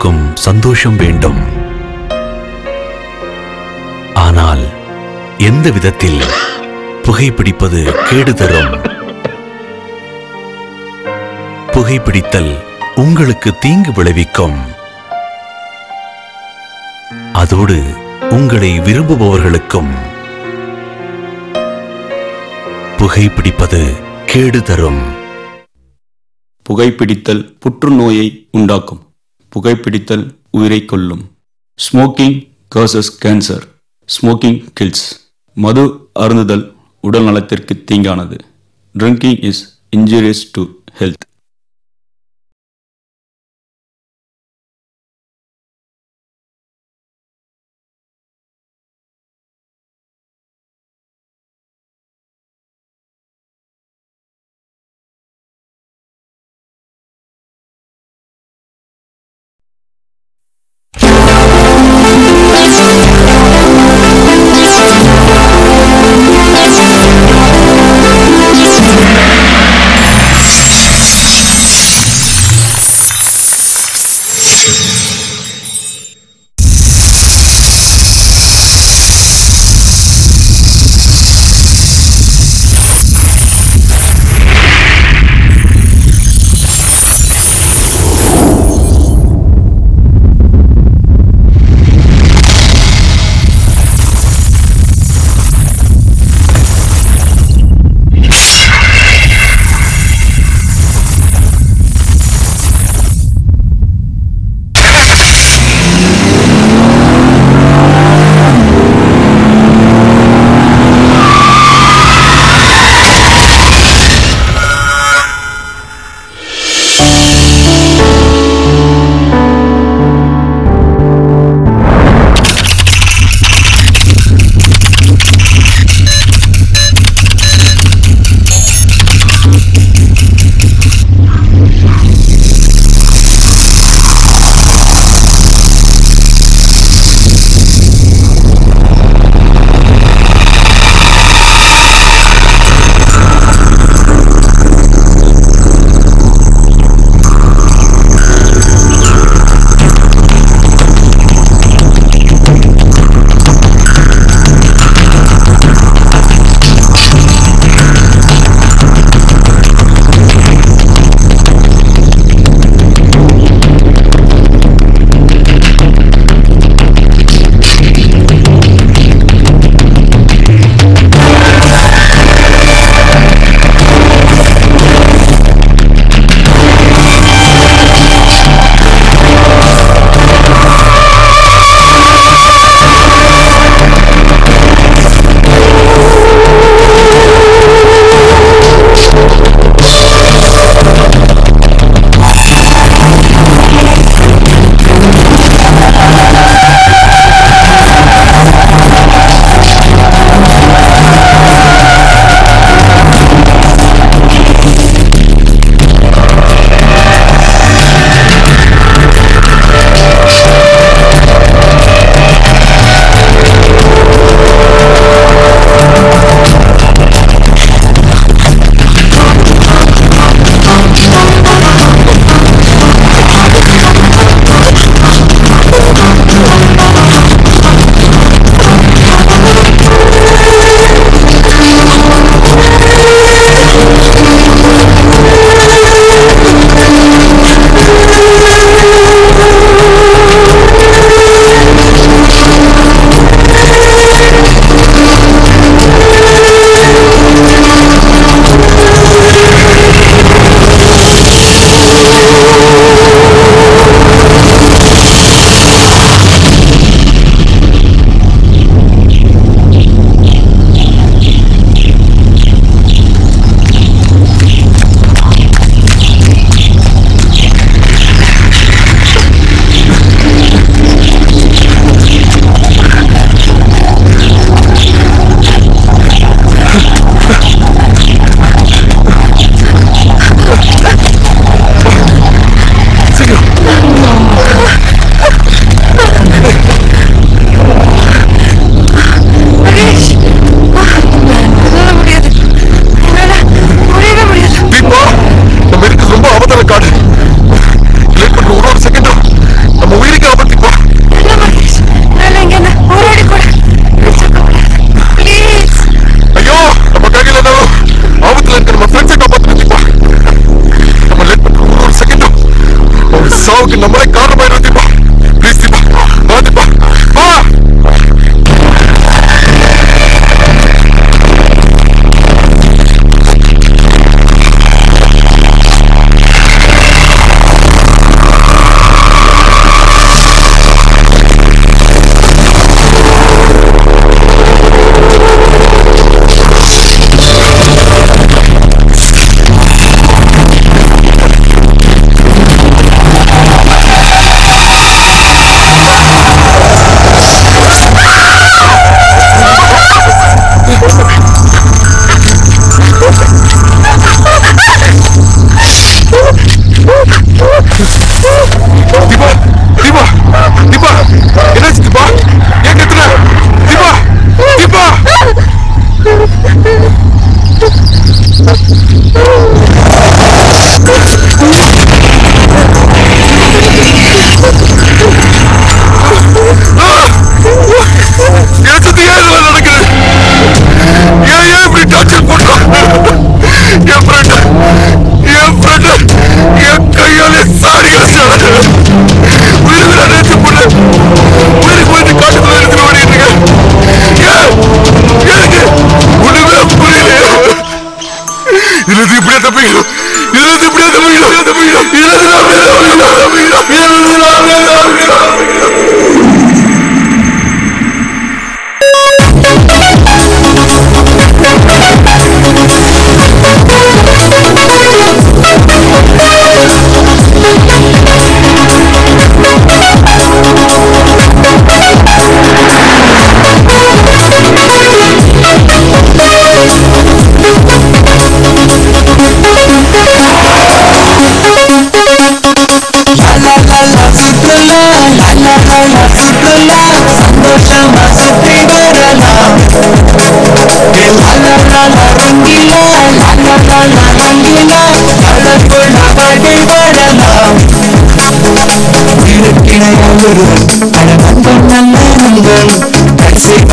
எல்லோருக்கும் சந்தோஷம் வேண்டும் ஆனால் எந்த விதத்தில் புகைப்பிடிப்பது கேடு தரும் புகைப்பிடித்தல் உங்களுக்கு தீங்கு விளைவிக்கும் அதோடு உங்களை விரும்புபவர்களுக்கும் புகைப்பிடிப்பது கேடு தரும் புகைப்பிடித்தல் புற்றுநோயை உண்டாக்கும் புகைப்பிடித்தல் உயிரை கொல்லும் smoking causes cancer smoking kills மது அருந்துதல் உடல் நலத்திற்கு தீங்கானது drinking is injurious to health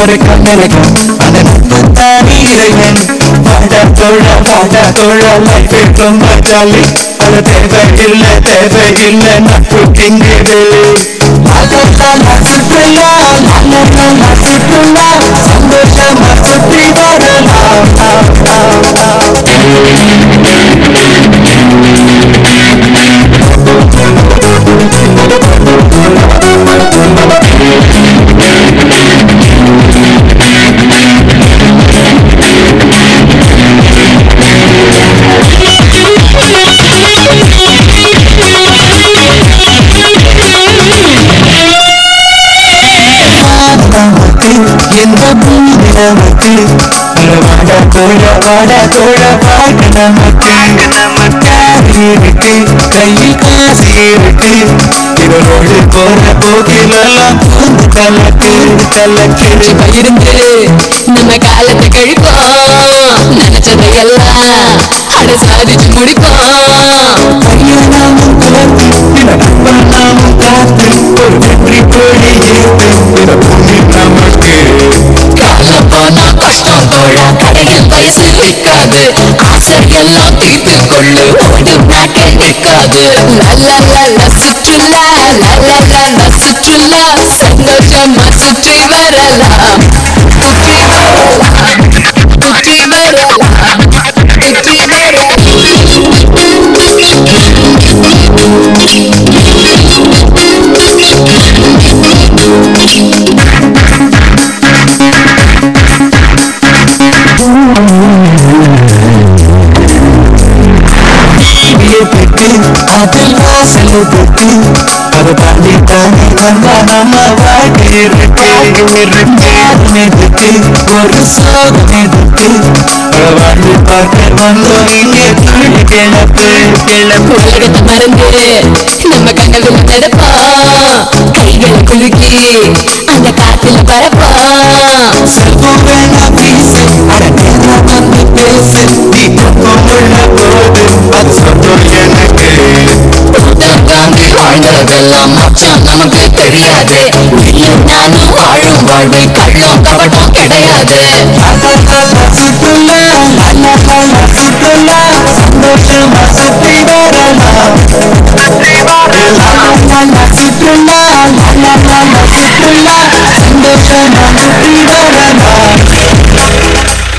ஒரு கண்ணழகன் அந்த நட்பு தானே இறைவன் வாடா தோழ வாடா தோழ லைஃப் ரொம்ப ஜாலி அது தேவையில்லை தேவையில்லை நட்பு திங்குது சுற்றுலா சுற்றுலா சந்தோஷமா சுற்றி வரலாம் நமக்கு எந்த பூமி நமக்கு ஒரு வாடா தோழ வாடா தோழ வாழ்க்கை நமக்கு காசு இருக்கு கையில் காசு இருக்கு இவரோடு போற போக்கிலெல்லாம் வந்து கலக்கு கலக்கு இருந்து நம்ம காலத்தை கழிப்போம் நினைச்சதையெல்லாம் அட சாதிச்சு முடிப்போம் கல்யாணமும் கலந்து இந்த நண்பன் நாமும் காத்து ஒரு வெற்றி கொடி ஏத்து இந்த பூமி நமக்கு காலம் போனா கஷ்டம் தோழா கடையில் வயசு நிற்காது ஆசை எல்லாம் தீர்த்து கொள்ளு ஓடு நாட்டை நிற்காது லல்லல்ல சுற்றுலா லல்லல்ல சுற்றுலா சந்தோஷமா சுற்றி வரலாம் சுற்றி வரலாம் சுற்றி வரலாம் சுற்றி வீதியை பெற்று அதில் வாசல் பெற்று அதை தாண்டி தாண்டி வந்தா நம்ம வாழ்க்கை இருக்கு ஞானம் எதுக்கு ஒரு சோகம் எதுக்கு வாழ்ந்து பார்க்க வந்தோம் இங்கே துணி கிளப்பு கிளப்பு உலகத்தை மறந்து நம்ம கனவுல நடப்போம் கைகளை குலுக்கி அந்த காத்துல பரப்போம் செல்வம் வேணாம் பேசு அட நேரம் வந்து பேசு நீ துன்பம் உள்ள போது அது சொந்தம் எனக்கு புத்தம் தாண்டி வாழ்ந்ததெல்லாம் மச்சான் நமக்கு தெரியாது நீயும் நானும் வாழும் வாழ்வு கள்ளம் கபடம் கிடையாது சுற்றுலா சுற்றுலா சந்தோஷமா சுற்றி வரலாம் சுற்றுலா சுற்றுலா சந்தோஷமா சுற்றி வரலாம்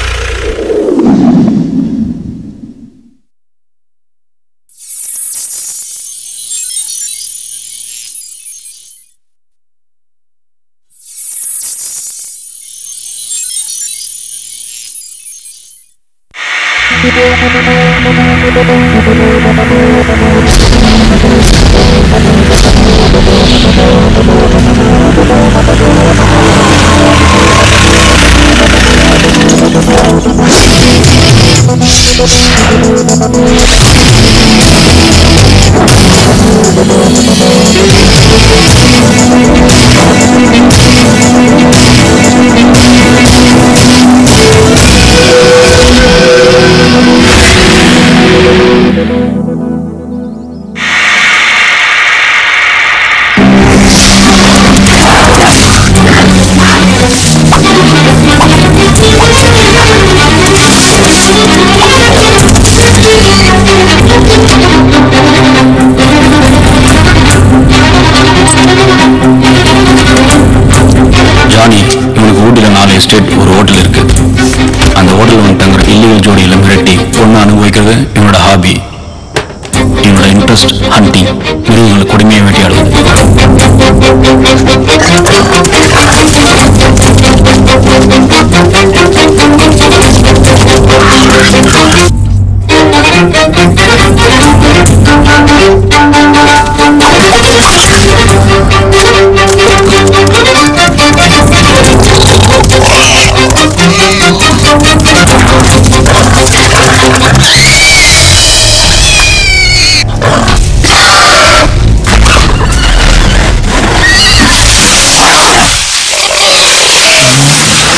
ஜானி இவனுக்கு ஊட்டியில் நாலு எஸ்டேட் ஒரு ஹோட்டல் இருக்கு அந்த ஹோட்டலில் வந்து தங்குற இல்லீகல் ஜோடியில் மிரட்டி பொண்ணு அனுபவிக்கிறது இவனோட ஹாபி இவனோட இன்ட்ரெஸ்ட் ஹண்டிங் மிருகங்களை கொடுமையை வேட்டையாடுவது ஆ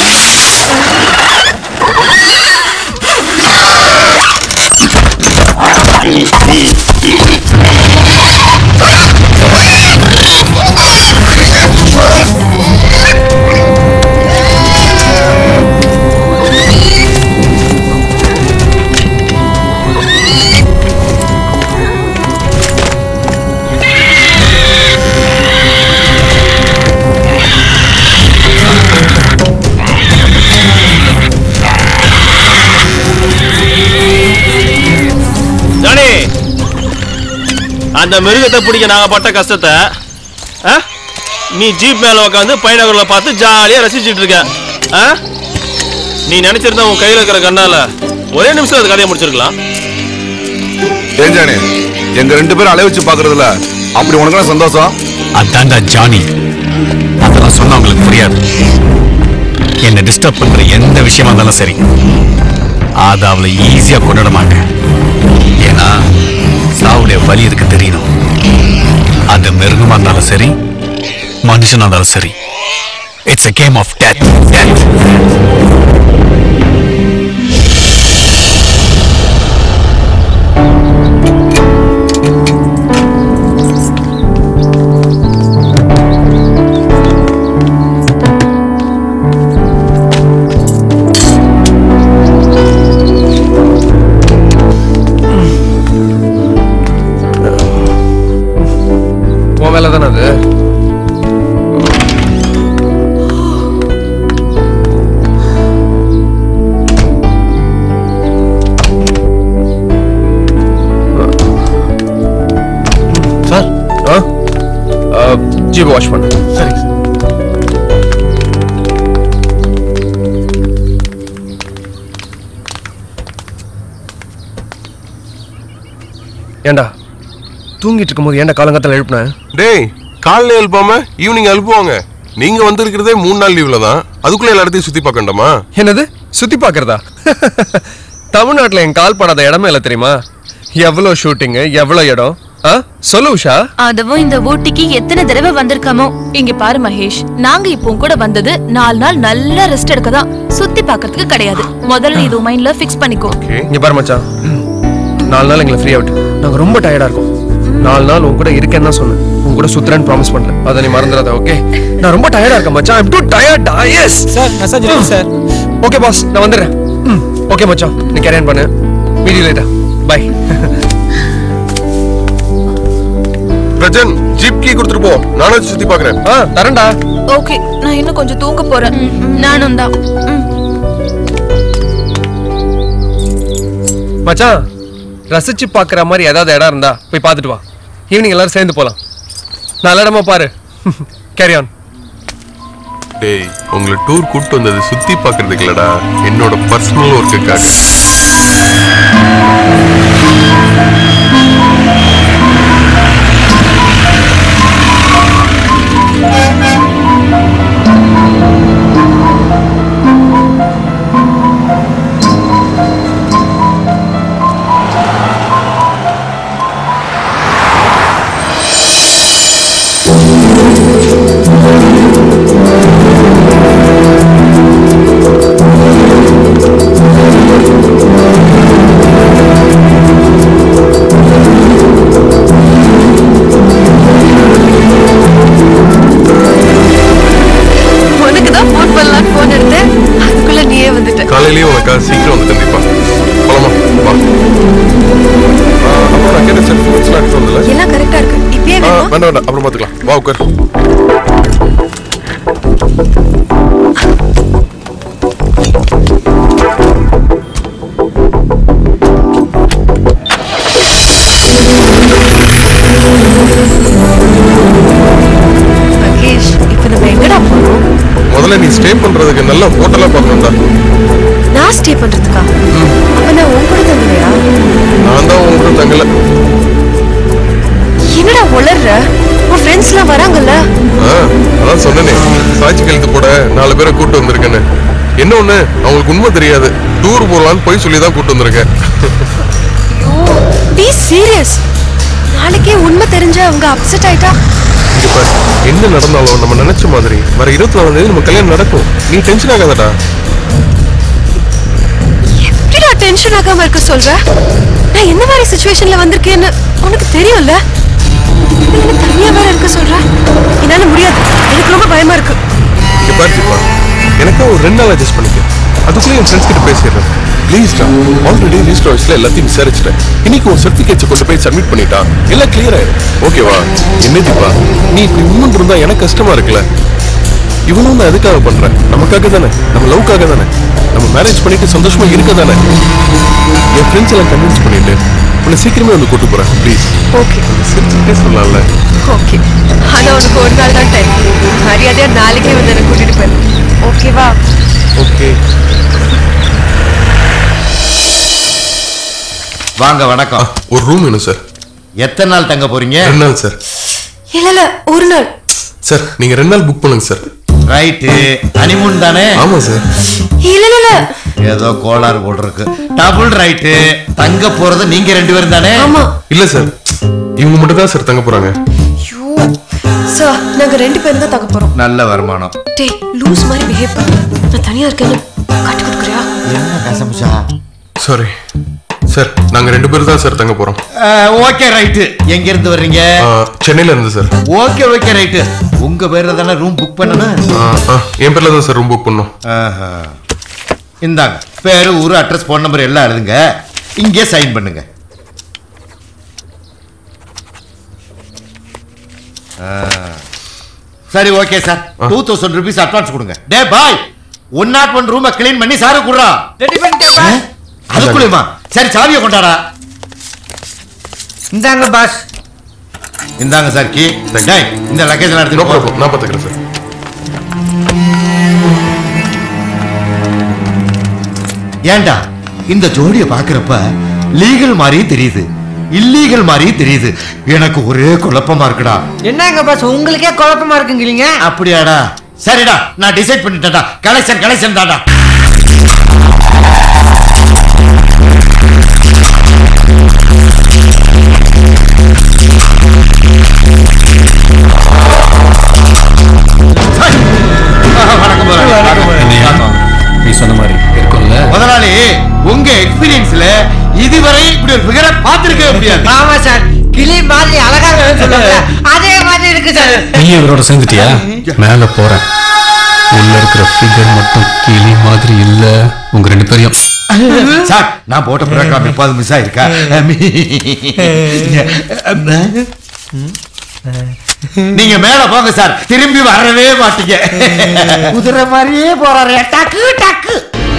அந்த மிருகத்தை பிடிக்க நாங்க பட்ட கஷ்டத்தை ஆ? நீ ஜீப் மேல உட்காந்து பைனகுள்ள பார்த்து ஜாலியா ரசிச்சிட்டு இருக்க ஆ? நீ நினைச்சிருந்தா உன் கையில இருக்கிற கண்ணால ஒரே நிமிஷம் அது கதையை முடிச்சிருக்கலாம் தெரிஞ்சானே எங்க ரெண்டு பேரும் அலை வச்சு பாக்குறதுல அப்படி உனக்கு சந்தோஷம் அதான்டா ஜானி அதெல்லாம் சொன்னா உங்களுக்கு புரியாது என்னை டிஸ்டர்ப் பண்ற எந்த விஷயமா இருந்தாலும் சரி அதை அவளை ஈஸியா கொண்டாட மாட்டேன் ஏன்னா சாவுடைய வலி இருக்கு தெரியணும் அது மிருகமா இருந்தாலும் சரி மனுஷனா இருந்தாலும் சரி it's a game of death death உன் வேலை தானே அது சார் ஜீப் வாஷ் பண்ணு சரிங்க ஏண்டா தூங்கிட்டு இருக்கும்போது ஏன்டா காலங்கத்தில் எழுப்புனேன் டேய் காலைல எழுப்பாம ஈவினிங் எழுப்புவாங்க நீங்க வந்திருக்கிறதே மூணு நாள் லீவ்ல தான் அதுக்குள்ள எல்லா இடத்தையும் சுத்தி பார்க்கண்டாமா என்னது சுத்தி பார்க்கறதா தமிழ்நாட்டுல என் கால் படாத இடமே இல்லை தெரியுமா எவ்வளோ ஷூட்டிங்கு எவ்வளோ இடம் ஆ சொல்லு உஷா அதுவும் இந்த ஊட்டிக்கு எத்தனை தடவை வந்திருக்காமோ இங்க பாரு மகேஷ் நாங்க இப்போ உன் கூட வந்தது நாலு நாள் நல்லா ரெஸ்ட் எடுக்க தான் சுத்தி பார்க்கிறதுக்கு கிடையாது முதல்ல நீ இது மைண்ட்ல ஃபிக்ஸ் பண்ணிக்கோ இங்க பாரு மச்சான் நாலு நாள் எங்களை ஃப்ரீ அவுட் நாங்க ரொம்ப டயர்டா இருக்கோம் நாலு நாள் உன் கூட இருக்கேன்னு தான் சொன்னேன் உன் கூட சுத்துறேன்னு ப்ராமிஸ் பண்ணல அதை நீ மறந்துடாத ஓகே நான் ரொம்ப டயர்டா இருக்கேன் மச்சான் I'm too tired yes sir message sir okay boss நான் வந்துடுறேன் ஓகே மச்சான் நீ கேரியன் பண்ணு மீடியம் லேட்டா பை பிரஜன் ஜீப் கீ கொடுத்துட்டு போ நானும் வச்சு சுத்தி பார்க்கறேன் ஆ தரேன்டா ஓகே நான் இன்னும் கொஞ்சம் தூங்க போறேன் நானும் தான் மச்சான் ரசிச்சு பார்க்குற மாதிரி ஏதாவது இடம் இருந்தா போய் பார்த்துட்டு வா ஈவினிங் எல்லாரும் சேர்ந்து போலாம் நல்ல இடமா பாரு கேரி ஆன் டேய் உங்களை டூர் கூட்டு வந்தது சுத்தி பார்க்கறதுக்கு இல்லடா என்னோட பர்சனல் ஒர்க்குக்காக உனக்கு தான் ஃபோன் பண்ணலாம்னு ஃபோன் எடுத்தேன் அதுக்குள்ள நீயே வந்துட்ட காலையிலேயே உனக்காக சீக்கிரம் வந்து கண்டிப்பா போலாமா வா ஆ, அப்புறம் நான் கேட்ட செல் ஃபோன்ஸ்லாம் எடுத்து வந்தல எல்லாம் கரெக்டா இருக்கு இப்பயே ஆ, வேண்டாம் வேண்டாம் அப்புறம் பார்த்துக்கலாம் வா உட்கார் மகேஷ் இப்போ நம்ம எங்கடா போறோம் முதல்ல நீ ஸ்டே பண்றதுக்கு நல்ல ஹோட்டலா பார்க்கணும் தான் நான் ஸ்டே பண்றதுக்கா அப்ப நான் உன் கூட தங்குவையா நான் தான் உங்க கூட தங்கல என்னடா உளர்ற உன் ஃப்ரெண்ட்ஸ் எல்லாம் வராங்கல்ல ஆ, அதான் சொன்னேனே சாட்சி கழுத்து போட நாலு பேரை கூட்டு வந்திருக்கேன்னு என்ன ஒண்ணு அவங்களுக்கு உண்மை தெரியாது டூர் போலான்னு போய் சொல்லி தான் கூட்டு வந்திருக்கேன் பி சீரியஸ் நாளைக்கே உண்மை தெரிஞ்ச அவங்க அப்செட் ஆயிட்டா இங்க பாரு, என்ன நடந்தாலும் நம்ம நினைச்ச மாதிரி வர இருபத்தி நாலாம் தேதி நம்ம கல்யாணம் நடக்கும் நீ டென்ஷன் ஆகாதடா எப்படிடா டென்ஷன் ஆகாம இருக்க சொல்ற நான் என்ன மாதிரி சுச்சுவேஷன்ல வந்திருக்கேன்னு உனக்கு தெரியும்ல இதுல என்ன தனியா வேற இருக்க சொல்ற என்னால முடியாது எனக்கு ரொம்ப பயமா இருக்கு இங்க பாரு தீபா எனக்கா ஒரு ரெண்டு நாள் அட்ஜஸ்ட் பண்ணிக்க அதுக்குள்ளே என் ஃப்ரெண்ட்ஸ் கிட்ட பேசிடுறேன் ப்ளீஸ்டா ஆல்ரெடி லிஸ்ட் ஆஃபீஸ்ல எல்லாத்தையும் விசாரிச்சிட்டேன் இன்னைக்கு உன் சர்டிஃபிகேட்ஸ் கொண்டு போய் சப்மிட் பண்ணிட்டா எல்லாம் கிளியர் ஆயிடும் ஓகேவா என்ன தீபா நீ இப்படி உண்மை இருந்தா எனக்கு கஷ்டமா இருக்குல்ல இவனும் நான் எதுக்காக பண்றேன் நமக்காக தானே நம்ம லவ்க்காக தானே நம்ம மேரேஜ் பண்ணிட்டு சந்தோஷமா இருக்க தானே என் ஃப்ரெண்ட்ஸ் எல்லாம் கன்வின்ஸ் பண்ணிட்டு உன்னை சீக்கிரமே வந்து கூட்டு போறேன் ப்ளீஸ் ஓகே சிரிச்சுக்கிட்டே சொல்லலாம்ல ஓகே ஆனா உனக்கு ஒரு நாள் தான் டைம் மரியாதையா நாளைக்கே வந்து என்ன கூட்டிட்டு போயிரு ஓகேவா ஓகே வாங்க வணக்கம் ஒரு ரூம் வேணும் சார் எத்தனை நாள் தங்க போறீங்க ரெண்டு நாள் சார் இல்ல இல்ல ஒரு நாள் சார் நீங்க ரெண்டு நாள் புக் பண்ணுங்க சார் ரைட்டு ஹனிமூன் தானே ஆமா சார் இல்ல இல்ல இல்ல ஏதோ கோளாறு போல் இருக்கு டபுள் ரைட்டு தங்க போறது நீங்க ரெண்டு பேரும் தானே ஆமா இல்ல சார் இவங்க மட்டும் தான் சார் தங்க போறாங்க ஐயோ சார் நாங்க ரெண்டு பேரும் தான் தங்க போறோம் நல்ல வருமானம் டேய் லூஸ் மாதிரி பிஹேவ் பண்ணு நான் தனியா இருக்கேன்னு காட்டி கொடுக்குறியா என்ன கசமுசா சாரி சார் நாங்க ரெண்டு பேரும் தான் சார் தங்க போறோம் ஓகே ரைட்டு எங்க இருந்து வர்றீங்க ஆ, சென்னையில இருந்து சார் ஓகே ஓகே ரைட்டு உங்க பேர்ல தானே ரூம் புக் பண்ணணும் ஆ, ஆ, என் பேர்ல தான் சார் ரூம் புக் பண்ணோம் ஆஹா. இந்தாங்க பேரு ஊரு அட்ரஸ் ஃபோன் நம்பர் எல்லாம் எழுதுங்க இங்கே சைன் பண்ணுங்க ஆ. சரி okay sir two thousand rupees advance கொடுங்க டே பாய் ஒன் நாட் ஒன் ரூமை கிளீன் பண்ணி சாரு குடுறா ரெடி பண்ணிட்டேன் அதுக்குள்ளேயுமா சரி சாவியை கொண்டாடா இந்தாங்க பாஸ் இந்தாங்க சார் கீ டேய் இந்த லக்கேஜ் எல்லாம் நோ எடுத்துட்டு போ. ப்ராப்ளம் நான் பாத்துக்கிறேன் சார் ஏன்டா இந்த ஜோடியை பாக்குறப்ப லீகல் மாதிரியும் தெரியுது இல்லீகல் மாதிரியும் தெரியுது எனக்கு ஒரே குழப்பமா இருக்குடா என்னங்க பாஸ் உங்களுக்கே குழப்பமா இருக்குங்கிறீங்க அப்படியாடா சரிடா நான் டிசைட் பண்ணிட்டேன்டா கலெக்ஷன் கலெக்ஷன் தான்டா வணக்கம் முதலாளி. நீ சொன்ன மாதிரி இருக்கும்ல முதலாளி உங்க எக்ஸ்பீரியன்ஸ்ல இதுவரை இப்படி ஒரு ஃபிகரை பார்த்திருக்கவே முடியாது ஆமா சார் கிளி மாதிரி அழகா வேணும்னு சொல்லுவாங்க அதே மாதிரி இருக்கு சார் நீ இவரோட சேர்ந்துட்டியா மேல போறேன் உள்ள இருக்கிற ஃபிகர் மட்டும் கிளி மாதிரி இல்ல உங்க ரெண்டு பேரையும் சார் நான் போட்ட ப்ரோக்ராம் எப்பாவது மிஸ் ஆயிருக்கா நீங்க மேல போங்க சார் திரும்பி வரவே மாட்டீங்க குதிரை மாதிரியே போறாரு டக்கு டக்கு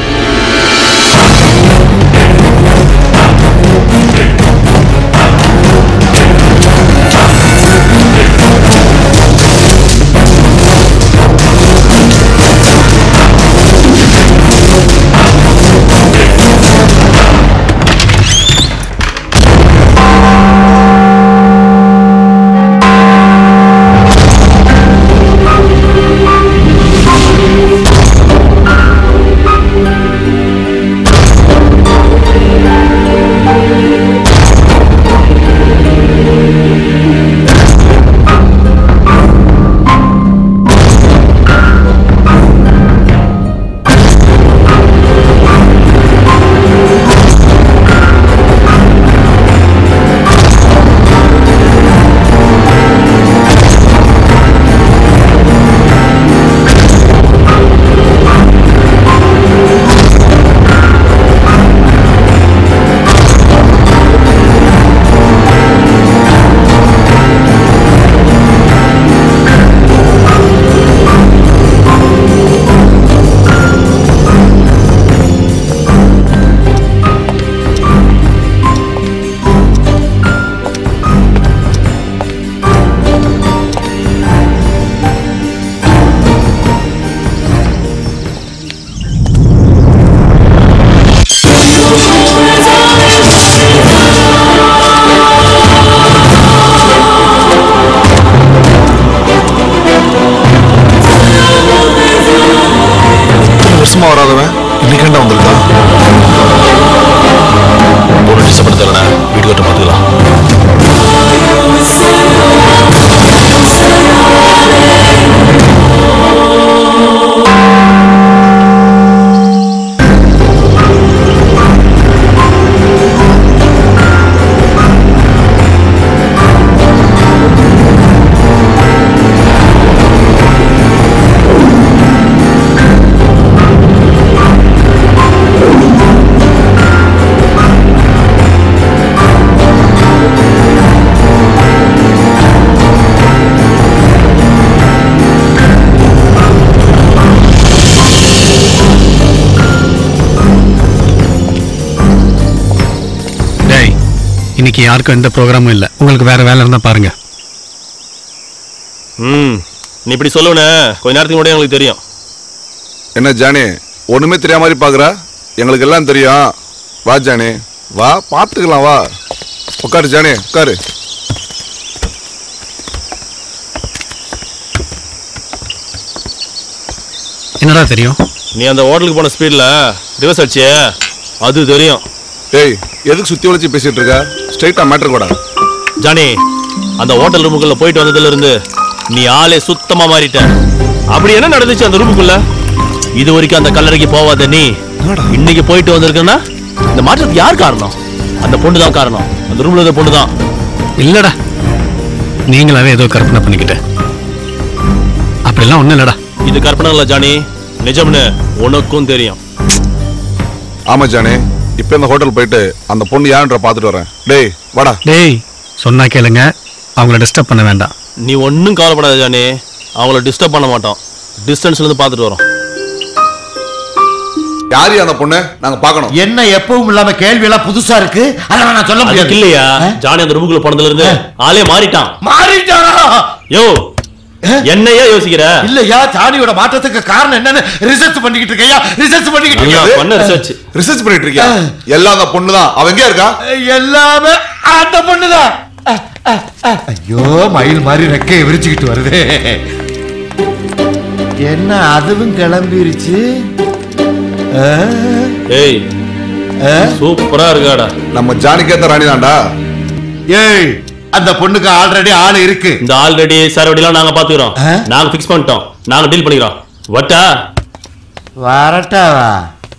வருஷமா வராதவன் இன்னைக்கு வந்திருக்கான் ஒரு டிஸ்டர்பன் தரல வீடு கட்ட பார்த்துக்கலாம் ஆ இன்னைக்கு யாருக்கும் எந்த ப்ரோக்ராமும் இல்லை உங்களுக்கு வேற வேலை இருந்தா பாருங்க ம் நீ இப்படி சொல்லுவனே கொஞ்ச நேரத்துக்கு முன்னாடி எங்களுக்கு தெரியும் என்ன ஜானி ஒண்ணுமே தெரியாம மாதிரி பாக்குற எங்களுக்கு எல்லாம் தெரியும் வா ஜானி வா பார்த்துக்கலாம் வா உட்காரு ஜானி உட்காரு என்னடா தெரியும் நீ அந்த ஹோட்டலுக்கு போன ஸ்பீட்ல ரிவர்ஸ் அடிச்சியே அது தெரியும் டேய் எதுக்கு சுத்தி வளைச்சு பேசிட்டு இருக்க ஸ்ட்ரைட்டா மேட்டர் கூட ஜானி அந்த ஹோட்டல் ரூமுக்குள்ள போயிட்டு வந்ததுல இருந்து நீ ஆளே சுத்தமா மாறிட்ட அப்படி என்ன நடந்துச்சு அந்த ரூமுக்குள்ள இது வரைக்கும் அந்த கல்லறைக்கு போவாத நீ இன்னைக்கு போயிட்டு வந்திருக்கன்னா இந்த மாற்றத்துக்கு யார் காரணம் அந்த பொண்ணு தான் காரணம் அந்த ரூம்ல இருந்த பொண்ணு தான் இல்லடா நீங்களாவே ஏதோ கற்பனை பண்ணிக்கிட்ட அப்படிலாம் ஒண்ணும் இல்லடா இது கற்பனை இல்ல ஜானி நிஜம்னு உனக்கும் தெரியும் ஆமா ஜானி இப்ப இந்த ஹோட்டல் போயிட்டு அந்த பொண்ணு யாருன்ற பாத்துட்டு வரேன் டேய் வாடா டேய் சொன்னா கேளுங்க அவங்கள டிஸ்டர்ப் பண்ண வேண்டாம் நீ ஒன்றும் கவலைப்படாத ஜானி அவங்கள டிஸ்டர்ப் பண்ண மாட்டோம் டிஸ்டன்ஸ்ல இருந்து பார்த்துட்டு வரோம் யாரு அந்த பொண்ணு நாங்க பார்க்கணும் என்ன எப்பவும் இல்லாம கேள்வி எல்லாம் புதுசா இருக்கு அதெல்லாம் நான் சொல்ல அதுக்கு முடியாது இல்லையா ஜானி அந்த ரூமுக்குள்ள போனதுல இருந்து ஆளே மாறிட்டான் மாறிட்டாரா யோ என்னையா யோசிக்கிற இல்லையா சாணியோட மாற்றத்துக்கு காரணம் என்னன்னு ரிசர்ச் பண்ணிக்கிட்டு இருக்கையா ரிசர்ச் பண்ணிக்கிட்டு நல்லா இருக்கியா? பண்ண research. ரிசர்ச் பண்ணிட்டு இருக்கியா எல்லாம் அந்த பொண்ணு தான் அவ எங்க இருக்கா எல்லாமே அந்த பொண்ணுதான் ஐயோ மயில் மாதிரி ரெக்கையை விரிச்சுக்கிட்டு வருது என்ன அதுவும் கிளம்பிருச்சு ஆ? ஏய் சூப்பரா இருக்காடா நம்ம ஜானிக்கேத்த ராணி தான்டா ஏய் அந்த பொண்ணுக்கு ஆல்ரெடி ஆள் இருக்கு இந்த ஆல்ரெடி சரவடிலாம் நாங்க பாத்துக்கிறோம் நாங்க ஃபிக்ஸ் பண்ணிட்டோம் நாங்க டீல் பண்ணிக்கிறோம் வட்டா வரட்டாவா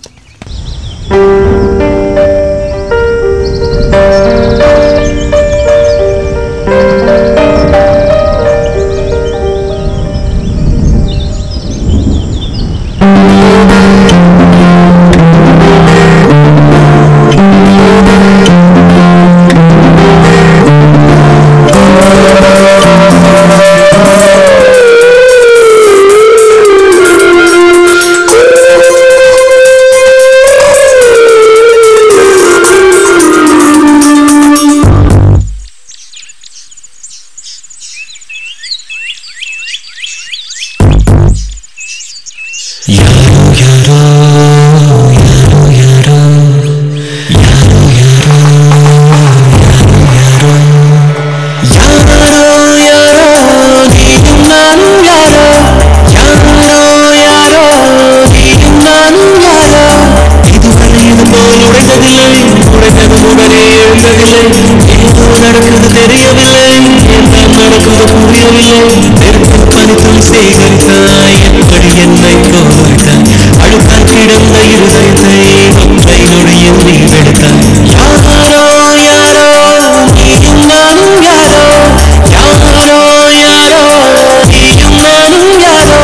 நடக்குது தெரியவில்லை என்ன நடக்குது புரியவில்லை நெருப்பு பனித்துள் சேகரித்தாய் எப்படி என்னை கோர்த்தாய் அழுத்தால் கிடந்த இருதயத்தை ஒற்றை நொடியில் நீ வெடுத்தாய் யாரோ யாரோ நீயும் நானும் யாரோ யாரோ யாரோ நீயும் நானும் யாரோ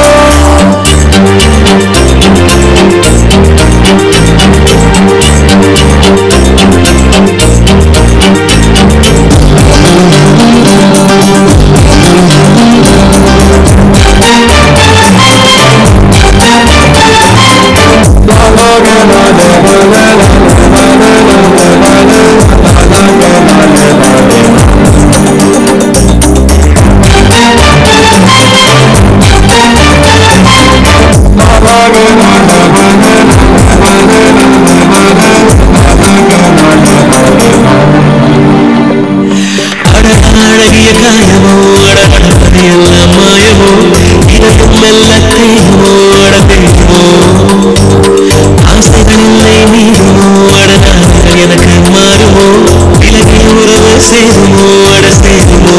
அழகிய காயமோ அடப்பது எல்லாம் மாயமோ இதயம் மெல்ல தேயுமோ அடப்பேயுமோ ஆசைகள் இல்லை மீறுமோ அடனாக எனக்கு மாறுமோ விலகி உறவு சேருமோ அட சேருமோ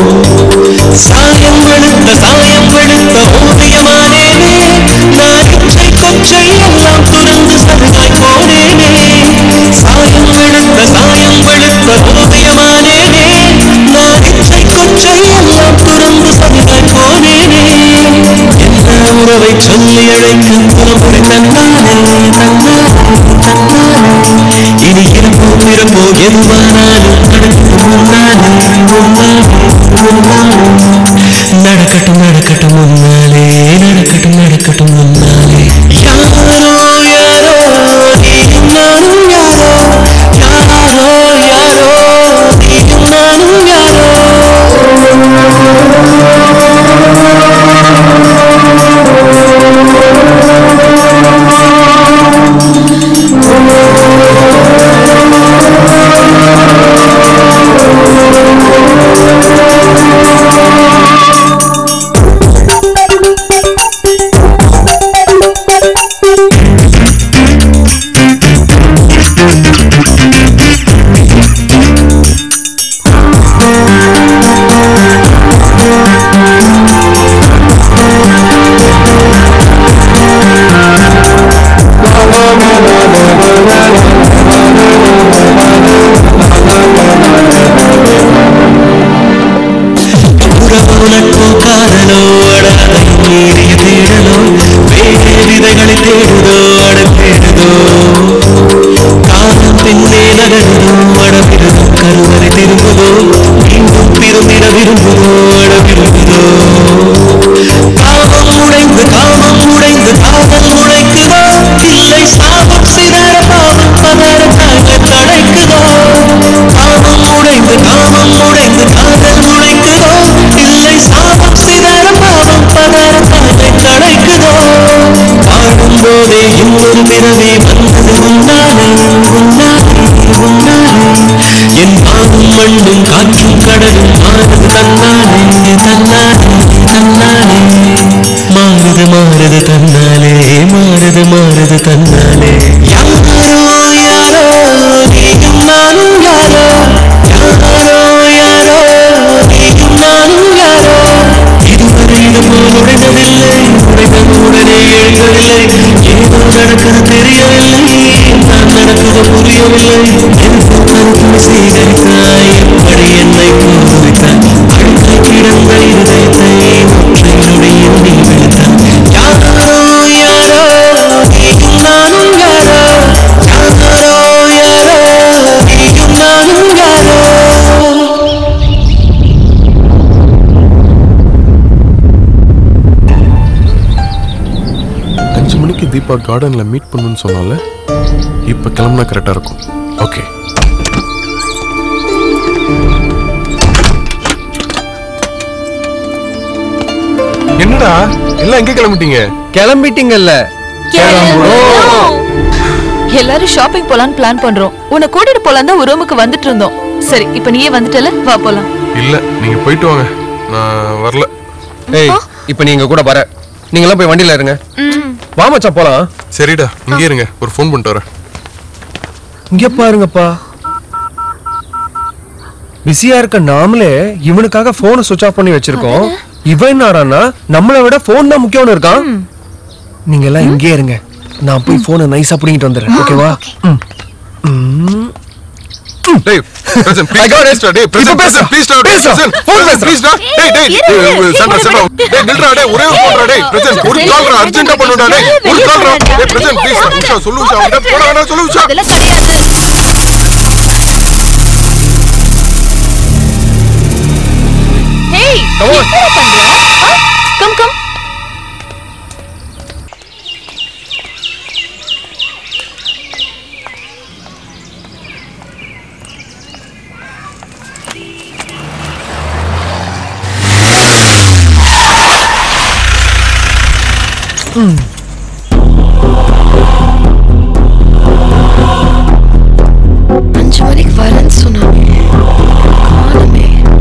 சாயம் வெளுத்த சாயம் வெளுத்த ஓவியமானேனே நான் இச்சை கொச்சை எல்லாம் துறந்து சருகாய் போனேனே சாயம் வெளுத்த சாயம் வெளுத்த ஓவியமானேனே நான் இச்சை கொச்சை எல்லாம் துறந்து சருகாய் போனேனே என்ன உறவை சொல்லி அழைக்க புறப்படி தன்னானே தன்னானே தன்னானே இனி இருப்போ பிறப்போ எதுவானாலும் நடக்கும் முன்னாலே முன்னாலே முன்னாலே நடக்கட்டும் நடக்கட்டும் முன்னாலே நடக்கட்டும் நடக்கட்டும் முன்னாலே யாரோ யாரோ நீயும் நானும் யாரோ யாரோ யாரோ நீரிய தேடலோ வேறு விதைகளை தேடுதோ அட தேடுதோ காலம் பின்னே நகருதோ அடவிடுதோ கருவறை திரும்புதோ மீண்டும் திரும்பிட விரும்புதோ அட விரும்புதோ காமம் உடைந்து காமம் உடைந்து காதல் உடைக்குதோ இல்லை சாபம் சிதற பாவம் பதற தாங்க தடைக்குதோ காமம் உடைந்து காமம் உடைந்து காதல் உடைக்குதோ இல்லை சாபம் சிதற பாவம் பதற தாங்க தடைக்குதோ வாழும் போதே இன்னொரு பிறவி வந்தது உன்னாலே உன்னாலே உன்னாலே என் பாவம் மண்ணும் காற்றும் கடலும் மாறுது தன்னாலே தன்னாலே தன்னாலே மாறுது மாறுது தன்னாலே மாறுது மாறுது தன்னாலே யாரோ யாரோ நீயும் நானும் யாரோ யாரோ யாரோ நீயும் நானும் யாரோ இதுவரை இது போல் உடைந்ததில்லை உடைந்தது உடனே எழுந்ததில்லை ஏதோ நடக்குது தெரியவில்லை நான் நடக்குது புரியவில்லை எனக்கு கருத்து சேகரித்தாய் எப்படி என்னை கூறுவித்தாய் அழுக்காய் கிடந்த இருதயத்தை ஒற்றை நொடியில் நீ வெளுத்தாய் யாரோ யாரோ நீயும் நானும் யாரோ யாரோ யாரோ நீயும் நானும் யாரோ அஞ்சு மணிக்கு தீபா கார்டன்ல மீட் பண்ணுன்னு சொன்னால இப்ப கிளம்புனா கரெக்டா இருக்கும் ஓகே என்னடா எல்லாம் எங்க கிளம்பிட்டீங்க கிளம்பிட்டீங்கல்ல எல்லாரும் ஷாப்பிங் போலான்னு பிளான் பண்றோம் உன்னை கூட்டிட்டு போலாம் தான் ஒரு ரூமுக்கு வந்துட்டு இருந்தோம் சரி இப்ப நீயே வந்துட்டல வா போலாம் இல்ல நீங்க போயிட்டு வாங்க நான் வரல ஏய் இப்போ நீங்க கூட வர நீங்களாம் போய் வண்டியில இருங்க வா மச்சான் போலாம் சரிடா இங்கே இருங்க ஒரு ஃபோன் பண்ணிட்டு வரேன் இங்க பாருங்கப்பா பிஸியா இருக்க நாமளே இவனுக்காக போனை சுவிட்ச் ஆஃப் பண்ணி வச்சிருக்கோம் இவன் என்னடான்னா நம்மளை விட போன் தான் முக்கியம்னு இருக்கான் நீங்க எல்லாம் இங்கே இருங்க நான் போய் போனை நைஸா புடிங்கிட்டு வந்துடுறேன் ஓகேவா ம். ம். டேய் Prasan I got it. Please டேய் பிரசன் இப்ப பேசு. ப்ளீஸ் டேய் பேசு. பிரசன் phone பேசுறேன். ப்ளீஸ் டேய் டேய் டேய் சண்டா சண்டா டேய் நில்றா டேய் ஒரே ஒரு போடுறா டேய் பிரசன் ஒரு கால் ரா அர்ஜென்ட்டா பண்ணுடா டேய் ஒரு கால் ரா டேய் பிரசன் ப்ளீஸ் உஷா சொல்லு உஷா அவன்கிட்ட போடா வேணா சொல்லு உஷா அதெல்லாம் கிடையாது ஹேய் Come on. என்ன பண்ற கம் கம் அஞ்சு மணிக்கு வரேன்னு சொன்னாங்க காணுமே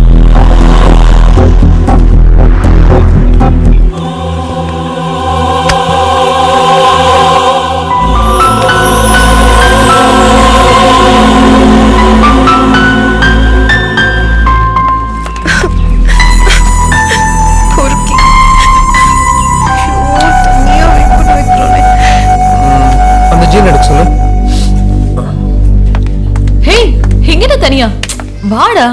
பொறுக்கி ஐயோ, தனியா wait பண்ண வைக்கிறானே. அந்த ஜீன் எடுக்க சொல்லு ஹேய் எங்கடா தனியா வாடா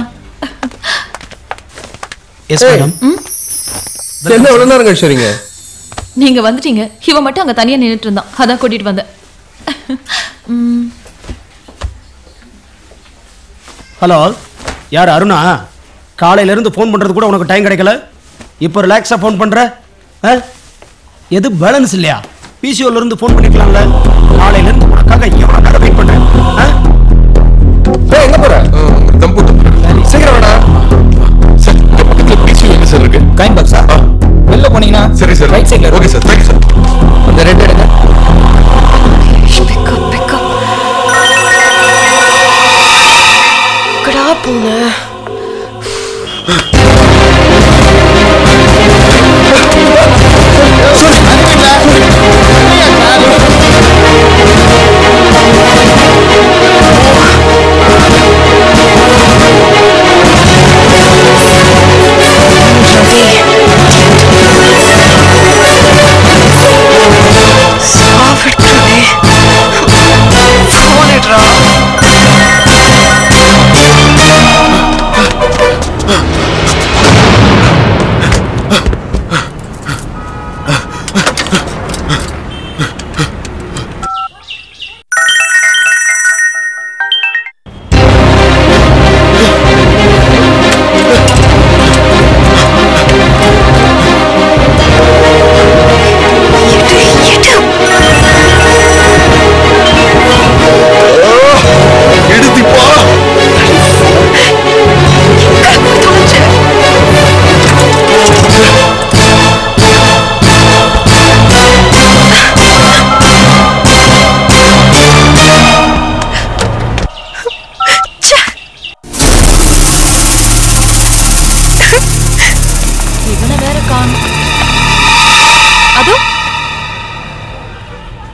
எஸ் மேடம் என்ன எவ்வளவு நேரம் கழிச்சு வரீங்க நீங்க வந்துட்டீங்க இவன் மட்டும் அங்க தனியா நின்னுட்டு இருந்தான் அதான் கூட்டிட்டு வந்தேன் ம், ஹலோ யார் அருணா காலையில இருந்து ஃபோன் பண்றது கூட உனக்கு டைம் கிடைக்கல இப்போ ரிலாக்ஸா ஃபோன் பண்ற ஆ? எது பேலன்ஸ் இல்லையா பிசிஓல இருந்து ஃபோன் பண்ணிக்கலாம்ல காலையில இருந்து உனக்காக எவ்வளவு நேரம் வெயிட் பண்றேன் ஆ? ஏய் எங்க போற தம் போட்டு சீக்கிரம் வாடா சார் இந்த பக்கத்துல பிசி எங்க சார் இருக்கு காயின் பாக்ஸா வெளில போனீங்கன்னா சரி சார் ரைட் சைடுல ஓகே சார் தேங்க்யூ சார் அந்த ரெட் எடுங்க Pick up, pick up. எங்கடா போன சொல்லு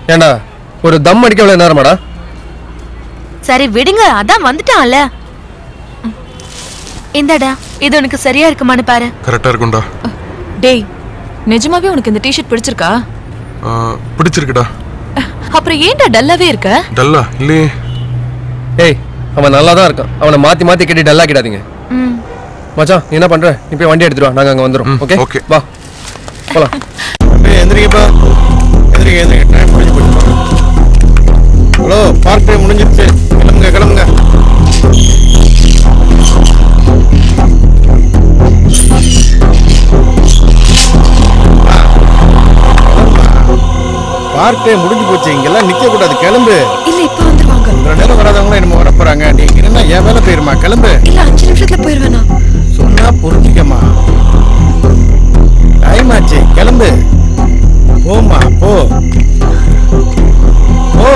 ஏண்டா ஒரு தம் அடிக்க எவ்வளவு நேரமாடா சரி விடுங்க அதான் வந்துட்டான்ல ம். இந்தாடா இது உனக்கு சரியா இருக்குமான்னு பாரு கரெக்டா இருக்கும்டா டேய் நிஜமாவே உனக்கு இந்த டிஷர்ட் பிடிச்சிருக்கா ஆ, பிடிச்சிருக்குடா அப்புறம் ஏன்டா டல்லாவே இருக்க டல்லா இல்லையே ஏய் அவன் நல்லா தான் இருக்கான் அவனை மாத்தி மாத்தி கட்டி டல்லாக்கிடாதீங்க ம். மச்சான் நீ என்ன பண்ற நீ போய் வண்டி எடுத்துட்டு வா நாங்க அங்க வந்துரும் ஓகே ஓகே வா போலாம் எந்திரிங்கப்பா எந்திரிங்க எந்திரிங்க டைம் முடிஞ்சு போச்சு ஹலோ பார்க் டைம் முடிஞ்சிருச்சு கிளம்புங்க கிளம்புங்க பார்க் டைம் முடிஞ்சு போச்சு இங்கெல்லாம் நிக்க கூடாது கிளம்பு இல்ல இப்ப வந்துருவாங்க இவ்வளவு நேரம் வராதவங்களும் என்னமோ வர போறாங்க நீங்க என்ன என் வேலை போயிருமா கிளம்பு இல்ல அஞ்சு நிமிஷத்துல போயிருவேனா சொன்னா புரிஞ்சுக்கமா டைம் ஆச்சு கிளம்பு போமா போ போ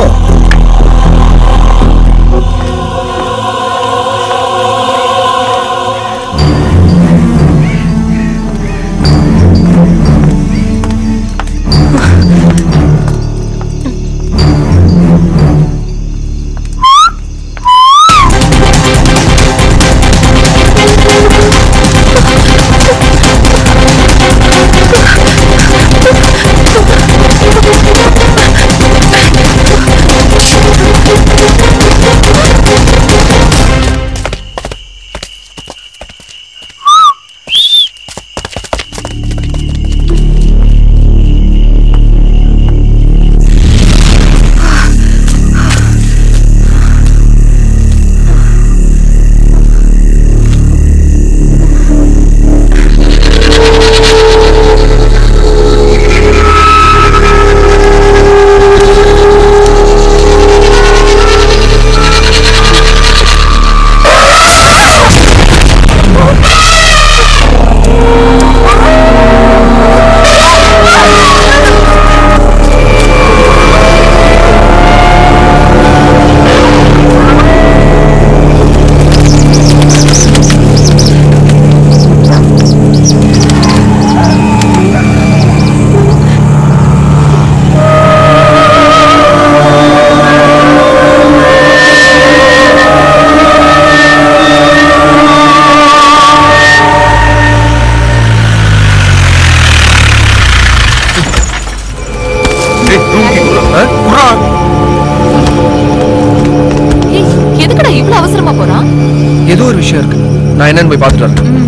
ஏய், எதுக்குடா இவ்ளோ அவசரமா போறான் ஏதோ ஒரு விஷயம் இருக்கு நான் என்னன்னு போய் பார்த்துட்டு வரேன்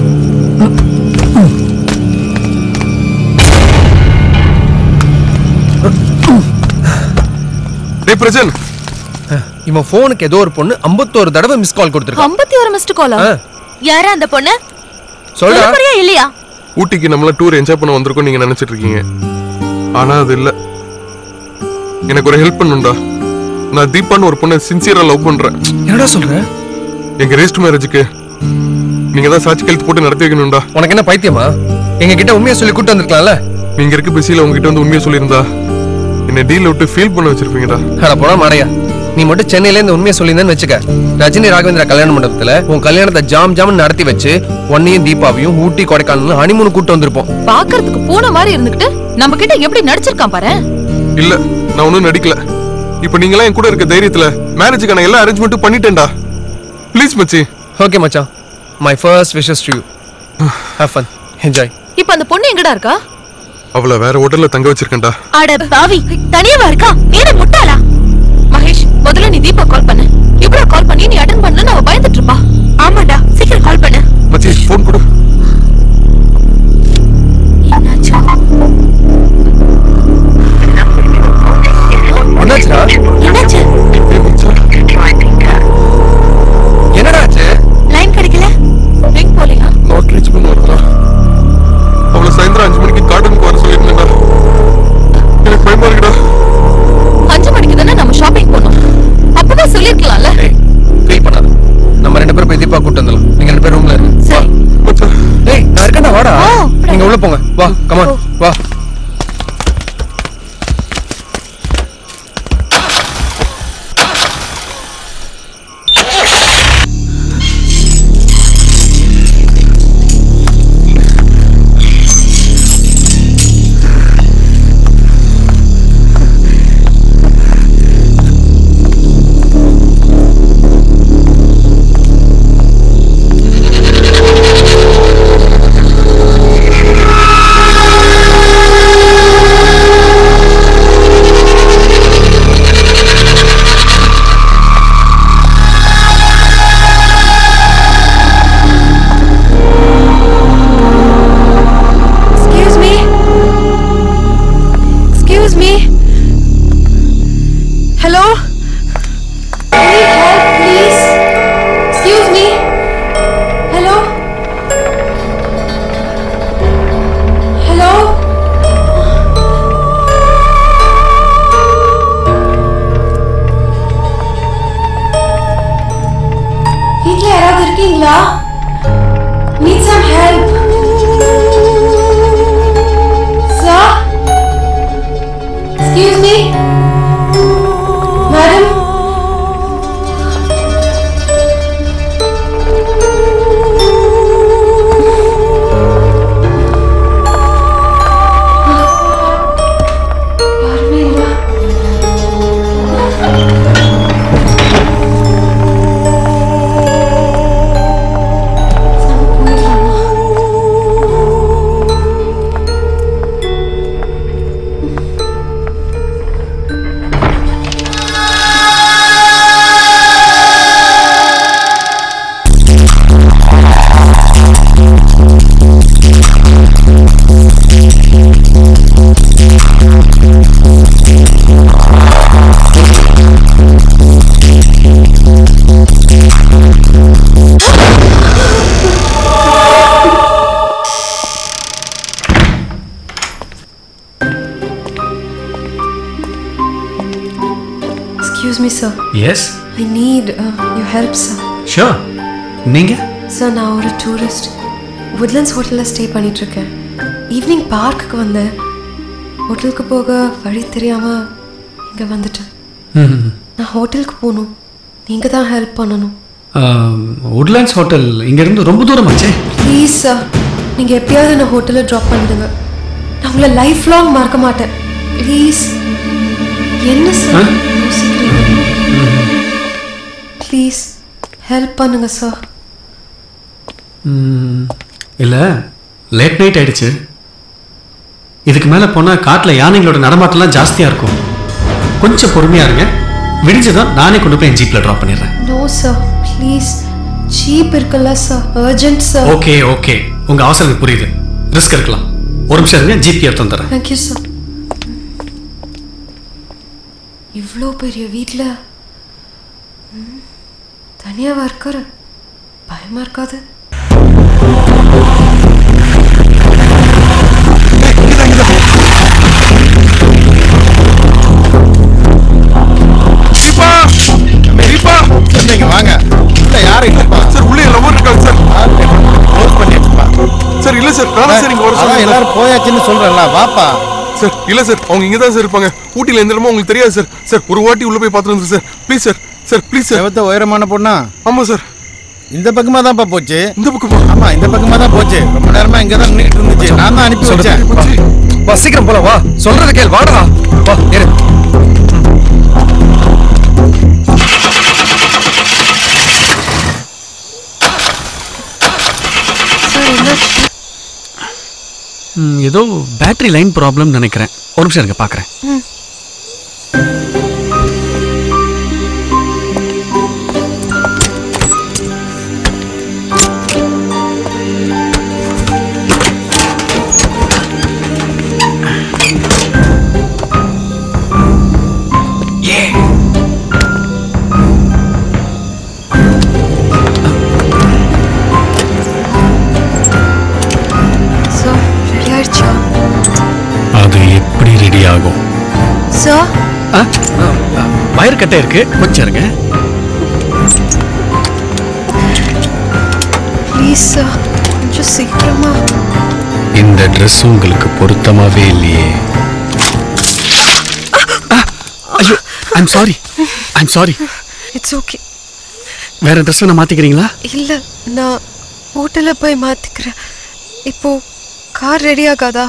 டேய் பிரஜன் இவன் போனுக்கு ஏதோ ஒரு பொண்ணு 51 தடவை மிஸ் கால் கொடுத்துருக்கான் ஐம்பத்தி ஒரு மிஸ்டு காலா ஆ. யாரா அந்த பொண்ணு சொல்றா. சொல்ல போறியா இல்லையா ஊட்டிக்கு நம்மள டூர் என்ஜாய் பண்ண வந்திருக்கோம் நீங்க நினைச்சிட்டு இருக்கீங்க ஆனா அது இல்ல எனக்கு ஒரு ஹெல்ப் பண்ணுண்டா நான் தீபான்னு ஒரு பொண்ணை சின்சியரா லவ் பண்றேன் என்னடா சொல்ற எங்க ரெஜிஸ்டர் மேரேஜுக்கு நீங்க தான் சாட்சி கழுத்து போட்டு நடத்தி வைக்கணும்டா உனக்கு என்ன பைத்தியமா எங்க கிட்ட உண்மையை சொல்லி கூட்டு வந்திருக்கலாம்ல நீங்க இருக்க பிஸியில உங்ககிட்ட வந்து உண்மையை சொல்லியிருந்தா என்ன டீல் விட்டு ஃபீல் பண்ண வச்சிருப்பீங்கடா அட போனா மாடையா நீ மட்டும் சென்னையில இருந்து உண்மையை சொல்லியிருந்தேன்னு வச்சுக்க ரஜினி ராகவேந்திரா கல்யாண மண்டபத்துல உன் கல்யாணத்தை ஜாம் ஜாம் நடத்தி வச்சு உன்னையும் தீபாவையும் ஊட்டி கொடைக்கானல் ஹனிமூன் கூட்டு வந்திருப்போம் பாக்குறதுக்கு பூனை மாதிரி இருந்துகிட்டு நம்ம கிட்ட எப்படி நடிச்சிருக்கான் பாரு இல்ல நான் ஒன்றும் நடிக்கல இப்போ நீங்களாம் என் கூட இருக்க தைரியத்துல மேரேஜுக்கான எல்லா அரேஞ்ச்மெண்ட்டும் பண்ணிட்டேன்டா ப்ளீஸ் மச்சி ஓகே மச்சான் my first wishes to you have fun enjoy இப்ப அந்த பொண்ணு எங்கடா இருக்கா அவளை வேற ஹோட்டல்ல தங்க வச்சிருக்கேன்டா அட பாவி தனியாவா இருக்கா நீனே முட்டாளா மகேஷ் முதல்ல நீ தீபா கால் பண்ணு இவ்வளவு கால் பண்ணி நீ அட்டன் பண்ணு அவ பயந்துட்டு இருப்பா ஆமாடா சீக்கிரம் கால் பண்ணு மச்சி ஃபோன் கொடு என்னாச்சுடா என்னாச்சு என்னடா ஆச்சு லைன் கிடைக்கல ரிங் போலியா நாட் ரீச் பண்ணுவாரா அவளை சாயந்தரம் அஞ்சு மணிக்கு கார்டனுக்கு வர சொல்லியிருந்தேன்டா எனக்கு பயமா இருக்குடா அஞ்சு மணிக்கு தானே நம்ம ஷாப்பிங் போனோம் அப்பவே சொல்லிருக்கலாம்ல ஃபீல் பண்ணாத நம்ம ரெண்டு பேரும் போய் தீபா கூட்டு வந்துடலாம் நீங்க ரெண்டு பேரும் ரூம்ல இருங்க சரி டேய் நான் இருக்கேன்டா வாடா நீங்க உள்ள போங்க வா கமான் வா இருக்கீங்களா need some help sir excuse me madam யாருமே இல்ல Excuse me, sir. Yes I need uh, your help, sir. Sure நீங்க சார் நான் ஒரு டூரிஸ்ட் woodlands ஹோட்டலில் ஸ்டே பண்ணிட்டு இருக்கேன் ஈவினிங் பார்க்குக்கு வந்தேன் ஹோட்டலுக்கு போக வழி தெரியாம இங்கே வந்துட்டேன் ம் நான் ஹோட்டலுக்கு போகணும் நீங்கள் தான் ஹெல்ப் பண்ணணும் உட்லாண்ட்ஸ் ஹோட்டல் இங்கேருந்து ரொம்ப தூரமாச்சே ப்ளீஸ் சார் நீங்கள் எப்பயாவது என்ன ஹோட்டலில் ட்ராப் பண்ணிடுங்க நான் உங்களை லைஃப் லாங் மறக்க மாட்டேன் ப்ளீஸ் என்ன சார் யோசிக்கிறீங்க ப்ளீஸ் ஹெல்ப் பண்ணுங்க சார் இல்லை லேட் நைட் ஆயிடுச்சு இதுக்கு மேலே போனால் காட்டில் யானைகளோட நடமாட்டம்லாம் ஜாஸ்தியாக இருக்கும் கொஞ்சம் பொறுமையாக இருங்க விடிஞ்சதும் நானே கொண்டு போய் என் ஜீப்பில் ட்ராப் பண்ணிடுறேன் நோ சார் ப்ளீஸ் சீப் இருக்குல்ல sir urgent sir okay okay உங்கள் அவசரம் புரியுது ரிஸ்க் இருக்கலாம் ஒரு நிமிஷம் இருங்க ஜிபி எடுத்து வந்துடுறேன் தேங்க்யூ சார் இவ்வளோ பெரிய வீட்டில் தனியாவா இருக்காரு பயமா இருக்காது தீபா தீபா நீங்க வாங்க இல்ல யாரும் இல்லப்பா சார் உள்ளே லவர் இருக்காங்க சார் க்ளோஸ் பண்ணிட்டுப்பா சார் இல்ல சார் வேணாம் சார் இங்க வர அதான் சொல்லுங்க எல்லாரும் போயாச்சுன்னு சொல்றேன்ல வாப்பா சார் இல்ல சார் அவங்க இங்க தான் சார் இருப்பாங்க ஊட்டில எந்த இடமோ உங்களுக்கு தெரியாது சார் சார் ஒரு வாட்டி உள்ள போய் பார்த்துட்டு வந்து sir please sir sir please sir செவத்த உயரமான பொண்ணா ஆமா சார் இந்த பக்கமா தான்ப்பா போச்சு இந்த பக்கமா ஆமா இந்த பக்கமா தான் போச்சு ரொம்ப நேரமா இங்க தான் நின்னுட்டு இருந்துச்சு நான் தான் அனுப்பி வச்சேன் வா சீக்கிரம் போலாம் வா சொல்றத கேள் வாடா வா ஏறு சார் என்னாச்சு ம், ஏதோ பேட்டரி லைன் ப்ராப்ளம் நினைக்கிறேன் ஒரு நிமிஷம் இருங்க பார்க்குறேன் ம் சார் ரெடி ஆயிடுச்சா அது எப்படி ரெடி ஆகும் சார் வயர் கட்டை இருக்கு கொஞ்சம் இருங்க ப்ளீஸ் சார் கொஞ்சம் சீக்கிரமா இந்த Dress உங்களுக்கு பொருத்தமாவே இல்லையே ஐயோ I'm sorry I'm sorry it's okay வேற ட்ரெஸ் நான் மாத்திக்கிறீங்களா இல்ல நான் ஹோட்டலில் போய் மாத்திக்கிறேன் இப்போ கார் ரெடி ஆகாதா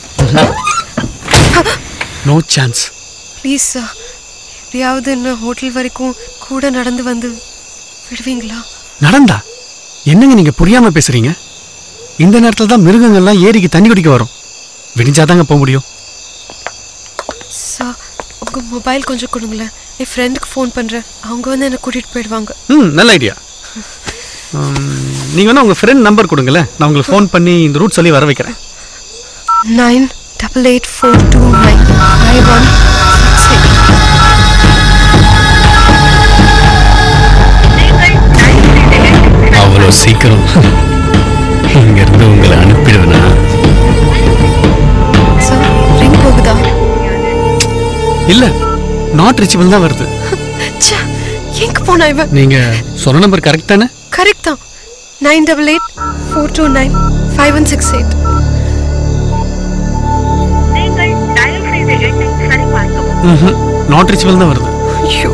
நோ சான்ஸ் ப்ளீஸ் சார் எப்படியாவது என்ன ஹோட்டல் வரைக்கும் கூட நடந்து வந்து விடுவீங்களா நடந்தா என்னங்க நீங்க புரியாம பேசுறீங்க இந்த நேரத்துல தான் மிருகங்கள்லாம் ஏரிக்கு தண்ணி குடிக்க வரும் விடிஞ்சாதாங்க போக முடியும் சார் உங்க மொபைல் கொஞ்சம் கொடுங்களேன் என் ஃப்ரெண்டுக்கு ஃபோன் பண்றேன் அவங்க வந்து என்னை கூட்டிட்டு போயிடுவாங்க ம் நல்ல ஐடியா நீங்க வேணா உங்க ஃப்ரெண்ட் நம்பர் கொடுங்களேன் நான் உங்களுக்கு ஃபோன் பண்ணி இந்த ரூட் சொல்லி வர வைக்கிறேன் nine double eight four two nine five one six அவ்வளோ சீக்கிரம் இங்கிருந்து உங்களை அனுப்பிடுவேனா சார் ரிங் போகுதா இல்ல நாட் ரீச்சபிள் தான் வருது ச்சே, எங்க போனா இவன் நீங்க சொன்ன நம்பர் கரெக்ட் தானே கரெக்ட் தான் nine double eight four two nine five one six eight not reachable தான் வருது ஐயோ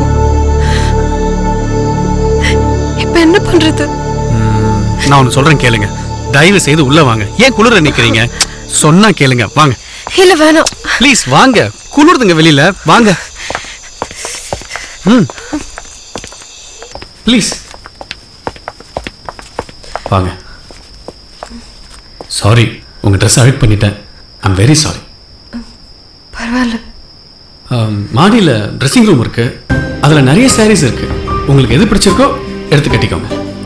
இப்போ என்ன பண்றது நான் ஒன்று சொல்றேன் கேளுங்க தயவு செய்து உள்ள வாங்க ஏன் குளிர நிக்கிறீங்க சொன்னா கேளுங்க வாங்க இல்ல வேணாம் ப்ளீஸ் வாங்க குளிருதுங்க வெளியில வாங்க ம் ப்ளீஸ் வாங்க சாரி உங்க ட்ரெஸ் அழுக் பண்ணிட்டேன் ஐம் வெரி சாரி பரவாயில்ல மாடியில் ட்ரெஸ்ஸிங் ரூம் இருக்கு அதில் நிறைய சாரீஸ் இருக்கு உங்களுக்கு எது பிடிச்சிருக்கோ எடுத்து கட்டிக்கோங்க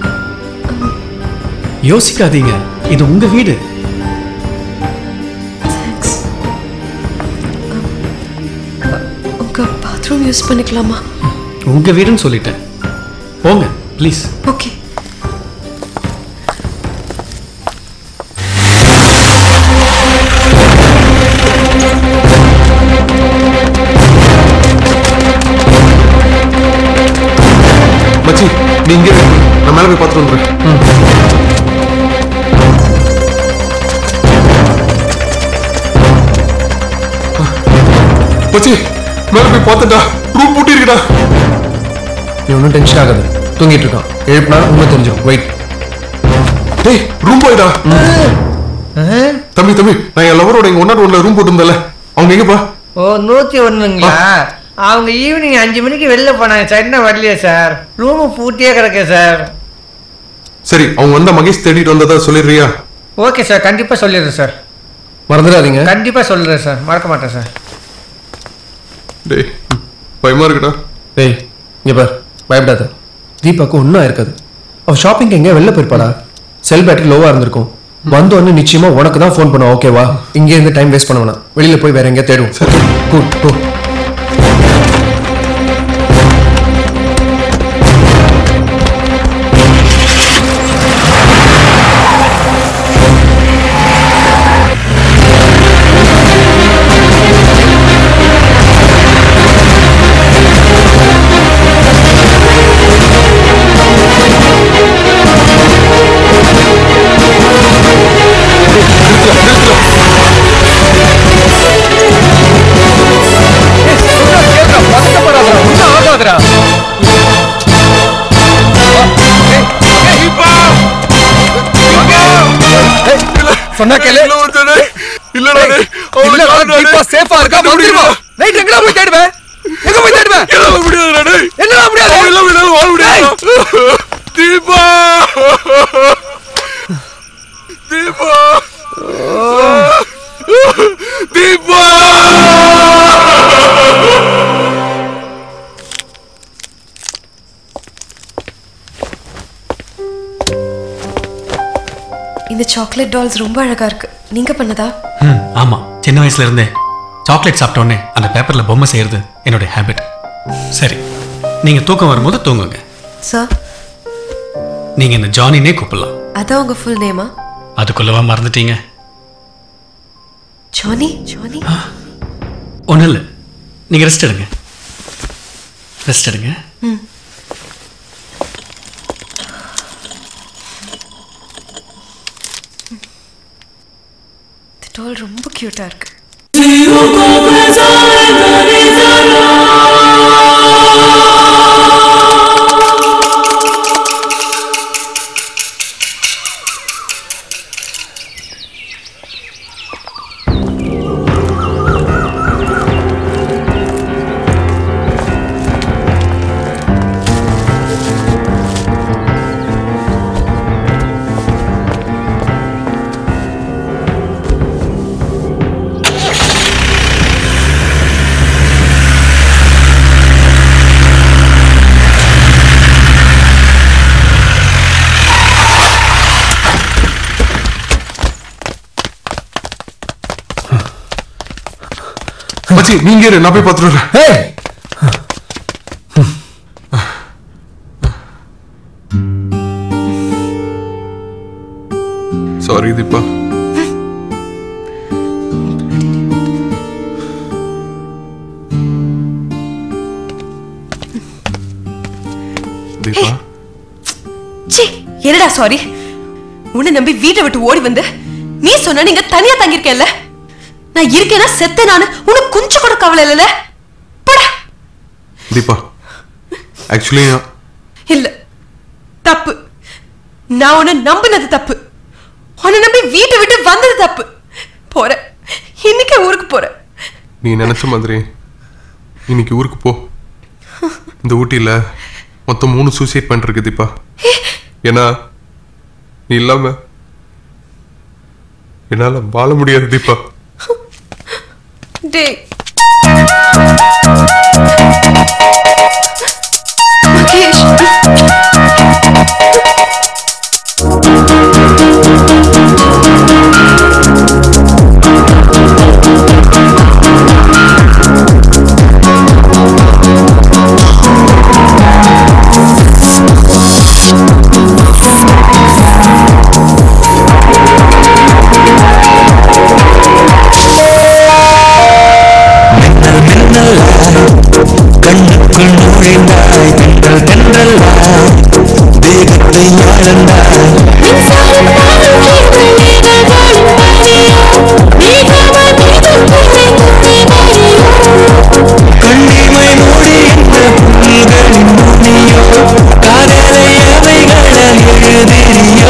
யோசிக்காதீங்க இது உங்க வீடு உங்க பாத்ரூம் யூஸ் பண்ணிக்கலாமா உங்க வீடுன்னு சொல்லிட்டேன் போங்க ப்ளீஸ் ஓகே மச்சி நீ இங்கே இரு. நான் மேலே போய் பார்த்துட்டு வந்துடுறேன் மச்சி மேலே போய் பார்த்துட்டா ரூம் பூட்டி இருக்குடா நீ ஒன்றும் டென்ஷன் ஆகாது தூங்கிட்டு இருக்கான் எழுப்பினா உண்மை தெரிஞ்சிடும் வெயிட் டேய் ரூம் போயிடா தம்பி தம்பி நான் என் லவரோட எங்க ஒன்னாட்டு ஒன்ல ரூம் போட்டிருந்தல அவங்க எங்கப்பா ஓ நூத்தி ஒண்ணுங்களா அவங்க ஈவினிங் அஞ்சு மணிக்கு வெளில போனாங்க சார் இன்னும் வரலையே சார் ரூமு பூட்டியே கிடக்கு சார் சரி அவங்க வந்தா மகேஷ் தேடிட்டு வந்ததா சொல்லிடுறியா ஓகே சார் கண்டிப்பா சொல்லிடுறேன் சார் மறந்துடாதீங்க கண்டிப்பா சொல்லிடுறேன் சார் மறக்க மாட்டேன் சார் டேய் பயமா இருக்குடா டேய் இங்க பார் பயப்படாத தீபாக்கு ஒன்றும் இருக்காது அவ ஷாப்பிங் எங்கே வெளில போயிருப்பாடா செல் பேட்டரி லோவா இருந்திருக்கும் வந்த உடனே நிச்சயமா உனக்கு தான் ஃபோன் பண்ணுவோம் ஓகேவா இங்கே இருந்து டைம் வேஸ்ட் பண்ண வேணாம் வெளியில போய் வேற எங்கேயா தேடுவோம் கூல் போ சொன்னா கேளு இல்லடா இல்லடா தீபா சேஃபா இருக்கா வந்துருமா நைட் எங்கடா போய் தேடுவேன் எங்க போய் தேடுவேன் என்னால முடியாதுடா டேய் என்னடா முடியாது அவன் இல்லாம என்னால வாழ முடியாது தீபா தீபா தீபா இந்த சாக்லேட் டால்ஸ் ரொம்ப அழகா இருக்கு நீங்க பண்ணதா ம் ஆமா சின்ன வயசுல இருந்தே சாக்லேட் சாப்பிட்டோன்னே அந்த பேப்பர்ல பொம்மை செய்யறது என்னுடைய ஹேபிட் சரி நீங்க தூக்கம் வரும்போது தூங்குங்க சார் நீங்க என்ன ஜானினே கூப்பிடலாம் அதான் உங்க ஃபுல் நேமா அதுக்குள்ளவா மறந்துட்டீங்க ஜானி ஜானி ஒன்றும் இல்லை நீங்க ரெஸ்ட் எடுங்க ரெஸ்ட் எடுங்க ம் இந்த டால் ரொம்ப கியூட்டா இருக்கு மச்சி நீங்க இரு நான் போய் பார்த்துட்டு வரேன் சாரி தீபா தீபா சி என்னடா சாரி உன்னை நம்பி வீட்டை விட்டு ஓடி வந்து நீ சொன்ன நீங்க தனியா தங்கியிருக்கேன்ல நான் இருக்கேன்னா செத்த நானு உனக்கு கொஞ்சம் கூட கவலை இல்லைல்ல தீபா ஆக்சுவலி இல்ல தப்பு நான் உன்னை நம்பினது தப்பு உன்னை நம்பி வீட்டை விட்டு வந்தது தப்பு போறேன் இன்னைக்கு ஊருக்கு போறேன் நீ நினைச்ச மாதிரி இன்னைக்கு ஊருக்கு போ இந்த ஊட்டியில் மொத்தம் மூணு சூசைட் பாயிண்ட் இருக்கு தீபா ஏன்னா நீ இல்லாம என்னால வாழ முடியாது தீபா டேய் மகேஷ் கண்ணுக்குள் நுழைந்தாய் தென்றல் தென்றல்லாய் தேகத்தை ஆழ்ந்தாய் கண்ணிமை மூடி இந்த புல்களின் நுனியோ காதலை அவைகள் எழுதியோ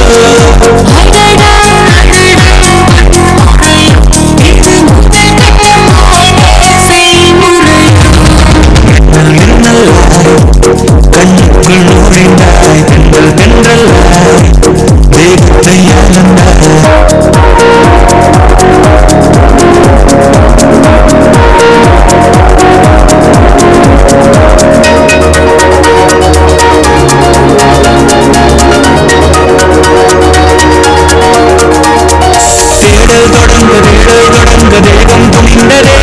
கண்ணுக்குள் நுழைந்தாய் தென்றல் தென்றல்லாய் தேகத்தை ஆழ்ந்தாய் தேடல் தொடங்க தேடல் தொடங்க தேகம் துணிந்ததே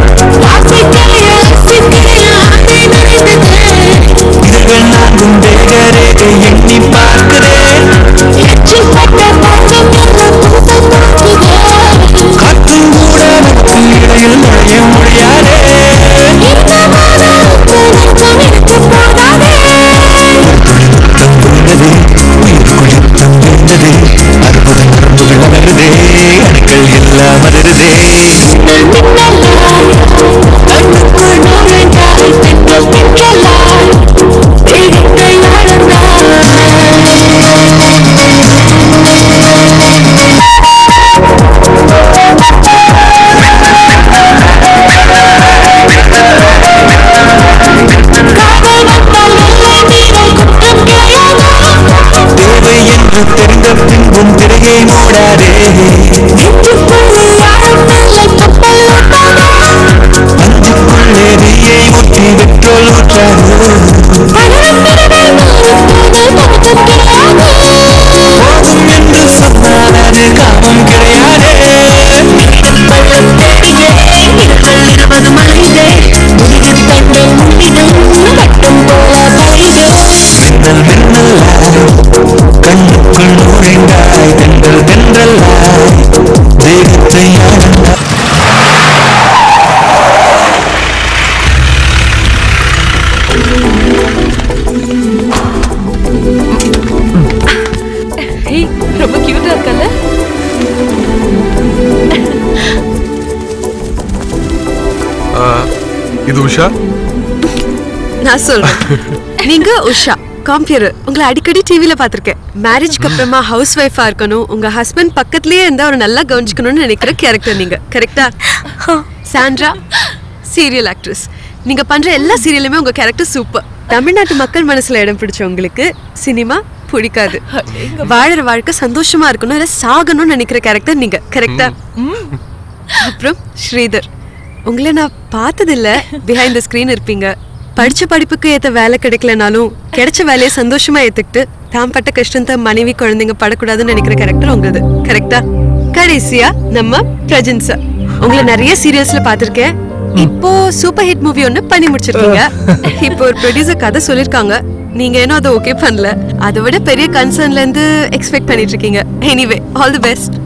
இதழ்கள் நான்கும் தேக ரேகை எண்ணி பார்க்கிறேன் காற்றும் கூட நமக்கு இடையில் நுழைய முடியாதே துளிர்த்தம் புரிந்ததே உயிர்க்குள் யுத்தம் இருந்ததே அற்புத நரம்புகள் அமருதே அணுக்கள் எல்லாம் அதிருதே தேவை என்று தெரிந்த பின்பும் திரையை மூடாதே அஞ்சுக்குள்ளே தீயை ஊற்றி பெட்ரோல் ஊற்றாது போதும் என்று சொன்னால் அது காமம் கிடையாதே மின்னல் மின்னல்லாய் கண்ணுக்குள் நுழைந்தாய் தென்றல் தென்றல்லாய் தேகத்தை ஆழ்ந்தாய் ஏய் ரொம்ப கியூட்டா இருக்கல்ல ஆ, இது உஷா நான் சொல்றேன் நீங்க உஷா காம்பியர் உங்களை அடிக்கடி டிவில பாத்திருக்கேன் மேரேஜ்க்கு அப்புறமா ஹவுஸ் ஒய்ஃபா இருக்கணும் உங்க ஹஸ்பண்ட் பக்கத்துலயே இருந்தா ஒரு நல்லா கவனிச்சுக்கணும்னு நினைக்கிற கேரக்டர் நீங்க கரெக்டா சாண்ட்ரா சீரியல் ஆக்ட்ரஸ் நீங்க பண்ற எல்லா சீரியலுமே உங்க கேரக்டர் சூப்பர் தமிழ்நாட்டு மக்கள் மனசுல இடம் பிடிச்ச உங்களுக்கு சினிமா பிடிக்காது வாழற வாழ்க்கை சந்தோஷமா இருக்கணும் இல்ல சாகணும்னு நினைக்கிற கேரக்டர் நீங்க கரெக்டா அப்புறம் ஸ்ரீதர் உங்களை நான் பார்த்ததில்ல பிஹைண்ட் த ஸ்க்ரீன் இருப்பீங்க படிச்ச படிப்புக்கு ஏத்த வேலை கிடைக்கலனாலும் கிடைச்ச வேலையை சந்தோஷமா ஏத்துக்கிட்டு தாம் பட்ட கஷ்டத்தை மனைவி குழந்தைங்க படக்கூடாதுன்னு நினைக்கிற கேரக்டர் உங்களுது கரெக்டா கடைசியா நம்ம பிரஜன்சா உங்களை நிறைய சீரியல்ஸ்ல பாத்திருக்கேன் இப்போ சூப்பர் ஹிட் மூவி ஒன்னு பண்ணி முடிச்சிருக்கீங்க இப்போ ஒரு ப்ரொடியூசர் கதை சொல்லிருக்காங்க நீங்க இன்னும் அதை ஓகே பண்ணல அதை விட பெரிய கன்சர்ன்ல இருந்து எக்ஸ்பெக்ட் பண்ணிட்டு இருக்கீங்க anyway all the best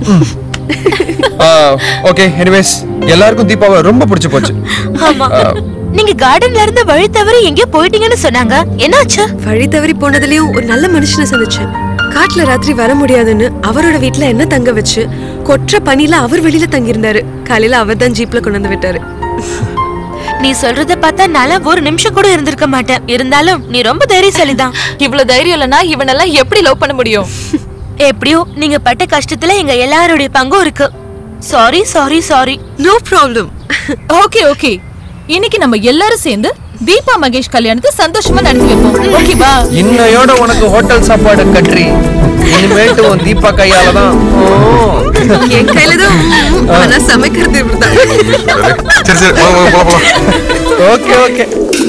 okay anyways எல்லாருக்கும் தீபாவை ரொம்ப பிடிச்சு போச்சு ஆமா ஆ, நீங்க கார்டன்ல இருந்து வழி தவறி எங்கேயோ போயிட்டீங்கன்னு சொன்னாங்க என்னாச்சு வழி தவறி போனதுலயும் ஒரு நல்ல மனுஷனை சந்திச்சேன் காட்டுல ராத்திரி வர முடியாதுன்னு அவரோட வீட்ல என்ன தங்க வச்சு கொற்ற பனில அவர் வெளியில தங்கியிருந்தாரு காலையில அவர் தான் ஜீப்ல கொண்டு வந்து விட்டாரு நீ சொல்றத பார்த்தா நல்லா ஒரு நிமிஷம் கூட இருந்திருக்க மாட்டேன் இருந்தாலும் நீ ரொம்ப தைரியசாலிதான் இவ்வளவு தைரியம் இல்லனா இவனெல்லாம் எப்படி லவ் பண்ண முடியும் எப்படியோ நீங்க பட்ட கஷ்டத்துல எங்க எல்லாருடைய பங்கும் இருக்கு sorry sorry sorry no problem okay okay இன்னைக்கு நம்ம எல்லாரும் சேர்ந்து தீபா மகேஷ் கல்யாணத்தை சந்தோஷமா நடத்தி வைப்போம் ஓகேவா இன்னையோட உனக்கு ஹோட்டல் சாப்பாடு கட்ரி இனிமேட்டு உன் தீபா கையால தான் என் கையில தான் ஆனா சமைக்கிறது இப்படிதான் சரி சரி வாங்க வாங்க போலாம் போலாம் ஓகே ஓகே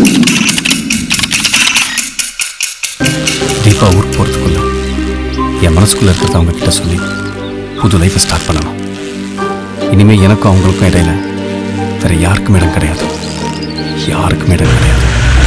தீபா ஊருக்கு போகிறதுக்குள்ள என் மனசுக்குள்ள இருக்கிறத அவங்க கிட்ட சொல்லி புது லைஃப்பை ஸ்டார்ட் பண்ணணும் இனிமே எனக்கும் அவங்களுக்கும் இடையில வேற யாருக்கும் இடம் கிடையாது யாருக்கும் இடம் கிடையாது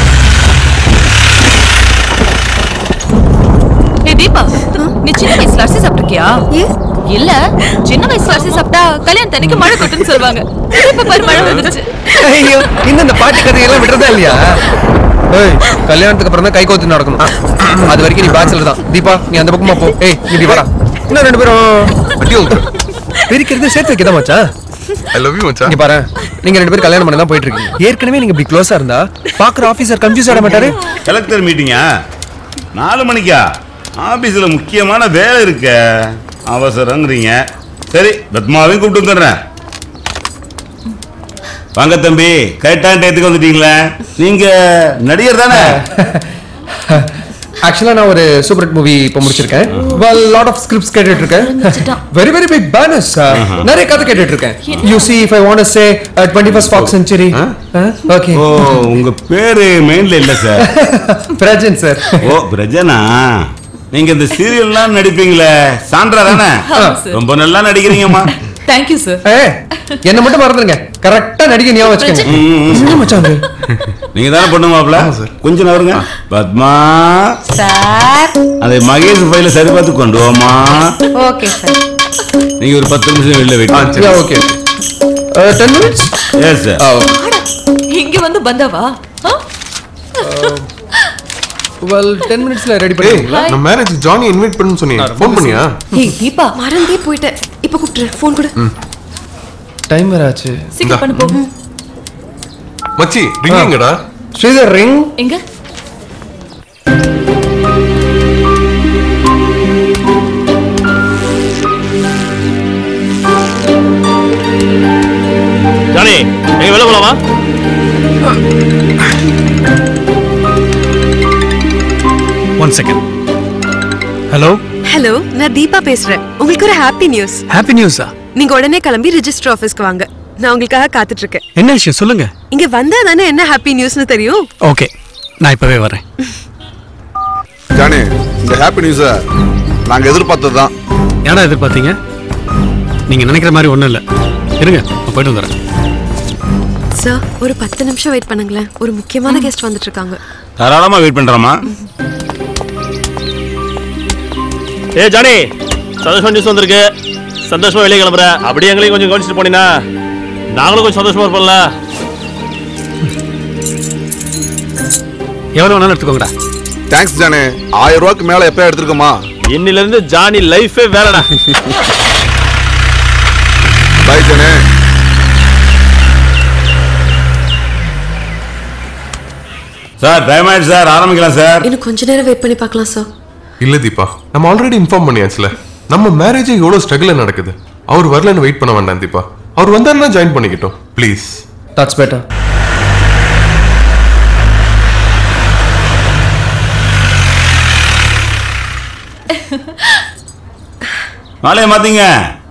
ஏய் தீபா நீ சின்ன வயசுல அரிசி சாப்பிட்டிருக்கியா இல்ல சின்ன வயசுல அரிசி சாப்பிட்டா கல்யாணம் தனிக்கு மழை கொட்டுன்னு சொல்லுவாங்க இப்ப பாரு மழை வந்துருச்சு ஐயோ இன்னும் இந்த பாட்டு கதையெல்லாம் விடுறதா இல்லையா ஏய் கல்யாணத்துக்கு அப்புறம் தான் கை கோத்து நடக்கணும் அது வரைக்கும் நீ பேச்சுலர் தான் தீபா நீ அந்த பக்கமா போ ஏய் நீ இப்படி வாடா இன்னும் ரெண்டு பேரும் அடி உங்க பிரிக்கிறது சேர்த்து வைக்கதான் மச்சான் ஐ லவ் யூ மச்சான் இங்க பாரு நீங்க ரெண்டு பேரும் கல்யாணம் பண்ண தான் போயிட்டு இருக்கீங்க ஏற்கனவே நீங்க இப்படி க்ளோஸா இருந்தா பாக்குற ஆபீசர் கன்ஃபியூஸ் ஆட மாட்டாரு கலெக்டர் மீட்டிங்கா நாலு மணிக்கா ஆபீஸ்ல முக்கியமான வேலை இருக்க அவசரங்கிறீங்க சரி பத்மாவையும் கூப்பிட்டு வந்துடுறேன் வாங்க தம்பி கரெக்டான டயத்துக்கு வந்துட்டீங்களே நீங்க நடிகர் தானே ஆக்சுவலா நான் ஒரு சூப்பர் ஹிட் மூவி இப்போ முடிச்சிருக்கேன் வெல் லாட் ஆஃப் ஸ்கிரிப்ட்ஸ் கேட்டுட்டு இருக்கேன் வெரி வெரி பிக் பேனர்ஸ் நிறைய கதை கேட்டுட்டு இருக்கேன் you see if i want to say uh, 21st fox century okay oh உங்க பேரு மெயின்ல இல்ல சார் பிரஜன் சார் ஓ பிரஜனா நீங்க இந்த சீரியல்லாம் நடிப்பீங்களே சான்றா தானே ஆமா சார். ரொம்ப நல்லா நடிக்கிறீங்கம்மா தேங்க்யூ சார் ஏ என்ன மட்டும் மறந்துருங்க கரெக்டா நடிக்க ஞாபகம் வச்சுக்கோங்க ம், ம், ம். என்ன மச்சான் அது? நீங்க தானே பொண்ணு மாப்பிள கொஞ்சம் நவருங்க பத்மா சார் அதை மகேஷ் ஃபைல சரி பார்த்து கொண்டு வாமா ஓகே சார் நீங்க ஒரு பத்து நிமிஷம் வெளில wait Yeah, okay. Uh, 10 minutes? Yes sir Oh, இங்க வந்து பந்தாவா ஆ? well, 10 minutesல ரெடி ஏய் பண்ணிடுவீங்களா நான் மேரேஜ் ஜானி இன்வைட் பண்ணு சொன்னீங்க ஃபோன் பண்ணியா ஏய் தீபா மறந்தே போயிட்டேன் இப்ப கூப்பிட்டுறேன் ஃபோன் கொடு டைம் வேற ஆச்சு சீக்கிரம் பண்ணு போ மச்சி ரிங்கிங்கடா ஸ்ரீதர் ரிங் எங்க ஜானி எங்க வெளில போலாமா ஒன் செகண்ட் ஹலோ ஹலோ நான் தீபா பேசுறேன் உங்களுக்கு ஒரு ஹாப்பி நியூஸ் ஹாப்பி நியூஸா நீங்க உடனே கிளம்பி ரெஜிஸ்டர் ஆபீஸ்க்கு வாங்க நான் உங்களுக்காக காத்துட்டு இருக்கேன் என்ன விஷயம் சொல்லுங்க இங்க வந்தா தானே என்ன ஹாப்பி நியூஸ்னு தெரியும் ஓகே நான் இப்பவே வரேன் ஜானி இந்த ஹாப்பி நியூஸை நாங்கள் எதிர்பார்த்தது தான் ஏன்னா எதிர்பார்த்தீங்க நீங்க நினைக்கிற மாதிரி ஒண்ணும் இல்ல இருங்க நான் போயிட்டு வந்துடுறேன் சார் ஒரு பத்து நிமிஷம் வெயிட் பண்ணுங்களேன் ஒரு முக்கியமான கெஸ்ட் வந்துட்டு இருக்காங்க தாராளமா வெயிட் பண்றேம்மா ஏ ஜானி சந்தோஷமா நியூஸ் வந்திருக்கு சந்தோஷமா வெளியே கிளம்புற அப்படியே எங்களையும் கொஞ்சம் கவனிச்சுட்டு போனீங்கன்னா நாங்களும் கொஞ்சம் சந்தோஷமா இருப்போம்ல எவ்வளவு வேணாலும் எடுத்துக்கோங்கடா தேங்க்ஸ் ஜானி ஆயிரம் ரூபாய்க்கு மேலே எப்போ எடுத்துருக்கோமா இன்னில இருந்து ஜானி லைஃபே வேறடா பாய் ஜானி சார் டைம் ஆயிடுச்சு சார் ஆரம்பிக்கலாம் சார் இன்னும் கொஞ்ச நேரம் வெயிட் பண்ணி பார்க்கலாம் சார் இல்ல தீபா நம்ம ஆல்ரெடி இன்ஃபார்ம் பண்ணியாச்சுல நம்ம மேரேஜே எவ்வளவு ஸ்ட்ரகிள் நடக்குது அவர் வரலன்னு வெயிட் பண்ண வேண்டாம் தீபா அவர் வந்தாருன்னா ஜாயின் பண்ணிக்கிட்டோம் ப்ளீஸ் That's better. மாலையை மாத்தீங்க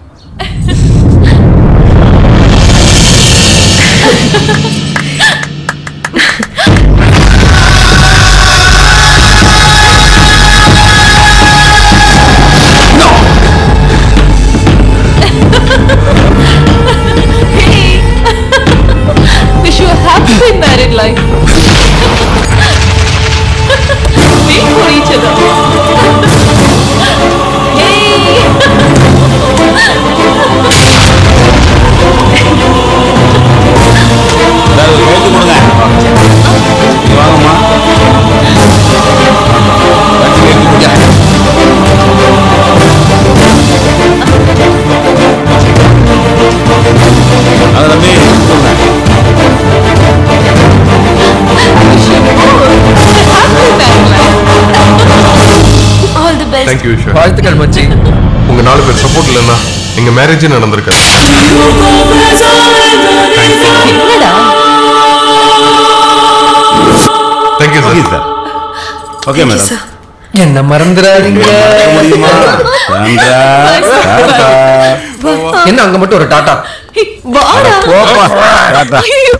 Wish you a happy married life. Wait for each other. Hey! Thank you Eshwar வாழ்த்துக்கள் மச்சி உங்க நாலு பேர் சப்போர்ட் இல்லைன்னா எங்க மேரேஜே நடந்திருக்காது என்னடா தேங்க்யூ சார் ஓகே மேடம் என்ன மறந்துடாதீங்க என்ன அங்க மட்டும் ஒரு டாடா வாடா போப்பா டாடா ஐயோ.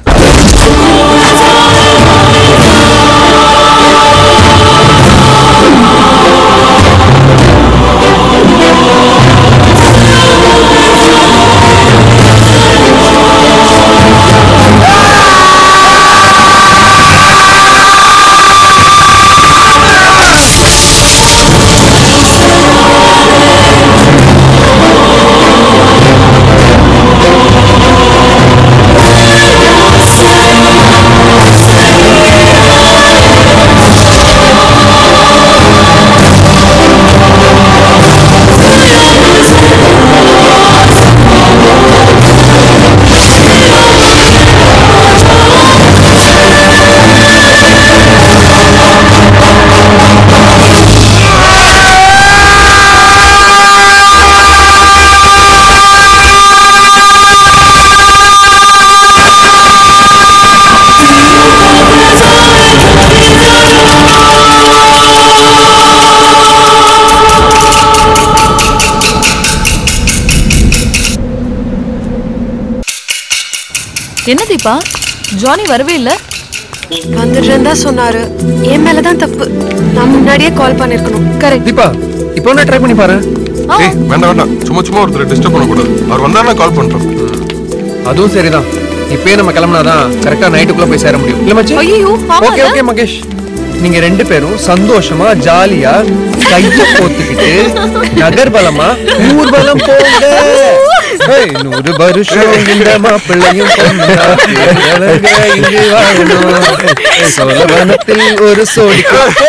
என்ன தீபா ஜானி வரவே இல்ல வந்துடுறேன் தான் சொன்னாரு என் மேலதான் தப்பு நான் முன்னாடியே கால் பண்ணிருக்கணும் கரெக்ட் தீபா இப்போ ஒன்று ட்ரை பண்ணி பாரு ஏய் வேண்டாம் வேண்டாம் சும்மா சும்மா ஒருத்தர் டிஸ்டர்ப் பண்ணக்கூடாது அவர் வந்தா நான் கால் பண்றேன் அதுவும் சரிதான் இப்பயே நம்ம கிளம்புனாதான் கரெக்டா நைட்டுக்குள்ள போய் சேர முடியும் இல்ல மச்சி ஐயோ, ஆமால. ஓகே ஓகே மகேஷ் நீங்க ரெண்டு பேரும் சந்தோஷமா ஜாலியா கைய போத்துக்கிட்டு நகர்பலமா ஊர்வலம் போங்க ஏய், நூறு வருஷம் இந்த மாப்பிள்ளையும் பொண்ணாக்கு அழகா இங்கு வாழணும் சோழவனத்தில் ஒரு சோடி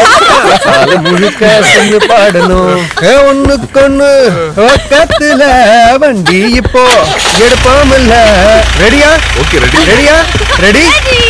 காலை முழுக்க சென்று பாடணும் ஏ, ஒண்ணுக்கொண்ணு பக்கத்துல வண்டி இப்போ எடுப்பாமல்ல ரெடியா ஓகே ரெடி ரெடியா ரெடி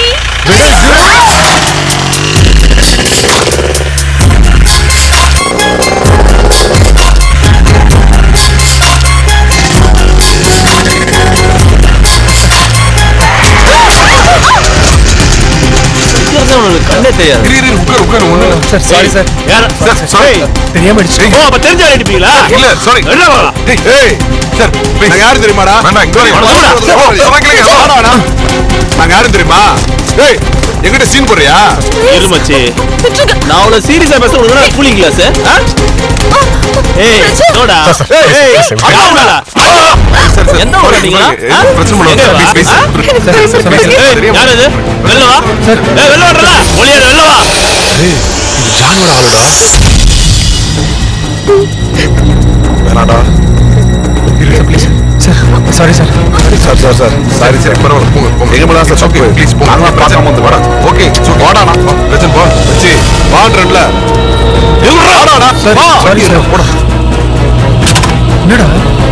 கண்ணே தெரியாது இரு இரு உட்கார் உட்கார் ஒண்ணு இல்ல. சார் சாரி சார் யார் சார் சாரி தெரியாம அடிச்சு ஓ அப்ப தெரிஞ்ச அடிப்பீங்களா இல்ல சாரி என்ன வா? ஏய் ஏய் சார் நாங்க யாரு தெரியுமாடா வேண்டாம் இங்க வாங்க. வாடா, ஓ, வாடா. சொன்னா கேளுங்க. வாடா, வாடா. நாங்க யாரும் தெரியுமா ஏய் எங்கிட்ட சீன் போடுறியா இரு மச்சி நான் அவ்வளவு சீரியஸா பேச உங்களுக்கு கூலிங் கிளாஸ் ஏய் நோடா ஏய் ஏய் அண்ணா எந்த ஊரா நீங்க ஏய், பிரச்சனை பண்ணாத. Please, please. ஏய் யார் இது வெளில வா ஏய் வெளில வாடா ஒளியாடு வெளில வா ஏய், இது ஜானோட ஆளுடா வேணாடா sorry sir sir sir sir சரி சரி பரவாயில்ல போங்க போங்க எங்க மேல சார் ஓகே ப்ளீஸ் போங்க நாங்களா பார்க்காம வந்து வாடா ஓகே வாடா ரஜன் போ வச்சு வான்றல வாடாடா சாரி வா சாரி சார் போடா என்னடா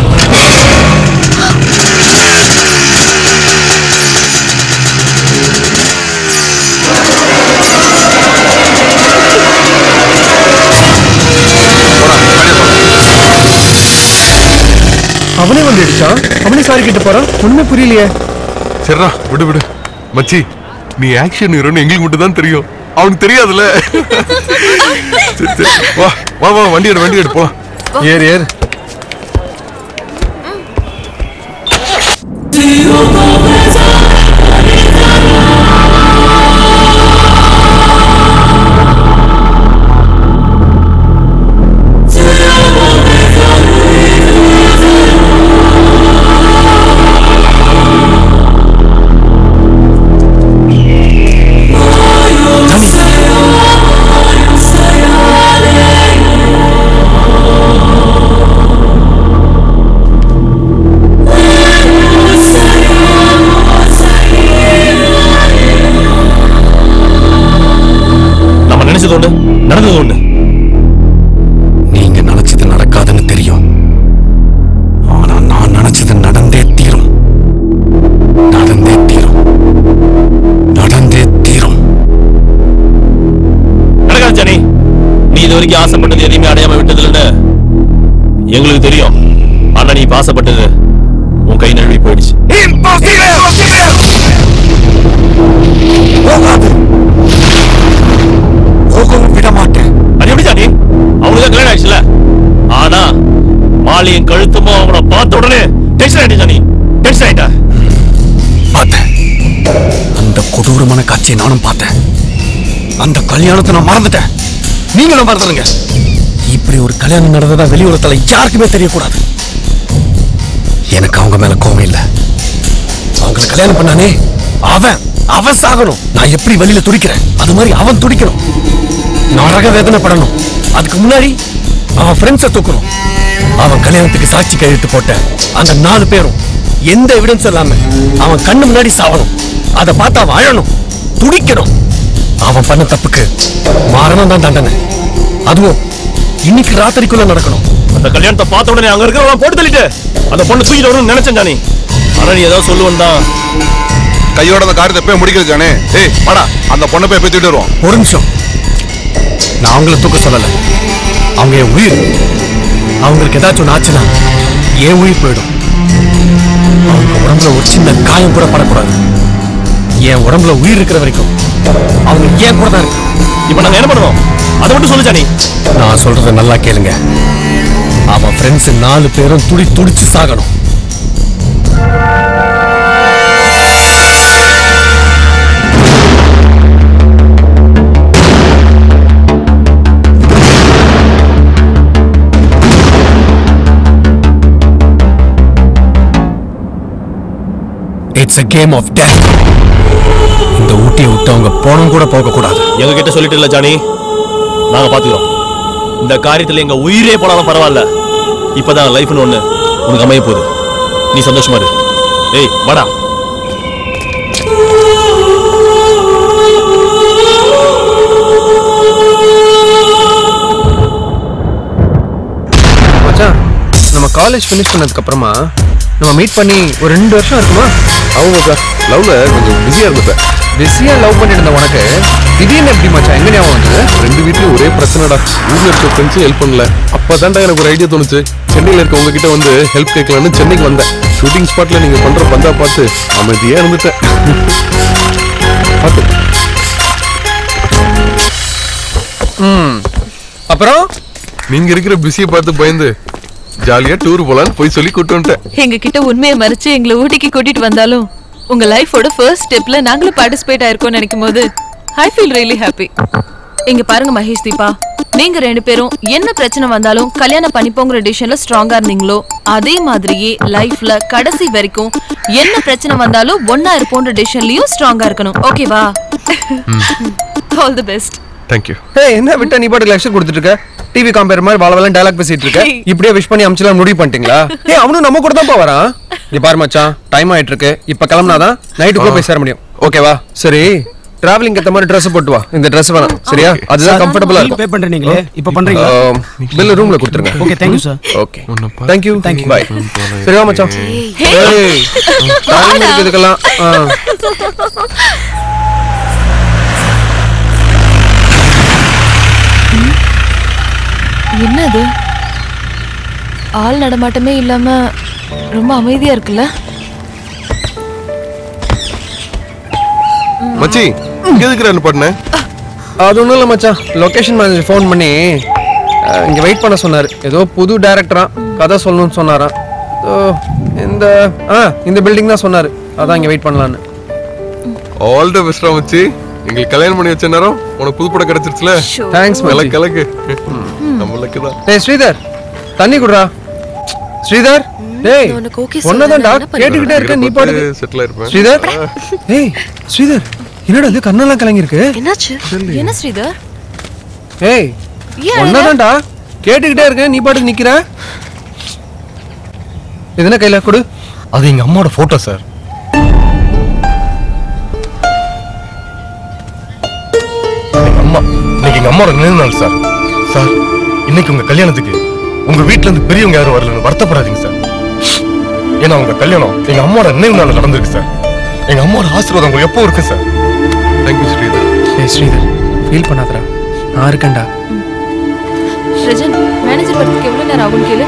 அவனே வந்து அடிச்சான் அவனே சாரி கிட்ட போறான் ஒண்ணுமே புரியலையே சரிடா விடு விடு மச்சி நீ ஆக்ஷன் ஹீரோன்னு எங்களுக்கு மட்டும் தான் தெரியும் அவனுக்கு தெரியாதுல்ல சரி, சரி. வா வா வா வண்டி எடு வண்டி எடு போலாம் ஏறு ஏறு நம்ம நினைச்சது ஒண்ணு நடந்தது ஒண்ணு நீங்க நினைச்சது நடக்காதுன்னு தெரியும் ஆனா நான் நினைச்சது நடந்தே தீரும் நடந்தே தீரும் நடந்தே தீரும் நடக்காது ஜானி நீ இது வரைக்கும் ஆசைப்பட்டது எதையுமே அடையாம விட்டது இல்லைன்னு எங்களுக்கு தெரியும் ஆனா நீ இப்ப ஆசைப்பட்டது உன் கை நழுவி போயிடுச்சு போகவும் விட மாட்டேன் அது எப்படி ஜானி அவனுக்கு தான் கல்யாணம் ஆயிடுச்சுல ஆனா மாலியின் கழுத்துமோ அவனை பார்த்த உடனே டென்ஷன் ஆயிட்டு ஜானி டென்ஷன் ஆயிட்டா பார்த்தேன் அந்த கொடூரமான காட்சியை நானும் பார்த்தேன் அந்த கல்யாணத்தை நான் மறந்துட்டேன் நீங்களும் மறந்துடுங்க இப்படி ஒரு கல்யாணம் நடந்ததா வெளியுறத்துல யாருக்குமே தெரியக்கூடாது எனக்கு அவங்க மேல கோவம் இல்ல அவங்கள கல்யாணம் பண்ணானே அவன் அவன் சாகணும் நான் எப்படி வெளியில துடிக்கிறேன் அது மாதிரி அவன் துடிக்கணும் நரக வேதனை படணும் அதுக்கு முன்னாடி அவன் ஃப்ரெண்ட்ஸை தூக்கணும் அவன் கல்யாணத்துக்கு சாட்சி கையெழுத்து போட்ட அந்த நாலு பேரும் எந்த எவிடன்ஸ் இல்லாம அவன் கண்ணு முன்னாடி சாவணும் அதை பார்த்து அவன் அழணும் துடிக்கணும் அவன் பண்ண தப்புக்கு மரணம் தான் தண்டனை அதுவும் இன்னைக்கு ராத்திரிக்குள்ள நடக்கணும் அந்த கல்யாணத்தை பார்த்த உடனே அங்க இருக்கிறவங்க போட்டு தள்ளிட்டு அந்த பொண்ணு தூக்கிட்டு வரணும்னு நினைச்சேன் ஜானி ஆனா நீ ஏதாவது சொல்லுவன் தான் கையோட அந்த காரியத்தை போய் முடிக்கிறது ஜானே ஏய் வாடா அந்த பொண்ணை போய் போய் தூக்கிட்டு வருவோம் ஒரு நிமிஷம் நான் அவங்கள தூக்க சொல்லல அவங்க என் உயிர் அவங்களுக்கு ஏதாச்சும் ஒண்ணு ஆச்சுன்னா என் உயிர் போயிடும் அவங்க உடம்புல ஒரு சின்ன காயம் கூட படக்கூடாது என் உடம்புல உயிர் இருக்கிற வரைக்கும் அவங்க ஏன் கூட தான் இருக்கு இப்ப நாங்க என்ன பண்ணுவோம் அதை மட்டும் சொல்லு ஜானி நான் சொல்றத நல்லா கேளுங்க அவன் ஃப்ரெண்ட்ஸ் நாலு பேரும் துடி துடிச்சு சாகணும் it's a game of death இந்த ஊட்டியை விட்டு அவங்க போனும் கூட போக கூடாது எங்க கிட்ட சொல்லிட்டு இல்ல ஜானி நாங்க பாத்துக்கிறோம் இந்த காரியத்துல எங்க உயிரே போனாலும் பரவாயில்ல இப்பதான் லைஃப்னு ஒண்ணு உனக்கு அமைய போகுது நீ சந்தோஷமா இரு ஏய் வாடா மச்சான் நம்ம காலேஜ் ஃபினிஷ் பண்ணதுக்கு அப்புறமா நம்ம மீட் பண்ணி ஒரு ரெண்டு வருஷம் இருக்குமா அவங்க சார் லவ்ல கொஞ்சம் பிஸியா இருந்துட்டேன் பிஸியா லவ் பண்ணிட்டு இருந்த உனக்கு திடீர்னு எப்படி மச்சான் எங்க ஞாபகம் வந்தது ரெண்டு வீட்லயும் ஒரே பிரச்சனைடா ஊர்ல இருக்க ஃப்ரெண்ட்ஸும் ஹெல்ப் பண்ணல அப்பதான்டா எனக்கு ஒரு ஐடியா தோணுச்சு சென்னையில இருக்க உங்ககிட்ட வந்து ஹெல்ப் கேட்கலான்னு சென்னைக்கு வந்தேன் ஷூட்டிங் ஸ்பாட்ல நீங்க பண்ற பந்தா பார்த்து அமைதியா இருந்துட்டேன் பார்த்து ம் அப்புறம் நீங்க இருக்கிற பிஸியை பார்த்து பயந்து ஜாலியா டூர் போலான்னு போய் சொல்லி கூட்டு வந்துட்டேன் எங்க கிட்ட உண்மையை மறைச்சு எங்களை ஊட்டிக்கு கூட்டிட்டு வந்தாலும் உங்க லைஃபோட ஃபர்ஸ்ட் ஸ்டெப்ல நாங்களும் பார்ட்டிசிபேட் ஆயிருக்கோம் நினைக்கும் போது ஐ ஃபீல் ரியலி ஹாப்பி இங்க பாருங்க மகேஷ் தீபா நீங்க ரெண்டு பேரும் என்ன பிரச்சனை வந்தாலும் கல்யாணம் பண்ணிப்போங்கிற டிசிஷன்ல ஸ்ட்ராங்கா இருந்தீங்களோ அதே மாதிரியே லைஃப்ல கடைசி வரைக்கும் என்ன பிரச்சனை வந்தாலும் ஒன்னா இருப்போன்ற டிசிஷன்லயும் ஸ்ட்ராங்கா இருக்கணும் ஓகேவா ஆல் தி பெஸ்ட் தேங்க்யூ ஏய் என்ன விட்டா நீ பாட்டுக்கு லெக்சர் கொடுத்துட்டு இருக்க டிவி காம்பேர் மாதிரி வாழ வாழ டயலாக் பேசிட்டு இருக்க இப்படியே விஷ் பண்ணி அமிச்சலாம் முடிவு பண்ணிட்டீங்களா ஏய் அவனும் நம்ம கூட தான் வரான் நீ பாரு மச்சான் டைம் ஆயிட்டு இருக்கு இப்ப கிளம்புனாதான் நைட்டுக்குள்ள போய் சேர முடியும் ஓகேவா சரி டிராவலிங் ஏத்த மாதிரி Dress போட்டு வா இந்த Dress வேணாம் சரியா அதுதான் Sir, கம்ஃபர்டபிளா bill இருக்கும் pay பண்றீங்களே, இப்ப பண்றீங்களா? பில் ரூம்ல கொடுத்துருங்க Okay, thank you, sir. Okay thank you thank you bye சரி வா மச்சான் Hey. ஏய் டைம் இருக்கு இதுக்கெல்லாம் ஆ. என்னது ஆள் நடமாட்டமே இல்லாம ரொம்ப அமைதியா இருக்குல்ல மச்சி இங்க எதுக்குற பண்ண அது ஒன்றும் இல்லை மச்சான் லொகேஷன் மேனேஜர் ஃபோன் பண்ணி அஹ், இங்க வெயிட் பண்ண சொன்னார் ஏதோ புது டேரக்டரா கதை சொல்லணும்னு சொன்னாராம் So, இந்த ஆ இந்த பில்டிங் தான் சொன்னார் அதான் இங்க வெயிட் பண்ணலான்னு ஆல் தி பெஸ்டா மச்சி எங்களுக்கு கல்யாணம் பண்ணி வச்ச நேரம் உனக்கு புது படம் கிடைச்சிருச்சுல தேங்க்ஸ் நல்லா மச்சி கலக்கு நம்மளுக்கு தான் டேய் ஸ்ரீதர் தண்ணி குடுறா ஸ்ரீதர் டேய் உனக்கு okay ஒன்னதான்டா சொல்லல, என்ன கேட்டுக்கிட்டே இருக்க நீ பாட்டுக்கு செட்டில் இருப்பேன் ஸ்ரீதர் ஏய் ஸ்ரீதர் என்னடா இது கண்ணெல்லாம் கலங்கி இருக்கு என்னாச்சு என்ன ஸ்ரீதர் ஏய் ஏன் அழற? ஒன்னதான்டா கேட்டுக்கிட்டே இருக்கேன் நீ பாட்டுக்கு நிக்கிற இது என்ன கையில கொடு அது எங்க அம்மாவோட போட்டோ சார் எங்க அம்மா இன்னைக்கு எங்க அம்மாவோட நினைவு நாள் சார் சார் இன்னைக்கு உங்க கல்யாணத்துக்கு உங்க வீட்ல இருந்து பெரியவங்க யாரும் வரலன்னு வருத்தப்படாதீங்க சார் ஏன்னா உங்க கல்யாணம் எங்க அம்மாவோட நினைவு நாள் நடந்திருக்கு சார் எங்க அம்மாவோட ஆசீர்வாதம் உங்களுக்கு எப்போ இருக்கு சார் தேங்க்யூ ஸ்ரீதர் ஏய் ஸ்ரீதர் ஃபீல் பண்ணாதடா நான் இருக்கேன்டா ரஜன் மேனேஜர் வரதுக்கு எவ்வளவு நேரம் ஆகும் கேளு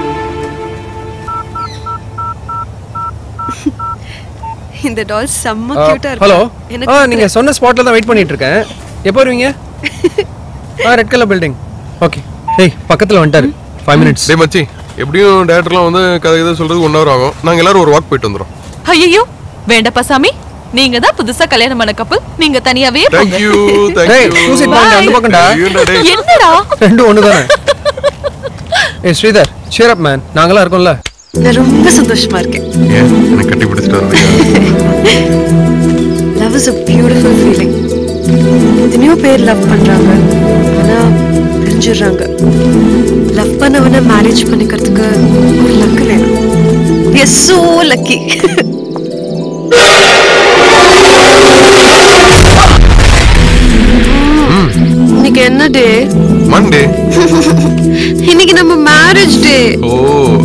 இந்த டால் செம்ம ஆ, கியூட்டா இருக்கு ஹலோ எனக்கு ஆ நீங்க சொன்ன ஸ்பாட்ல தான் வெயிட் பண்ணிட்டு இருக்கேன் எப்போ வருவீங்க ஆ ரெட் கலர் பில்டிங் ஓகே ஏய் பக்கத்துல வந்துட்டாரு ஃபைவ் மினிட்ஸ் டேய் மச்சி எப்படியும் டேரக்டர்லாம் வந்து கதை கதை சொல்றது ஒன் ஹவர் ஆகும் நாங்க எல்லாரும் ஒரு வாக் போயிட்டு வந்துடும் ஐயோ வேண்டப்பா சாமி நீங்க தான் புதுசா கல்யாணம் பண்ண கப்பல் நீங்க தனியாவே போங்க. Thank you, thank டேய் you. டூ சீட் பாயிண்ட் அந்த Bye. பக்கம்டா ஐயோடா, டேய். என்னடா ரெண்டும் ஒன்று தானே ஏய் ஸ்ரீதர் cheer up மேன் நாங்களாம் இருக்கோம்ல நான் ரொம்ப சந்தோஷமா இருக்கேன் ஏன் எனக்கு கட்டி பிடிச்சிட்டு வரலையா love is a beautiful feeling எத்தனையோ பேர் லவ் பண்றாங்க ஆனா பிரிஞ்சிடுறாங்க லவ் பண்ணவன மேரேஜ் பண்ணிக்கிறதுக்கு ஒரு லக்கு வேணும் எஸ் சோ லக்கி இன்னைக்கு என்ன டே மண்டே இன்னைக்கு நம்ம மேரேஜ் டே ஓ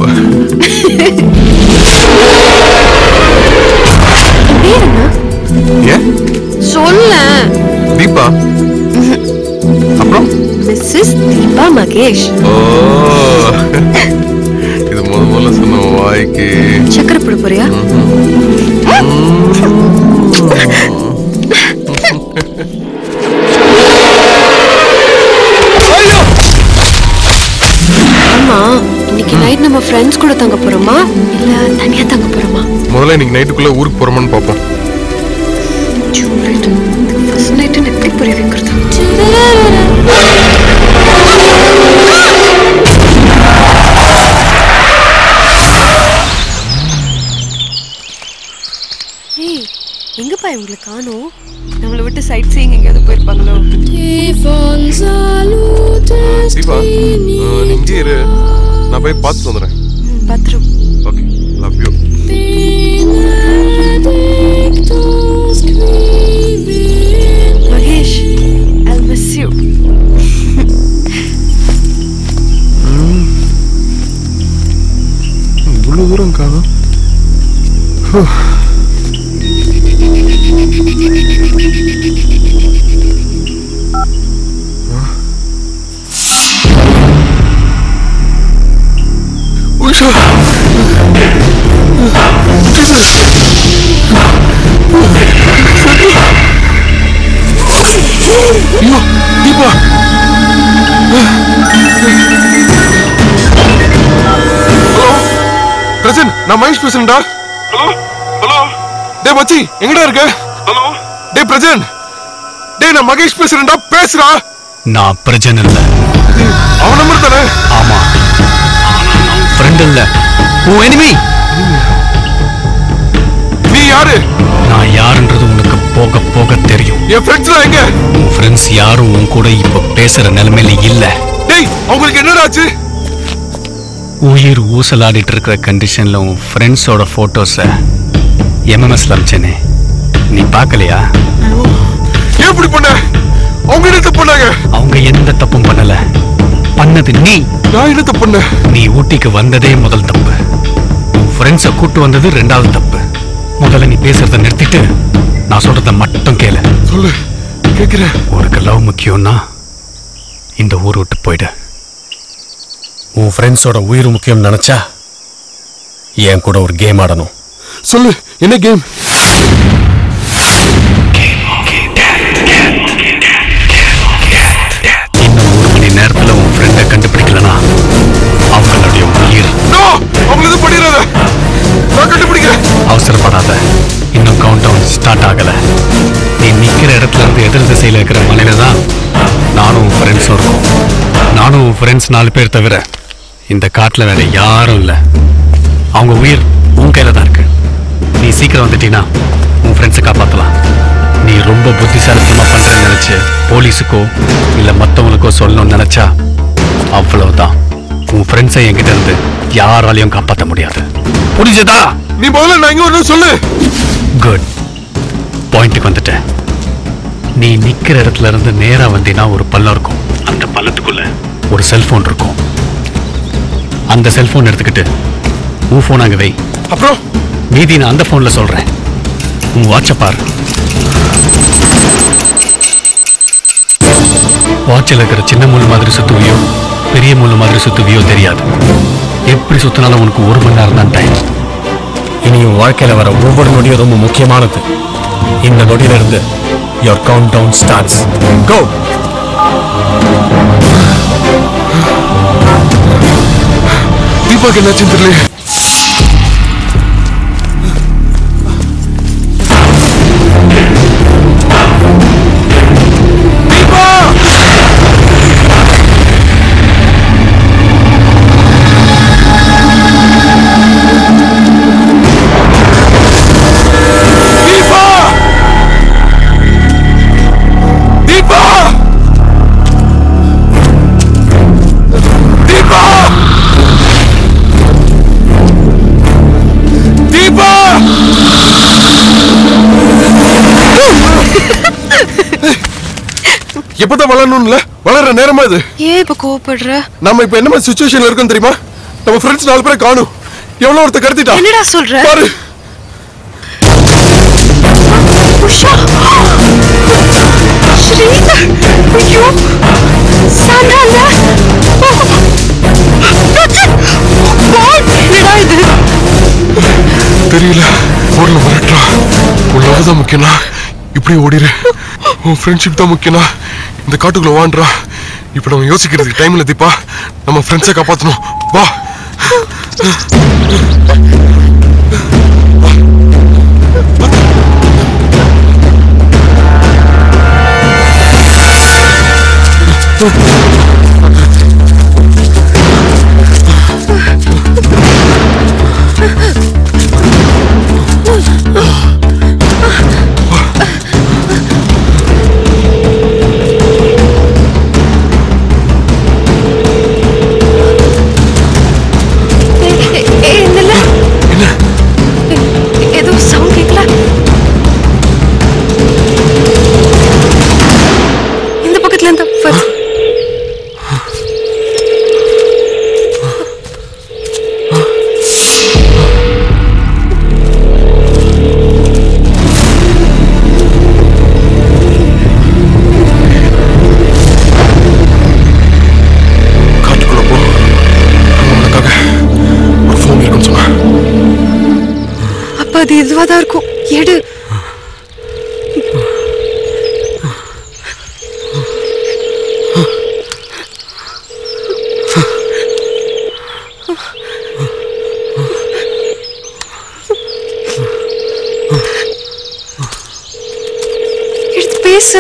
பேர் என்ன ஏன் சொல்ல தீபா அப்புறம் மிஸ்ஸஸ் தீபா மகேஷ் ஓ இது முத முதல்ல சொன்ன வாய்க்கு சக்கரை போட போறியா ஆமா இன்னைக்கு நைட் நம்ம ஃப்ரெண்ட்ஸ் கூட தங்க போறோமா இல்ல தனியா தங்க போறோமா முதல்ல இன்னைக்கு நைட்டுக்குள்ள ஊருக்கு போறோமான்னு பார்ப்போம் ஃபர்ஸ்ட் நைட் எப்படி புரிய வைக்கிறது ஏய் எங்கப்பா இவங்களை காணோம் நம்மளை விட்டு சைட் சீயிங் எங்கேயாவது போயிருப்பாங்களோ தீபா அஹ், நீ இங்கே இரு நான் போய் பார்த்துட்டு வந்துடுறேன் பத்திரம் okay love you Mahesh I miss you இவ்வளோ தூரம் காணும் உஷா ஐயோ தீபா ஹலோ பிரசன் நான் மகேஷ் பேசுறேன்டா ஹலோ ஹலோ டேய் மச்சி எங்கடா இருக்க ஹலோ டேய் பிரஜன் டேய் நான் மகேஷ் பேசுறேன்டா பேசுடா நான் பிரஜன் இல்ல அவன் நம்பர் தானே ஆமா ஃப்ரெண்ட் இல்ல உன் எனிமி நீ யாரு நான் யாருன்றது உனக்கு போக போக தெரியும் என் ஃப்ரெண்ட்ஸ்லாம் எங்க உன் ஃப்ரெண்ட்ஸ் யாரும் உன் கூட இப்ப பேசுற நிலைமையில இல்ல டேய் அவங்களுக்கு என்னடா ஆச்சு உயிர் ஊசலாடிட்டு இருக்கிற கண்டிஷன்ல உன் ஃப்ரெண்ட்ஸோட போட்டோஸ எம்எம்எஸ்ல அமிச்சேனே நீ பார்க்கலையா ஏன் இப்படி பண்ண அவங்க என்ன தப்பு பண்ணாங்க அவங்க எந்த தப்பும் பண்ணல பண்ணது நீ நான் என்ன தப்பு பண்ண நீ ஊட்டிக்கு வந்ததே முதல் தப்பு உன் ஃப்ரெண்ட்ஸை கூட்டு வந்தது ரெண்டாவது தப்பு முதல்ல நீ பேசுறத நிறுத்திட்டு நான் சொல்றத மட்டும் கேளு சொல்லு கேக்குறேன் உனக்கு லவ் முக்கியம்னா இந்த ஊர் விட்டு போயிடு உன் ஃப்ரெண்ட்ஸோட உயிர் முக்கியம் நினைச்சா என் கூட ஒரு கேம் ஆடணும் சொல்லு என்ன கேம் இன்னும் ஒரு மணி நேரத்துல உன் ஃப்ரெண்டை கண்டுபிடிக்கலனா அவங்களுடைய உயிர் நோ அவங்க எதுவும் பண்ணிடாத நான் கண்டுபிடிக்கிறேன் அவசரப்படாத இன்னும் கவுண்ட் டவுன் ஸ்டார்ட் ஆகல நீ நிக்கிற இடத்துல இருந்து எதிர் திசையில இருக்கிற மலையில தான் நானும் உன் ஃப்ரெண்ட்ஸும் இருக்கோம் நானும் உன் ஃப்ரெண்ட்ஸ் நாலு பேர் தவிர இந்த காட்டுல வேற யாரும் இல்ல அவங்க உயிர் உன் கையில தான் இருக்கு நீ சீக்கிரம் வந்துட்டீன்னா உன் ஃப்ரெண்ட்ஸை காப்பாத்தலாம் நீ ரொம்ப புத்திசாலித்தனமா பண்றேன்னு நினைச்சு போலீஸுக்கோ இல்ல மத்தவங்களுக்கோ சொல்லணும்னு நினைச்சா அவ்வளவுதான் உன் ஃப்ரெண்ட்ஸை என்கிட்ட இருந்து யாராலையும் காப்பாற்ற முடியாது புரிஞ்சதா நீ முதல்ல நான் இங்க ஒன்று சொல்லு குட் பாயிண்ட்டுக்கு வந்துட்டேன் நீ நிக்கிற இடத்துல இருந்து நேரா வந்தீங்கன்னா ஒரு பள்ளம் இருக்கும் அந்த பள்ளத்துக்குள்ள ஒரு செல்போன் இருக்கும் அந்த செல்போன் எடுத்துக்கிட்டு உன் போன் அங்க வை அப்புறம் மீதி நான் அந்த போன்ல சொல்றேன் உன் வாட்ச பாரு வாட்சில் இருக்கிற சின்ன முள் மாதிரி சுத்துவியோ பெரிய முள்ளு மாதிரி சுத்துவியோ தெரியாது எப்படி சுத்தினாலும் உனக்கு ஒரு மணி நேரம் தான் டைம் இனி உன் வாழ்க்கையில வர ஒவ்வொரு நொடியும் ரொம்ப முக்கியமானது இந்த நொடியில இருந்து your count down starts go தீபாக்கு என்னாச்சுன்னு தெரியல தீபா தீபா தீபா எப்பதான் வளரணும்ல வளர்ற நேரமா இது ஏன் இப்ப கோவப்படுற நம்ம இப்ப என்ன மாதிரி சுச்சுவேஷன்ல இருக்கோம் தெரியுமா நம்ம ஃப்ரெண்ட்ஸ் நாலு பேரை காணும் எவ்வளவு ஒருத்த கடத்திட்டா என்னடா சொல்ற? பாரு உஷா ஸ்ரீதர் ஐயோ சாண்டா இல்ல என்னடா இது தெரியல ஊர்ல வரட்டா உன் தான் முக்கியம்னா இப்படி ஓடிரு உன் ஃப்ரெண்ட்ஷிப் தான் முக்கியம்னா இந்த காட்டுக்குள்ள வான்றா இப்ப நம்ம யோசிக்கிறதுக்கு டைம் இல்ல தீபா நம்ம ஃப்ரெண்ட்ஸை காப்பாத்தணும் வா ஏய் என்னல ஏதோ சவுண்ட் கேட்கல இந்த பக்கத்துல இருந்து வரு. காட்டுக்குள்ள போ உனக்காக ஒரு ஃபோன் இருக்குன்னு சொன்னா அப்ப அது இதுவா தான் இருக்கும் எடு எடுத்து பேசு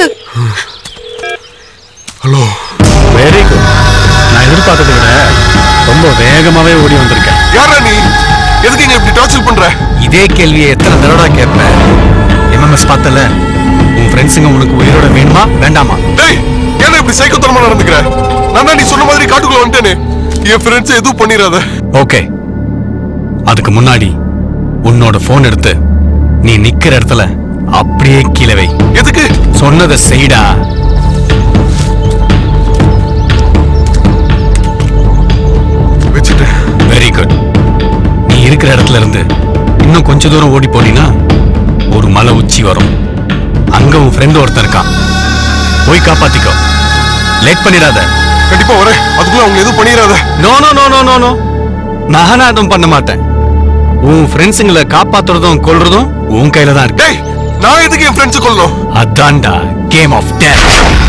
ஹலோ வெரி குட் நான் எதிர்பார்த்ததை விட ரொம்ப வேகமாவே ஓடி வந்திருக்கேன் யாரா நீ எதுக்கு இங்க இப்படி டார்ச்சர் பண்ற இதே கேள்வியை எத்தனை தடவை கேட்பேன் எம்எம்எஸ் பார்த்தல உன் ஃப்ரெண்ட்ஸுங்க உனக்கு உயிரோட வேணுமா வேண்டாமா டேய் ஏன்னா இப்படி சைக்கோத்தனமா நடந்துக்கிற நான் தான் நீ சொன்ன மாதிரி காட்டுக்குள்ள வந்துட்டேனே என் ஃப்ரெண்ட்ஸ் எதுவும் பண்ணிடாத ஓகே அதுக்கு முன்னாடி உன்னோட போன் எடுத்து நீ நிக்கிற இடத்துல அப்படியே கீழே வை எதுக்கு சொன்னதை செய்டா வச்சுட்டேன் வெரி குட் நீ இருக்கிற இடத்துல இருந்து இன்னும் கொஞ்ச தூரம் ஓடி போனீன்னா ஒரு மலை உச்சி வரும் அங்க உன் ஃப்ரெண்ட் ஒருத்தன் இருக்கான் போய் காப்பாத்திக்கோ லேட் பண்ணிடாத கண்டிப்பா வரேன் அதுக்குள்ள அவங்க எதுவும் பண்ணிடாத no no no no no no நான் அதுவும் பண்ண மாட்டேன் உன் ஃப்ரெண்ட்ஸுங்களை காப்பாத்துறதும் கொல்றதும் உன் கையில தான் இருக்கு டேய் நான் எதுக்கு என் ஃப்ரெண்ட்ஸ் கொல்லணும் அதான்டா கேம் ஆஃப் டெத்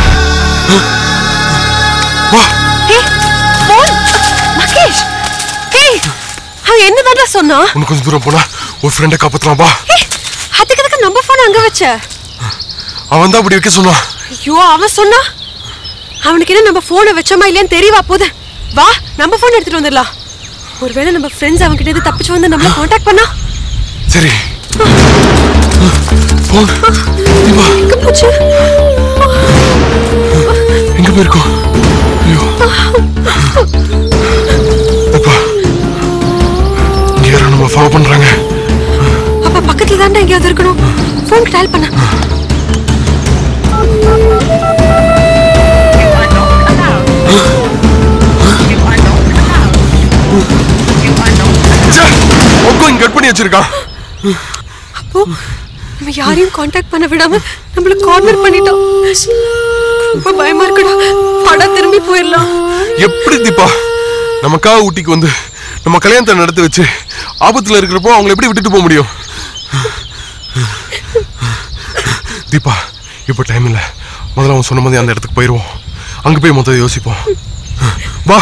ஏய் போன் மகேஷ் ஏய் அவன் என்னதான்டா சொன்னா இன்னும் கொஞ்சம் தூரம் போனா ஒரு ஃப்ரெண்டை காப்பாத்தலாம் வா ஏய் அதுக்கு எதுக்கு நம்ம போன் அங்க வச்ச அவன் தான் அப்படி வைக்க சொன்னான் ஐயோ அவன் சொன்னா அவனுக்கு என்ன நம்ம போனை வச்சோமா இல்லையான்னு தெரியவா போது வா நம்ம போன் எடுத்துட்டு வந்துடலாம் ஒருவேளை நம்ம ஃப்ரெண்ட்ஸ் அவன் கிட்ட இருந்து தப்பிச்சு வந்து நம்மள காண்டாக்ட் பண்ணா சரி போன் எங்க போச்சு எங்க போயிருக்கோம் ஐயோ அப்பா இங்க யாரோ நம்ம ஃபாலோ பண்றாங்க அப்ப பக்கத்துல தான்டா எங்கேயாவது இருக்கணும் போன் டயல் பண்ண ஒக்கம் கட் பண்ணி வச்சிருக்கான் அப்போ நம்ம யாரையும் காண்டாக்ட் பண்ண விடாம நம்மள கார்னர் பண்ணிட்டோம் ரொம்ப பயமா இருக்குடா வாடா திரும்பி போயிடலாம் எப்படி தீபா நமக்காக ஊட்டிக்கு வந்து நம்ம கல்யாணத்தை நடத்தி வச்சு ஆபத்துல இருக்கிறப்போ அவங்கள எப்படி விட்டுட்டு போக முடியும் தீபா இப்போ டைம் இல்ல முதல்ல அவன் சொன்ன மாதிரி அந்த இடத்துக்கு போயிடுவோம் அங்க போய் மொத்தம் யோசிப்போம் வா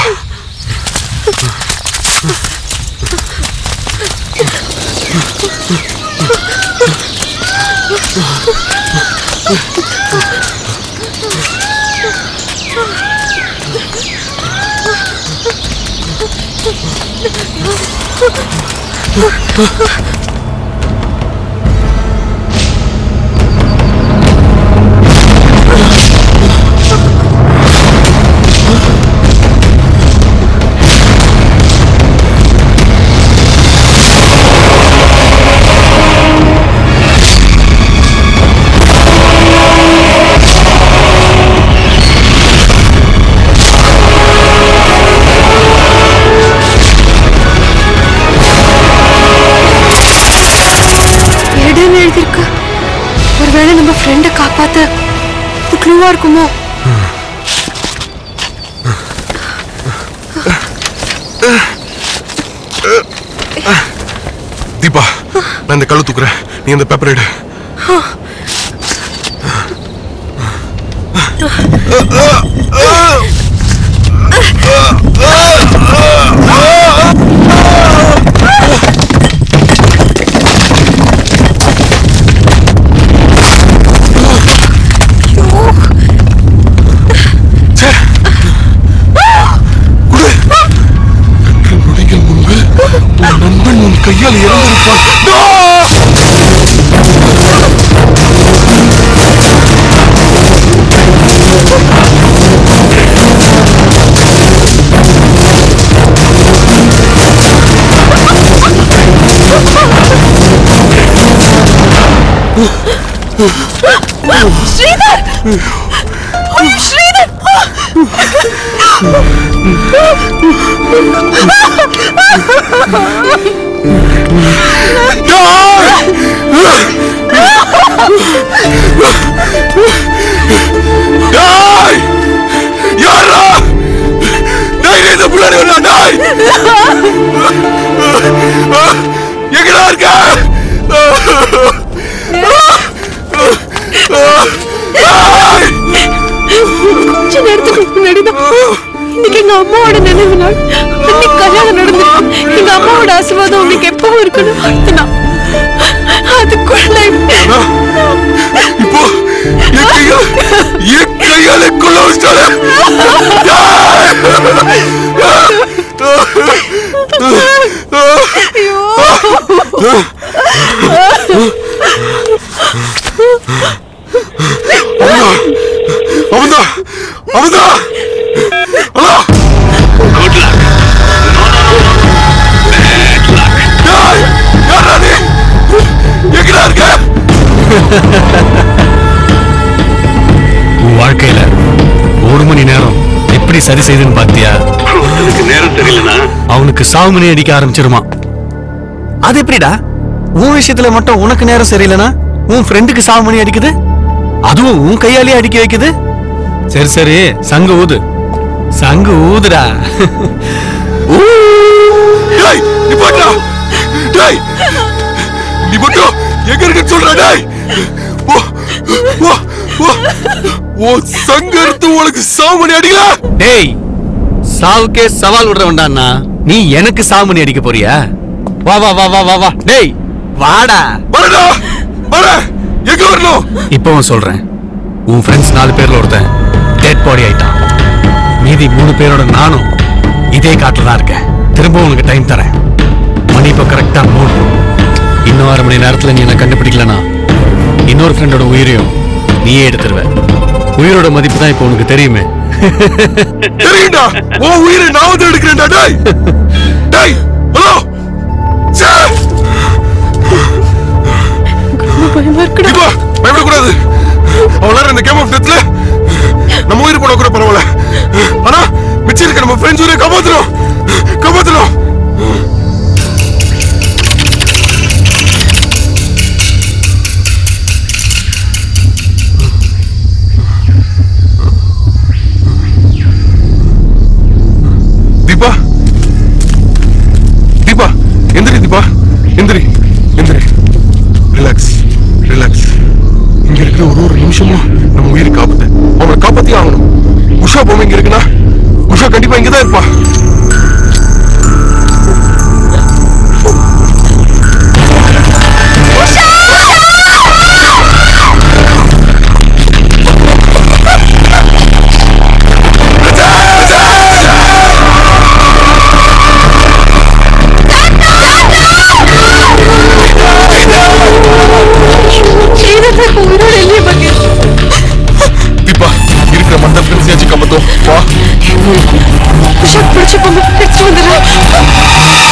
எடுன்னு எழுதியிருக்கு ஒருவேளை நம்ம ஃப்ரெண்டை காப்பாத்த இது க்ளூவா இருக்குமோ தீபா நான் இந்த கல்லு தூக்குறேன் நீ அந்த பேப்பர் எடு நொடிகள் முன்பு உன் நண்பன் உன் கையால் இறந்திருப்பான் ஸ்ரீதர் ஐயோ ஸ்ரீதர் டாய் யாரா டாய் நீ இந்த புள்ளாடி வரா டாய் எங்கடா இருக்க கொஞ்ச நேரத்துக்கு முன்னாடி இன்னைக்கு எங்க அம்மாவோட நினைவு நாள் அன்னைக்கு கல்யாணம் நடந்திருக்கு எங்க அம்மாவோட ஆசீர்வாதம் உங்களுக்கு எப்பவும் இருக்கணும் அர்த்தனா அதுக்குள்ள இப்போ என் கையால என் கையால கொள்ள வச்சிட்டாரு அவன்தான் அவன்தான் ஹலோ குட் லக் டேய் யாரா நீ எங்கடா இருக்க உன் வாழ்க்கையில ஒரு மணி நேரம் எப்படி சரி செய்துன்னு பாத்தியா நேரம் தெரியலனா அவனுக்கு சாவு மணி அடிக்க ஆரம்பிச்சிருமா அது எப்படிடா உன் விஷயத்துல மட்டும் உனக்கு நேரம் சரியில்லைனா உன் ஃப்ரெண்டுக்கு சாவு மணி அடிக்குது அதுவும் உன் கையாலேயே அடிக்க வைக்குது சரி சரி சங்கு ஊது சங்கு ஊதுடா டேய் நீ பாட்டா டேய் நீ மட்டும் எங்க இருக்குன்னு சொல்ற டேய் ஓ ஓ ஓ ஓ சங்கர்த்து உனக்கு சாமணி அடிக்கல டேய் சாவுக்கே சவால் விடுறவன்டான்னா நீ எனக்கு சாவு மணி அடிக்க போறியா வா வா வா வா வா வா டேய் வாடா வரடா வர எங்க வரணும் இப்பவும் சொல்றேன் உன் ஃப்ரெண்ட்ஸ் நாலு பேர்ல ஒருத்தன் டெட் பாடி ஆயிட்டான் மீதி மூணு பேரோட நானும் இதே காட்டுல தான் இருக்கேன் திரும்ப உனக்கு டைம் தரேன் மணி இப்போ கரெக்டா மூணு இன்னும் அரை மணி நேரத்துல நீ என்ன கண்டுபிடிக்கலனா இன்னொரு ஃப்ரெண்டோட உயிரையும் நீயே எடுத்துருவ உயிரோட மதிப்பு தான் இப்போ உனக்கு தெரியுமே தெரியும்டா உன் உயிரை நான் வந்து எடுக்கிறேன்டா டேய் டேய் ஹலோ சே பயமா இருக்குடா தீபா பயப்படக்கூடாது அவளார இந்த கேம் ஆஃப் டெத்ல நம்ம உயிர் போட கூட பரவாயில்ல ஆனா மிச்சம் இருக்க நம்ம ஃப்ரெண்ட்ஸ் உயிரை காப்பாத்துறோம் காப்பாத்துறோம் இருக்கிற ஒரு ஒரு நிமிஷமும் நம்ம உயிருக்கு ஆபத்து அவனை காப்பாத்தி ஆகணும் உஷா பொம்மை இங்க இருக்குன்னா உஷா கண்டிப்பா இங்கதான் இருப்பா உயிரோட இல்லையே மகேஷ் தீபா இருக்கிற மத்த ஃப்ரெண்ட்ஸையாச்சும் காப்பாத்தும் வா உஷா பிடிச்சு பொம்மை எடுத்து வந்துடுறேன்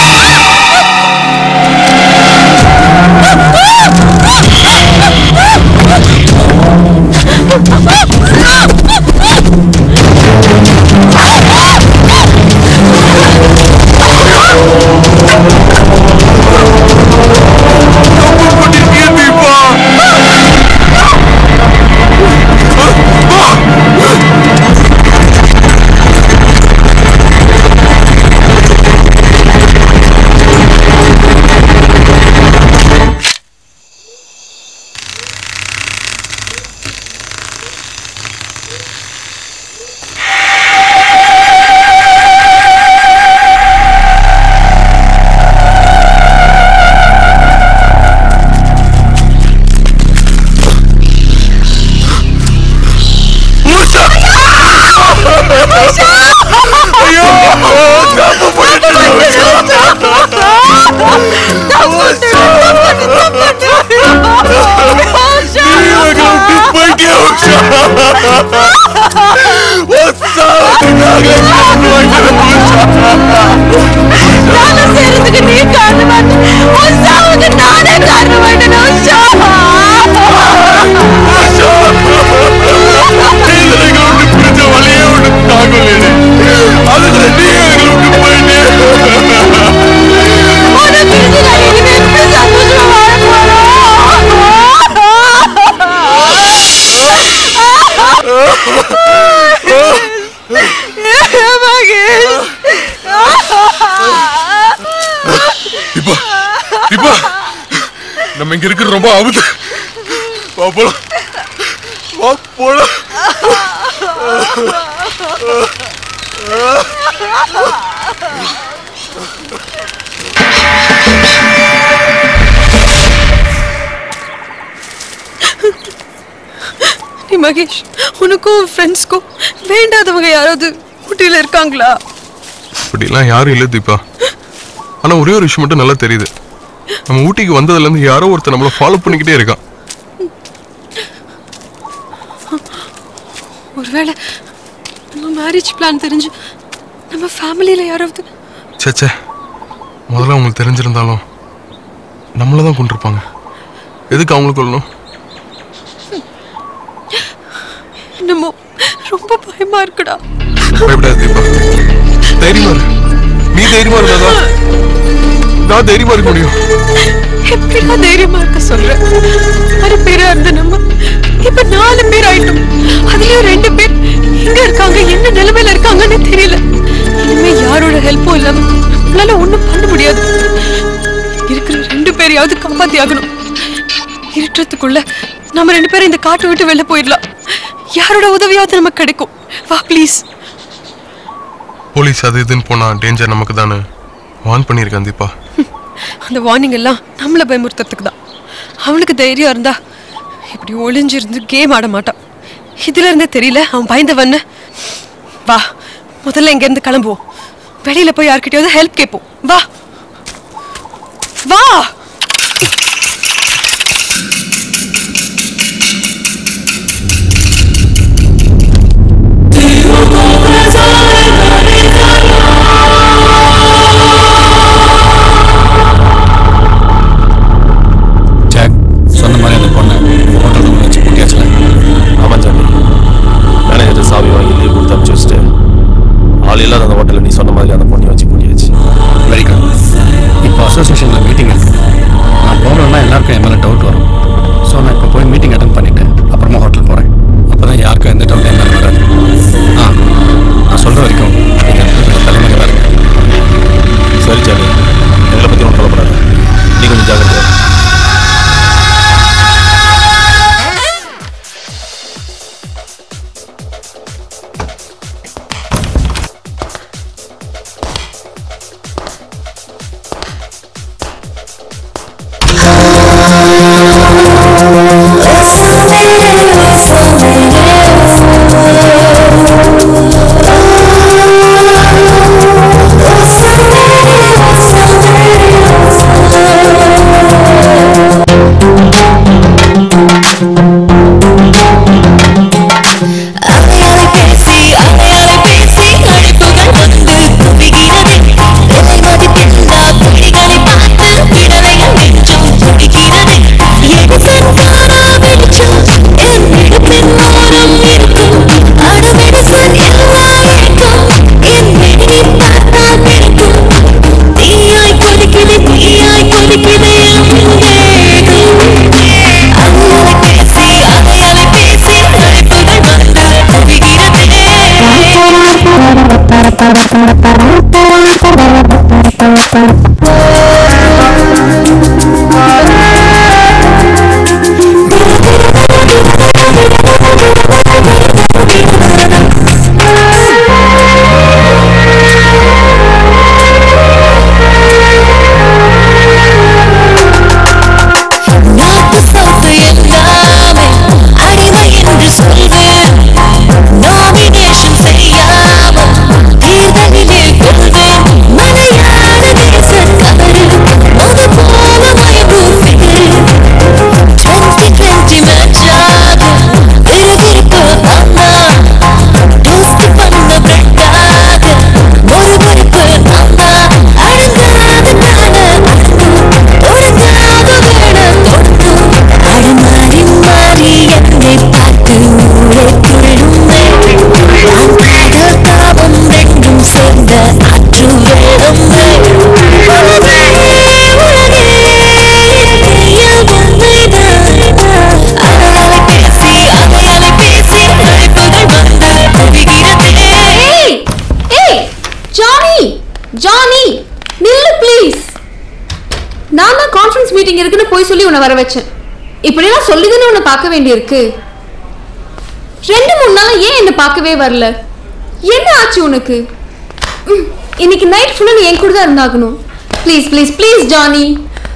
நானும் செய்யறதுக்கு நீ காரணமாட்டு உன் சாவுக்கு நானே காரணமாட்டேன் உஷா தீபா தீபா நம்ம இங்க இருக்கிறது ரொம்ப ஆபத்து வா போலாம் வா போலாம் நீ மகேஷ் உனக்கும் ஃப்ரெண்ட்ஸ்க்கும் வேண்டாதவங்க யாராவது ஊட்டியில இருக்காங்களா அப்படிலாம் யாரும் இல்லை தீபா ஆனா ஒரே ஒரு விஷயம் மட்டும் நல்லா தெரியுது நம்ம ஊட்டிக்கு வந்ததுல இருந்து யாரோ ஒருத்தர் நம்மள ஃபாலோ பண்ணிக்கிட்டே இருக்கான் ஒருவேளை நம்ம மேரேஜ் பிளான் தெரிஞ்சு நம்ம ஃபேமிலியில யாராவது சேச்சே முதல்ல அவங்களுக்கு தெரிஞ்சிருந்தாலும் நம்மள தான் கொண்டிருப்பாங்க எதுக்கு அவங்களுக்கு கொள்ளணும் என்னமோ ரொம்ப பயமா இருக்குடா பயப்படாத தீபா தைரியமா இரு நீ தைரியமா இருந்தாதான் நான் தைரியமா இருக்க முடியும் எப்படிடா தைரியமா இருக்க சொல்ற ஆறு பேரா இருந்த நம்ம இப்ப நாலு பேர் ஆயிட்டோம் அதுலயும் ரெண்டு பேர் எங்க இருக்காங்க என்ன நிலைமையில இருக்காங்கன்னு தெரியல இனிமே யாரோட ஹெல்ப்பும் இல்லாம நம்மளால ஒண்ணும் பண்ண முடியாது இருக்கிற ரெண்டு பேரையாவது காப்பாத்தி ஆகணும் இருட்டுறதுக்குள்ள நம்ம ரெண்டு பேரும் இந்த காட்டை விட்டு வெளில போயிடலாம் யாரோட உதவியாவது நமக்கு கிடைக்கும் வா ப்ளீஸ் போலீஸ் அது இதுன்னு போனா டேஞ்சர் நமக்கு தானே வான் பண்ணியிருக்கேன் தீபா அந்த வார்னிங் எல்லாம் நம்மளை பயமுறுத்துறதுக்கு தான் அவனுக்கு தைரியம் இருந்தா இப்படி ஒளிஞ்சிருந்து கேம் ஆட மாட்டான் இதுல இருந்தே தெரியல அவன் பயந்தவன்னு வா முதல்ல இங்க இருந்து கிளம்புவோம் வெளியில போய் யார்கிட்டயாவது ஹெல்ப் கேட்போம் வா வா ஜாக் சொன்ன மாதிரி அந்த பொண்ணை ஹோட்டல் ரூம் வச்சு பூட்டியாச்சுல ஆமாம் ஜாமி மேனேஜர் சாவி வாங்கி லீவ் கொடுத்து அனுப்பிச்சு வச்சுட்டு ஆள் இல்லாத அந்த ஹோட்டலில் நீ சொன்ன மாதிரி அந்த பொண்ணை வச்சு பூட்டியாச்சு வெரி குட் இப்போ அசோசியேஷனில் மீட்டிங் இருக்கு நான் போகணுன்னா எல்லாருக்கும் என் மேலே டவுட் வரும் ஸோ நான் இப்போ போய் மீட்டிங் அட்டன் பண்ணிட்டு அப்புறமா ஹோட்டல் போகிறேன் அப்போ தான் யாருக்கும் எந்த டவுட் என் மேலே வராது ஆ நான் சொல்கிற வரைக்கும் நீங்கள் தலைமையில் தான் இருங்க சரி ஜாமி எங்களை பற்றி ஒன்றும் கவலைப்படாத நீ கொஞ்சம் ஜாக்கிரதையா இரு. நாட்டு சவுத்து எல்லாமே அடிமை என்று சொல்வேன் நாமினேஷன் செய்யாமல் தேர்தலிலே கொள்வேன் மலையாள தேச கவரு அது போல மயக்கும் ஃபிகரு டுவெண்ட்டி டுவெண்ட்டி மேட்சாக விறுவிறுப்பு அம்மா டோஸ்ட் பண்ண பிரெட்டாக ஒரு பொறுப்பு அம்மா அடங்காத நான ஒழுங்காக வேட தொட்டும் அடமாறி மாறி என்னை பார்த்து ஊரே துள்ளுமே நான் காதல் தாபம் ரெண்டும் சேர்ந்த ஆற்று வேடமே உலகே உலகே கையில் உண்மைதான் அலையாலை பேசி அலையாலை பேசி அழைப்புகள் வந்து குவிகிறதே ஏய் ஜானி ஜானி நில்லு ப்ளீஸ் நான் தான் கான்ஃபரன்ஸ் மீட்டிங் இருக்குன்னு போய் சொல்லி உன்னை வர வச்சேன் இப்படிலாம் சொல்லி தானே உன்னை பார்க்க வேண்டியிருக்கு ரெண்டு மூணு நாள் ஏன் என்னை பார்க்கவே வரல என்ன ஆச்சு உனக்கு ம், இன்னைக்கு நைட் ஃபுல்லாக நீ என் கூட தான் இருந்தாகணும் ப்ளீஸ் ப்ளீஸ் ப்ளீஸ் ஜானி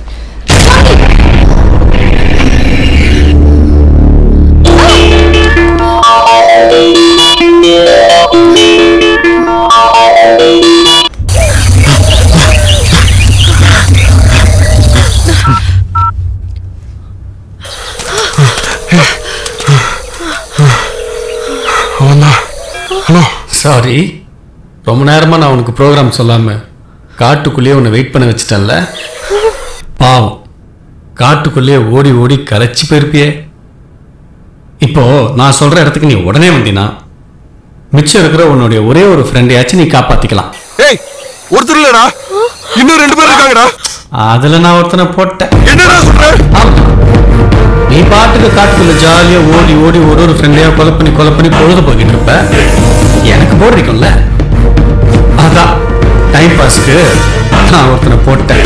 அவன்தான் ஹலோ சாரி ரொம்ப நேரமா நான் உனக்கு ப்ரோக்ராம் சொல்லாம காட்டுக்குள்ளேயே உன்னை வெயிட் பண்ண வச்சிட்டேன்ல பாவம் காட்டுக்குள்ளேயே ஓடி ஓடி கரைச்சி போயிருப்பியே இப்போ நான் சொல்ற இடத்துக்கு நீ உடனே வந்தீனா மிச்சம் இருக்கிற உன்னுடைய ஒரே ஒரு ஃப்ரெண்டையாச்சும் நீ காப்பாத்திக்கலாம் ஏய் ஒருத்தர் இல்லடா இன்னும் ரெண்டு பேர் இருக்காங்கடா அதுல நான் ஒருத்தனை போட்டேன் என்னடா சொல்ற நீ பாட்டுக்கு காட்டுக்குள்ள ஜாலியா ஓடி ஓடி ஒரு ஒரு ஃப்ரெண்டையா கொலை பண்ணி கொலை பண்ணி பொழுது போக்கிட்டு இருப்ப எனக்கு போர் அடிக்கும்ல அதான் டைம் பாஸ்க்கு நான் ஒருத்தனை போட்டேன்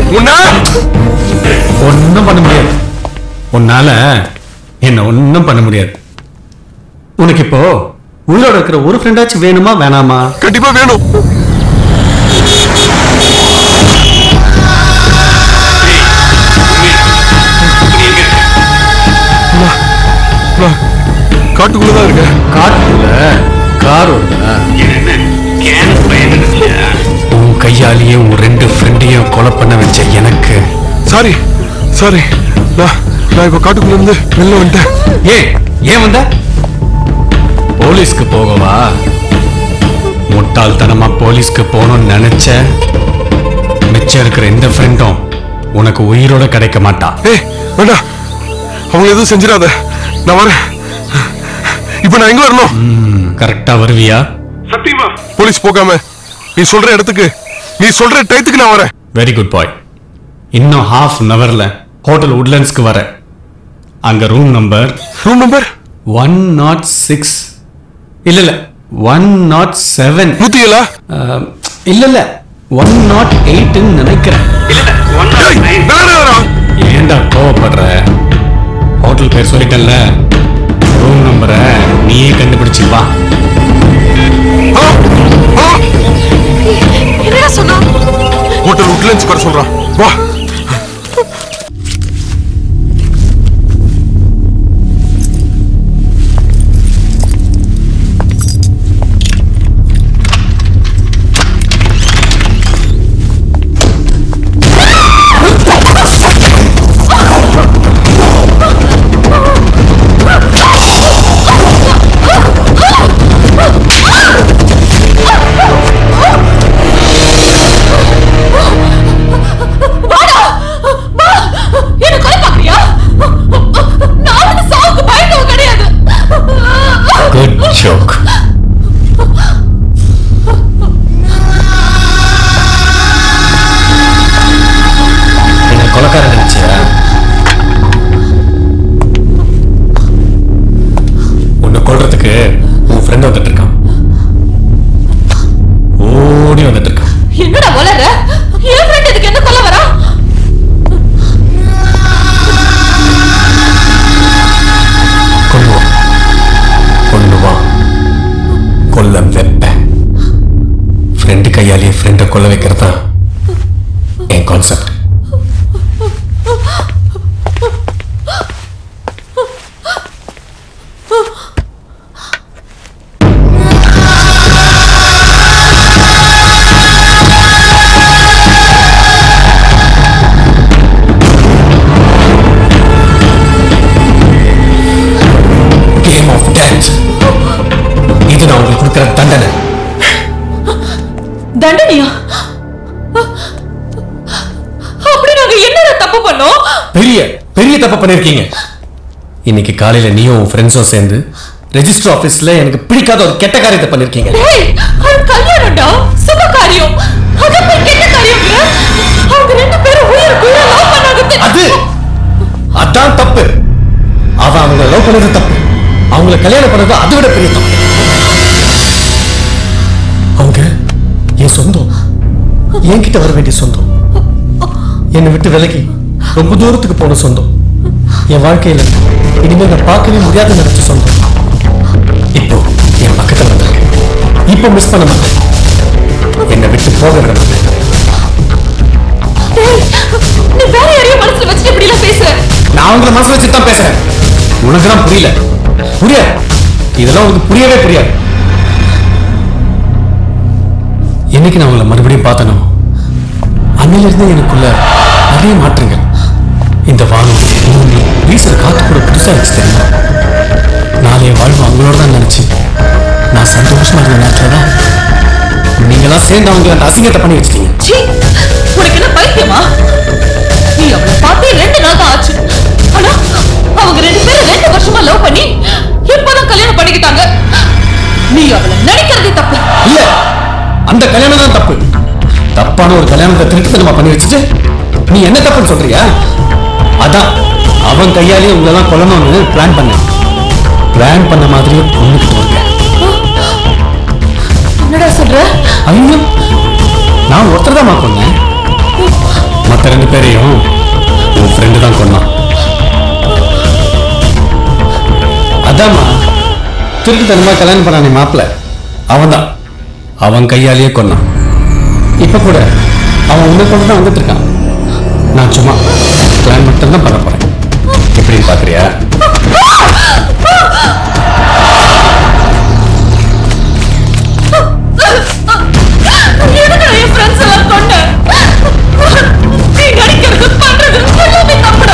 ஒன்றும் பண்ண முடியாது உன்னால என்ன ஒன்றும் பண்ண முடியாது உனக்கு இப்போ உயிரோட இருக்கிற ஒரு ஃப்ரெண்டாச்சும் வேணுமா வேணாமா கண்டிப்பா வேணும் காட்டுக்குள்ளதான் இருக்கேன் காட்டுக்குள்ள கார் வருதா உன் கையாலேயே உன் ரெண்டு ஃப்ரெண்டையும் கொலை பண்ண வச்ச எனக்கு சாரி சாரி நான் நான் இப்ப காட்டுக்குள்ள இருந்து வெளில வந்துட்டேன் ஏன் ஏன் வந்த போலீஸ்க்கு போகவா முட்டாள்தனமா போலீஸ்க்கு போகணும்னு நினைச்ச மிச்சம் இருக்கிற எந்த ஃப்ரெண்டும் உனக்கு உயிரோட கிடைக்க மாட்டா ஏய் வேண்டாம் அவங்க எதுவும் செஞ்சிடாத நான் வரேன் இப்ப நான் எங்க வரணும் கரெக்டா வருவியா சத்தியமா போலீஸ் போகாம நீ சொல்ற இடத்துக்கு நீ சொல்ற டயத்துக்கு நான் வரேன் வெரி குட் பாய் இன்னும் ஹாஃப் அன் ஹவர்ல ஹோட்டல் உட்லண்ட்ஸ்க்கு வர அங்க room number room number one nought six இல்ல இல்ல ஒன் நாட் செவன் நூத்தியலா இல்ல இல்ல ஒன் நாட் எயிட்னு நினைக்கிறேன் ஏன்டா கோவப்படுற ஹோட்டல் பேர் சொல்லிட்டேன்ல ரூம் நம்பரை நீயே கண்டுபிடிச்சு வா என்னடா சொன்னா ஹோட்டல் உட்லண்ட்ஸ் வர சொல்றான் வா வாடா ஃப்ரெண்டு கையாலேயே ஃப்ரெண்டை கொல்ல வைக்கிறது தான் என் கான்செப்ட் கேம் ஆஃப் டெத் இது நான் உங்களுக்கு கொடுக்குற தண்டனை தண்டனையா அப்படி நாங்க என்னடா தப்பு பண்ணோம் பெரிய பெரிய தப்பு பண்ணிருக்கீங்க இன்னைக்கு காலையில நீயும் உன் ஃப்ரெண்ட்ஸும் சேர்ந்து ரெஜிஸ்டர் ஆபீஸ்ல எனக்கு பிடிக்காத ஒரு கெட்ட காரியத்தை பண்ணிருக்கீங்க டேய் அது கல்யாணம்டா சுப காரியம் அது போய் கெட்ட காரியம்ல அவங்க ரெண்டு பேரும் உயிர் உயிர் லவ் பண்ணாங்க அது அதான் தப்பு அவ அவங்க லவ் பண்ணது தப்பு அவங்கள கல்யாணம் பண்ணது அதை விட பெரிய தப்பு அவங்க என் சொந்தம் என்கிட்ட வர வேண்டிய சொந்தம் என்னை விட்டு விலகி ரொம்ப தூரத்துக்கு போன சொந்தம் என் வாழ்க்கையில இனிமே நான் பார்க்கவே முடியாத நினைச்ச சொந்தம் இப்போ என் பக்கத்துல வந்திருக்கு இப்போ மிஸ் பண்ண மாட்டேன் என்னை விட்டு போக விட மாட்டேன் டேய் நீ வேற யாரையும் மனசுல வச்சுட்டு இப்படி எல்லாம் பேசுற நான் உங்களை மனசுல வச்சு தான் பேசுறேன் உனக்கு தான் புரியல புரியாது இதெல்லாம் உனக்கு புரியவே புரியாது என்னைக்கு நான் உங்களை மறுபடியும் பார்த்தனோ அன்னையில இருந்து எனக்குள்ள நிறைய மாற்றங்கள் இந்த வானம் பூமி வீசுற காத்து கூட புதுசா இருந்துச்சு தெரியுமா நாளைய வாழ்வு அவங்களோட தான் நினைச்சு நான் சந்தோஷமா இருந்த நேரத்துல தான் நீங்களாம் சேர்ந்து அவங்களை அந்த அசிங்கத்தை பண்ணி வச்சிட்டீங்க சீ உனக்கு என்ன பைத்தியமா நீ அவளை பார்த்தே ரெண்டு நாள் தான் ஆச்சு ஆனா அவங்க ரெண்டு பேரும் ரெண்டு வருஷமா லவ் பண்ணி இப்பதான் கல்யாணம் பண்ணிக்கிட்டாங்க நீ அவளை நினைக்கிறதே தப்பு இல்ல அந்த கல்யாணம் தான் தப்பு தப்பான ஒரு கல்யாணத்தை திருட்டுத்தனமா பண்ணி வச்சுட்டு நீ என்ன தப்புன்னு சொல்றியா அதான் அவன் கையாலேயே உங்களெல்லாம் கொல்லணும்னு பிளான் பண்ணேன் பிளான் பண்ண மாதிரியே பொண்ணுக்கிட்டு இருக்கேன் என்னடா சொல்ற ஐயோ நான் ஒருத்தர் தான் கொன்னேன் மற்ற ரெண்டு பேரையும் உன் ஃப்ரெண்டு தான் கொன்னான் அதாம்மா திருட்டுத்தனமா கல்யாணம் பண்ணானே மாப்பிள்ள அவன் தான் அவன் கையாலேயே கொன்னான் இப்ப கூட அவன் உன்னை கொண்டு தான் வந்துட்டு இருக்கான் நான் சும்மா பிளான் மட்டும் தான் பண்ண போறேன் எப்படின்னு பாக்குறியா எதுக்கு என் ஃப்ரெண்ட்ஸ் எல்லாம் கொண்ட நீ நடிக்கிறது பண்றது எல்லாமே தப்புடா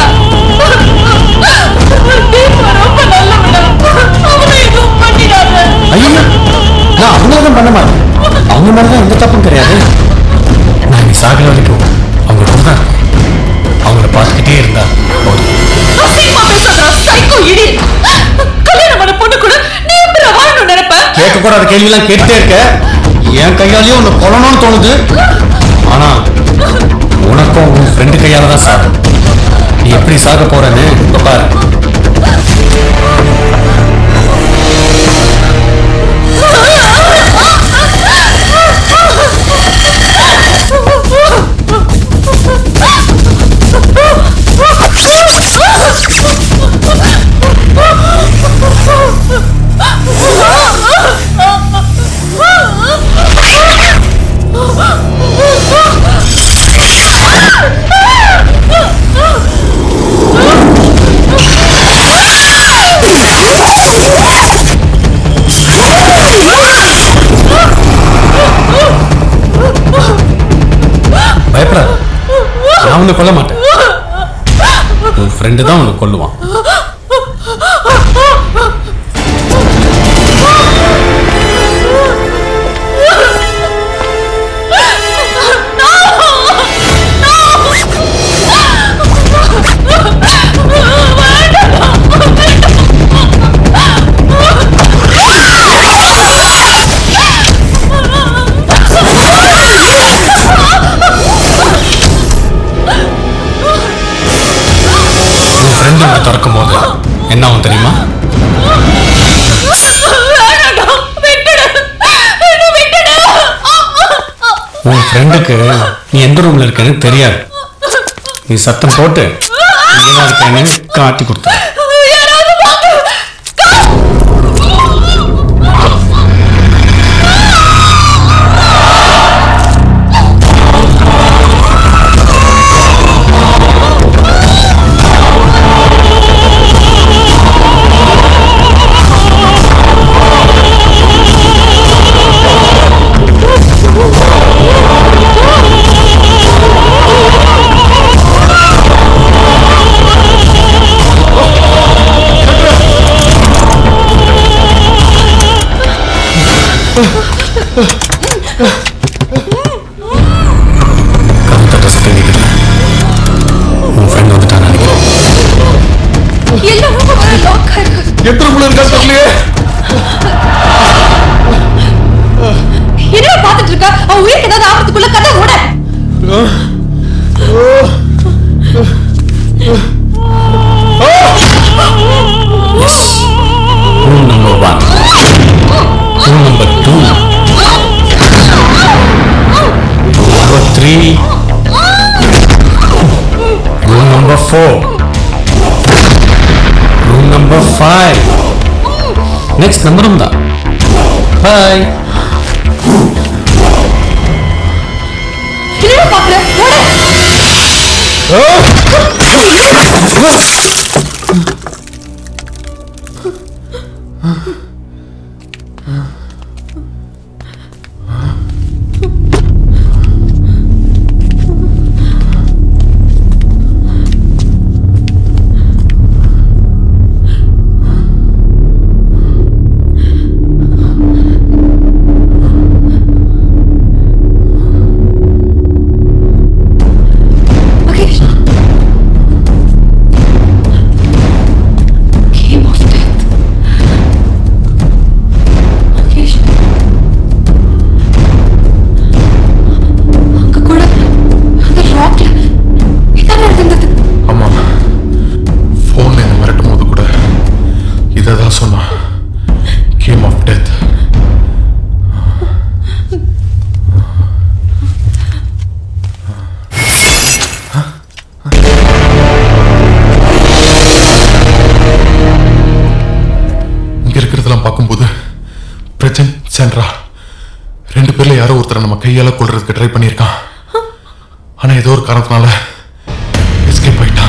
தீபா ரொம்ப நல்லவடா அவனை எதுவும் பண்ணிடாத ஐயோ நான் அவங்கள தான் பண்ண மாட்டேன் அவங்க மேல தான் எந்த தப்பும் கிடையாது நான் நீ சாகிற வரைக்கும் அவங்க கூட தான் இருப்பேன். அவங்கள பார்த்துக்கிட்டே இருந்தா போதும் அசிங்கமா பேசாதடா சைக்கோ இடி கல்யாணம் பண்ண பொண்ணு கூட நீ எப்படி வாழணும்னு நினைப்ப கேட்கக்கூடாத கேள்வியெல்லாம் கேட்டுட்டே இருக்க என் கையாலேயும் உன்னை கொல்லணும்னு தோணுது ஆனா உனக்கும் உன் ஃப்ரெண்டு கையால தான் சாகும் நீ எப்படி சாக போறேன்னு இப்ப பாரு பயப்படாத நான் உன்னை கொல்ல மாட்டேன் உன் ஃப்ரெண்டு தான் உன்னை கொல்லுவான் உன் ஃப்ரெண்டு உன்னை திறக்கும் போது என்ன ஆகும் தெரியுமா உன் ஃப்ரெண்டுக்கு நீ எந்த ரூம்ல இருக்கன்னு தெரியாது நீ சத்தம் போட்டு இங்கதான் இருக்கேன்னு காட்டி கொடுத்த எத்தனை புள்ள இருக்கா தெரியலையே என்ன பாத்துட்டு இருக்க அவன் உயிருக்கு ஏதாவது ஆபத்துக்குள்ள கதை ஓட Rule number one. Rule number two. Rule number three. Rule number four. Rule number five. Next number ఉందా Bye. என்னடா பாக்குற Mahesh Game of death. Mahesh அங்க கூட அந்த ராக்ல இதான் நடந்தது ஆமா போன்ல என்ன மிரட்டும் போது கூட இதை தான் சொன்னா கேம் ஆஃப் டெத் இங்க இருக்கிறதெல்லாம் பார்க்கும்போது பிரஜன் சென்ட்ரா ரெண்டு பேர்ல யாரோ ஒருத்தரை நம்ம கையால கொள்றதுக்கு ட்ரை பண்ணியிருக்கான் ஆனா ஏதோ ஒரு காரணத்தினால எஸ்கேப் ஆயிட்டான்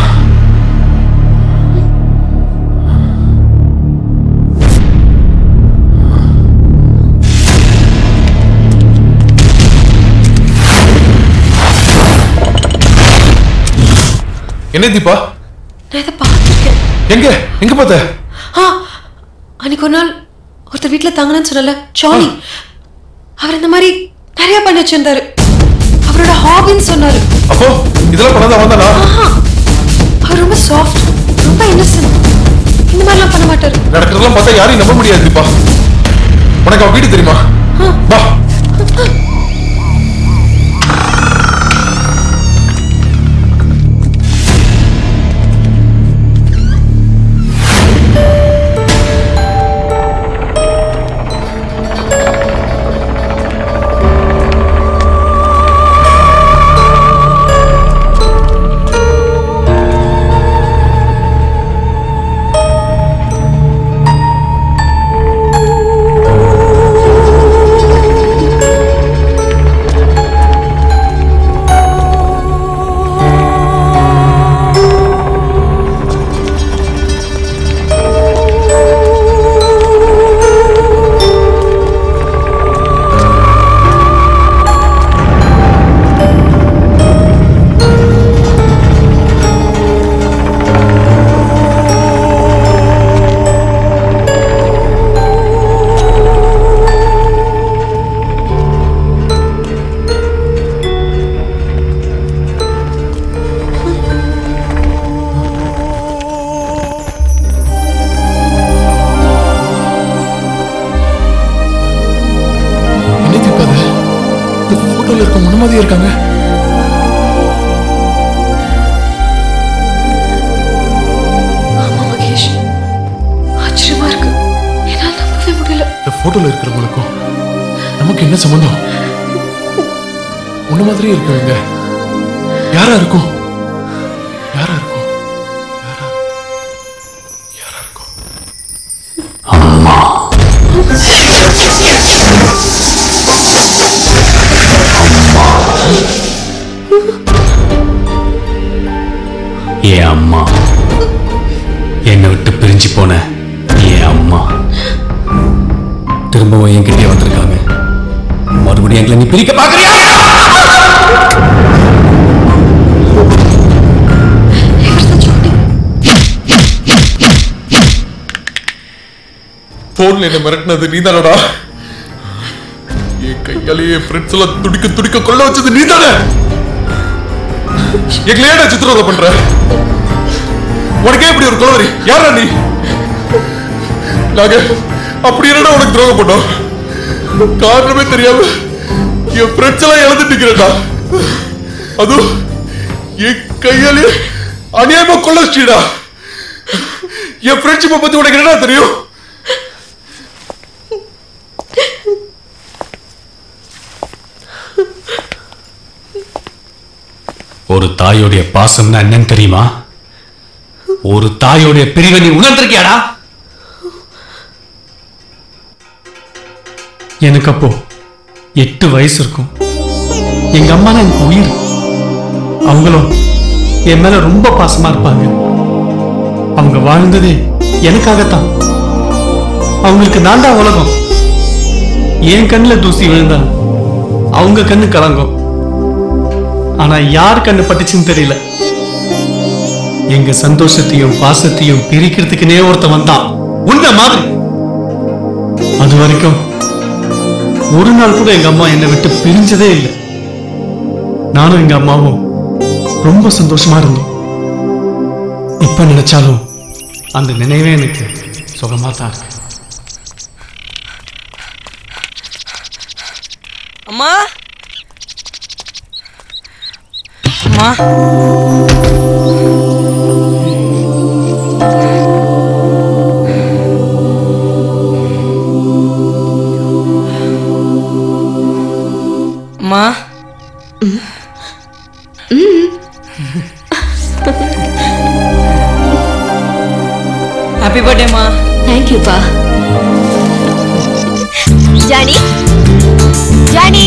என்ன தீபா நான் இதை பார்த்துருக்கேன் எங்க எங்க பார்த்த ஆ அன்னைக்கு ஒரு நாள் ஒருத்தர் வீட்டுல தங்கணும்னு சொன்னல சாலி அவர் இந்த மாதிரி நிறைய பண்ணி வச்சிருந்தாரு அவரோட ஹாபின்னு சொன்னாரு அப்போ இதெல்லாம் பண்ணாத வந்தானா ஆஹா அவர் ரொம்ப சாஃப்ட் ரொம்ப இன்னசென்ட் இந்த மாதிரிலாம் பண்ண மாட்டாரு நடக்கிறதெல்லாம் பார்த்தா யாரையும் நம்ப முடியாது தீபா உனக்கு அவன் வீடு தெரியுமா வா என்ன தீபா இது இந்த போட்டோல இருக்க முன்ன மாதிரி இருக்காங்க ஆமா மகேஷ் ஆச்சரியமா இருக்கு என்னால நம்பவே முடியல இந்த போட்டோல இருக்கிறவங்களுக்கும் நமக்கு என்ன சம்பந்தம் உன்ன மாதிரியே இருக்கவங்க யாரா இருக்கும் யாரா இருக்கும் என் அம்மா என்னை விட்டு பிரிஞ்சு போன என் அம்மா திரும்பவும் என்கிட்டயே வந்திருக்காங்க மறுபடியும் எங்களை நீ பிரிக்க பாக்குறியா போன்ல என்ன மிரட்டினது நீதானடா என் கையாலேயே ஃப்ரெண்ட்ஸ் எல்லாம் துடிக்க துடிக்க கொள்ள வச்சது நீதானே எங்களை ஏடா சித்திரவதை பண்ற உனக்கே இப்படி ஒரு குளவரி யாரா நீ நாங்க அப்படி என்னடா உனக்கு துரோகம் பண்ணோம் காரணமே தெரியாம என் ஃப்ரெண்ட்ஸ் எல்லாம் இழந்துட்டு இருக்கிறேன்டா அதுவும் என் கையாலே அநியாயமா கொள்ளச்சிடா என் ஃப்ரெண்ட்ஷிப்பை பத்தி உனக்கு என்னடா தெரியும் ஒரு தாயோடைய பாசம்னா என்னன்னு தெரியுமா ஒரு தாயோடைய பிரிவை நீ உணர்ந்திருக்கியாடா எனக்கு அப்போ எட்டு வயசு இருக்கும் எங்க அம்மா எனக்கு உயிர் அவங்களும் என் மேல ரொம்ப பாசமா இருப்பாங்க அவங்க வாழ்ந்ததே எனக்காகத்தான் அவங்களுக்கு நான் தான் உலகம் என் கண்ணுல தூசி விழுந்தா அவங்க கண்ணு கலங்கும் ஆனா யார் கண்ணு பட்டுச்சுன்னு தெரியல எங்க சந்தோஷத்தையும் பாசத்தையும் பிரிக்கிறதுக்குனே ஒருத்தன் வந்தான் உன்ன மாதிரி அது வரைக்கும் ஒரு நாள் கூட எங்க அம்மா என்னை விட்டு பிரிஞ்சதே இல்லை நானும் எங்க அம்மாவும் ரொம்ப சந்தோஷமா இருந்தோம் இப்ப நினைச்சாலும் அந்த நினைவே எனக்கு சுகமா தான் இருக்கு அம்மா அம்மா அம்மா ஹாப்பி பர்த்டேம்மா தேங்க்யூப்பா ஜானி ஜானி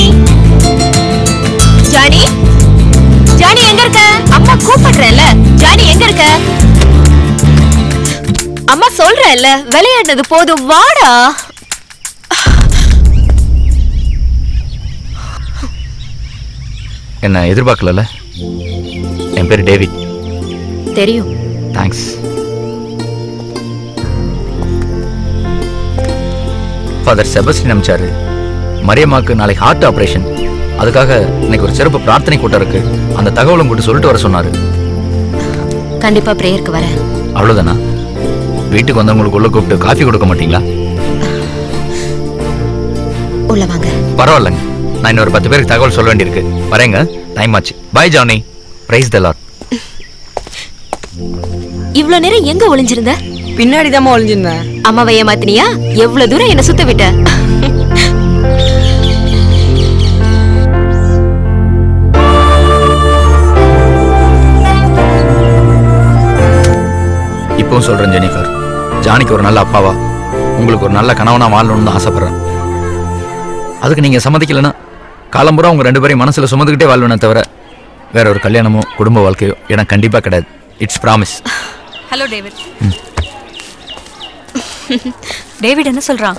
ஜானி ஜானி எங்க இருக்க அம்மா கூப்பிடுறேன்ல ஜானி எங்க இருக்க அம்மா சொல்றேன்ல விளையாடுனது போதும் வாடா என்ன எதிர்பார்க்கலல்ல என் பேர் டேவிட் தெரியும் தேங்க்ஸ் ஃபாதர் செபஸ்டின் அமிச்சாரு மரியம்மாக்கு நாளைக்கு ஹார்ட் ஆபரேஷன் அதுக்காக இன்னைக்கு ஒரு சிறப்பு பிரார்த்தனை கூட்டம் இருக்கு அந்த தகவலும் கூட்டு சொல்லிட்டு வர சொன்னாரு கண்டிப்பா பிரேயருக்கு வரேன் அவ்வளவுதானா வீட்டுக்கு வந்தவங்களுக்கு உள்ள கூப்பிட்டு காஃபி கொடுக்க மாட்டீங்களா உள்ள வாங்க பரவாயில்லைங்க நான் இன்னொரு பத்து பேருக்கு தகவல் சொல்ல வேண்டியிருக்கு வரேங்க டைம் ஆச்சு bye Johnny praise the Lord இவ்ளோ நேரம் எங்க ஒளிஞ்சிருந்த பின்னாடி தான் ஒளிஞ்சிருந்தேன் அம்மாவை ஏமாத்தினியா எவ்வளவு தூரம் என்ன சுத்த விட்ட இப்பவும் சொல்றேன் ஜெனிஃபர் ஜானிக்கு ஒரு நல்ல அப்பாவா உங்களுக்கு ஒரு நல்ல கணவனா வாழணும்னு தான் ஆசைப்படுறேன் அதுக்கு நீங்க சம்மதிக்கலைன்னா காலம்புறா உங்க ரெண்டு பேரையும் மனசுல சுமந்துக்கிட்டே வாழ்வேனே தவிர வேற ஒரு கல்யாணமோ குடும்ப வாழ்க்கையோ எனக்கு கண்டிப்பா கிடையாது it's promise hello David David என்ன சொல்றான்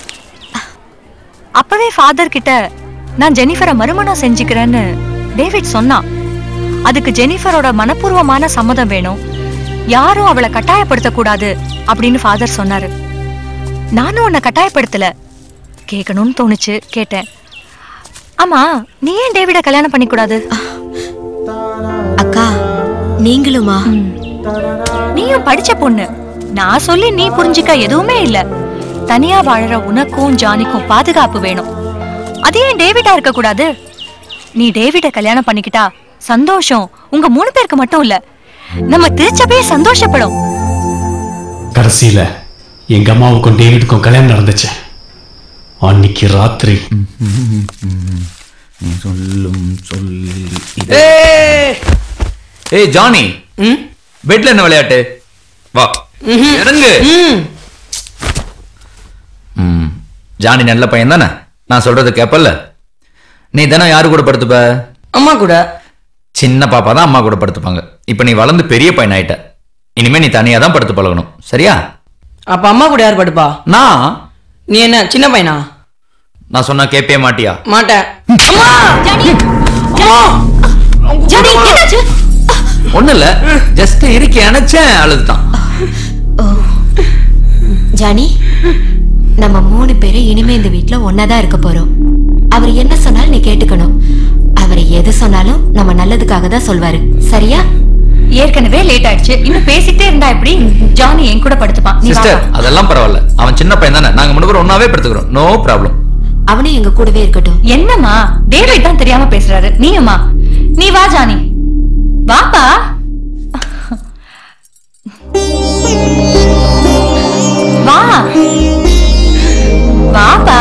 அப்பவே ஃபாதர் கிட்ட நான் ஜெனிஃபரை மறுமணம் செஞ்சுக்கிறேன்னு டேவிட் சொன்னான் அதுக்கு ஜெனிஃபரோட மனப்பூர்வமான சம்மதம் வேணும் யாரும் அவளை கட்டாயப்படுத்த கூடாது அப்படின்னு ஃபாதர் சொன்னாரு நானும் உன்னை கட்டாயப்படுத்தல கேட்கணும்னு தோணுச்சு கேட்டேன் ஆமா நீ ஏன் டேவிட கல்யாணம் பண்ணிக்கூடாது அக்கா நீங்களுமா நீயும் படிச்ச பொண்ணு நான் சொல்லி நீ புரிஞ்சுக்க எதுவுமே இல்ல தனியா வாழற உனக்கும் ஜானிக்கும் பாதுகாப்பு வேணும் அது ஏன் டேவிடா இருக்க கூடாது நீ டேவிட கல்யாணம் பண்ணிக்கிட்டா சந்தோஷம் உங்க மூணு பேருக்கு மட்டும் இல்ல நம்ம திருச்சபையே சந்தோஷப்படும் கடைசியில எங்க அம்மாவுக்கும் டேவிடுக்கும் கல்யாணம் நடந்துச்சு அன்னைக்கு ராத்திரி சொல்லும் சொல்லி ஏய் ஜானி பெட்ல என்ன விளையாட்டு வா இறங்கு ம், ஜானி நல்ல பையன் தானே நான் சொல்றது கேப்பல்ல நீ தானே யாரு கூட படுத்துப்ப அம்மா கூட சின்ன பாப்பா தான் அம்மா கூட படுத்துப்பாங்க இப்ப நீ வளர்ந்து பெரிய பையன் ஆயிட்ட இனிமே நீ தனியா தான் படுத்து பழகணும் சரியா அப்ப அம்மா கூட யார் படுப்பா நான் நீ என்ன சின்ன பையனா நான் சொன்னா கேப்பே மாட்டியா மாட்டேன் ஜானி என்னாச்சு ஒண்ணு இல்ல ஜஸ்ட் இருக்கு அணைச்சேன் அழுதுதான் ஜானி நம்ம மூணு பேரும் இனிமே இந்த வீட்ல ஒன்னாதான் இருக்க போறோம் அவர் என்ன சொன்னாலும் நீ கேட்டுக்கணும் அவர் எது சொன்னாலும் நம்ம நல்லதுக்காக தான் சொல்வாரு சரியா ஏற்கனவே லேட் ஆயிடுச்சு இன்னும் பேசிட்டே இருந்தா எப்படி ஜானி என் கூட படுத்துப்பான் நீ வா சிஸ்டர் வா. அதெல்லாம் பரவாயில்ல அவன் சின்ன பையன் தானே நாங்க மூணு பேரும் ஒன்னாவே படுத்துக்கிறோம் நோ ப்ராப்ளம் அவனே எங்க கூடவே இருக்கட்டும் என்னம்மா டேவிட் தான் தெரியாம பேசுறாரு நீயுமா நீ வா ஜானி வாப்பா வா வாப்பா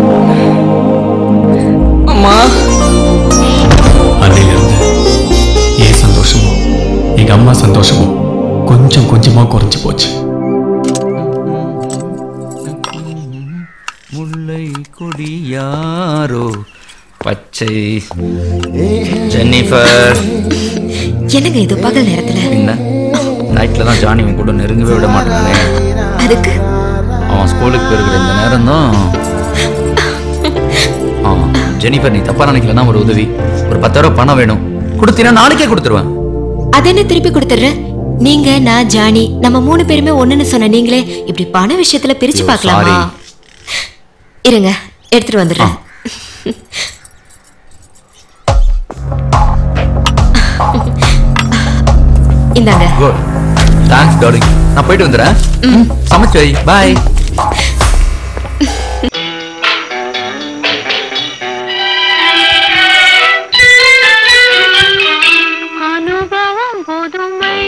அம்மா அன்னையிலிருந்து என் சந்தோஷமும் எங்க அம்மா சந்தோஷமும் கொஞ்சம் கொஞ்சமா குறைஞ்சு போச்சு முல்லை கொடி யாரோ பச்சை ஜென்னிஃபர் என்னங்க இது பகல் நேரத்துல என்ன நைட்ல தான் ஜானி உன் கூட நெருங்கவே விட மாட்டானே அதுக்கு அவன் ஸ்கூலுக்கு போயிருக்கிற இந்த நேரம் தான் ஜெனிஃபர் நீ தப்பா நினைக்கலன்னா ஒரு உதவி ஒரு பத்தாயிரம் பணம் வேணும் கொடுத்தீங்கன்னா நாளைக்கே கொடுத்துருவேன் அது என்ன திருப்பி கொடுத்துடுறேன் நீங்க நான் ஜானி நம்ம மூணு பேருமே ஒண்ணுன்னு சொன்ன நீங்களே இப்படி பண விஷயத்துல பிரிச்சு ஐயோ, பார்க்கலாமா sorry. இருங்க எடுத்துட்டு வந்துடுறேன் இந்தாங்க குட் தேங்க்ஸ் டார்லிங் நான் போயிட்டு வந்துடுறேன் சமைச்சு வை பாய் அனுபவம் புதுமை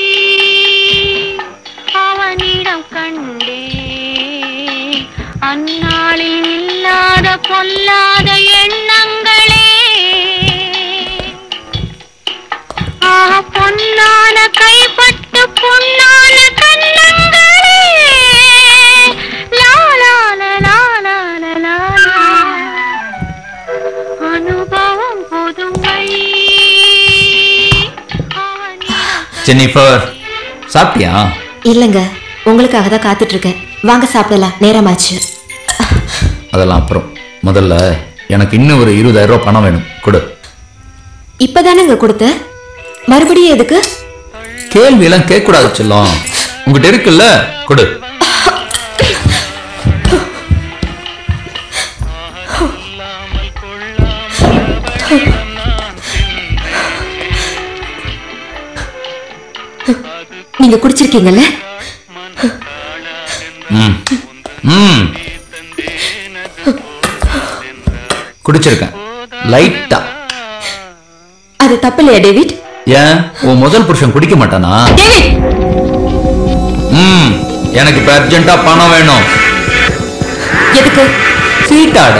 அவனிடம் கண்டே அந்நாளில் இல்லாத பொல்லாத எண்ணங்களே ஆஹ பொன்னான கைப்பட்டு பொன்னான கண்ணங்களே லா லா லா லா லா லா லா லா. அனுபவம் புதுமை ஜென்னிஃபர் சாப்பிட்டியா இல்லங்க உங்களுக்காக தான் காத்துட்டு இருக்கேன் வாங்க சாப்பிடலாம் நேரமாச்சு அதெல்லாம் அப்புறம் முதல்ல எனக்கு இன்னும் ஒரு இருபதாயிரம் ரூபாய் பணம் வேணும் கொடு இப்பதானங்க கொடுத்த மறுபடியும் எதுக்கு கேள்வி எல்லாம் கேட்க கூடாது செல்லம் உங்ககிட்ட இருக்குல்ல கொடு நீங்க குடிச்சிருக்கீங்கல்ல ம் ம் குடிச்சிருக்கேன் லைட்டா அது தப்பு இல்லையா டேவிட் ஏன் உன் முதல் புருஷன் குடிக்க மாட்டானா டேவிட் ம் எனக்கு இப்ப அர்ஜென்ட்டா பணம் வேணும் எதுக்கு சீட்டாட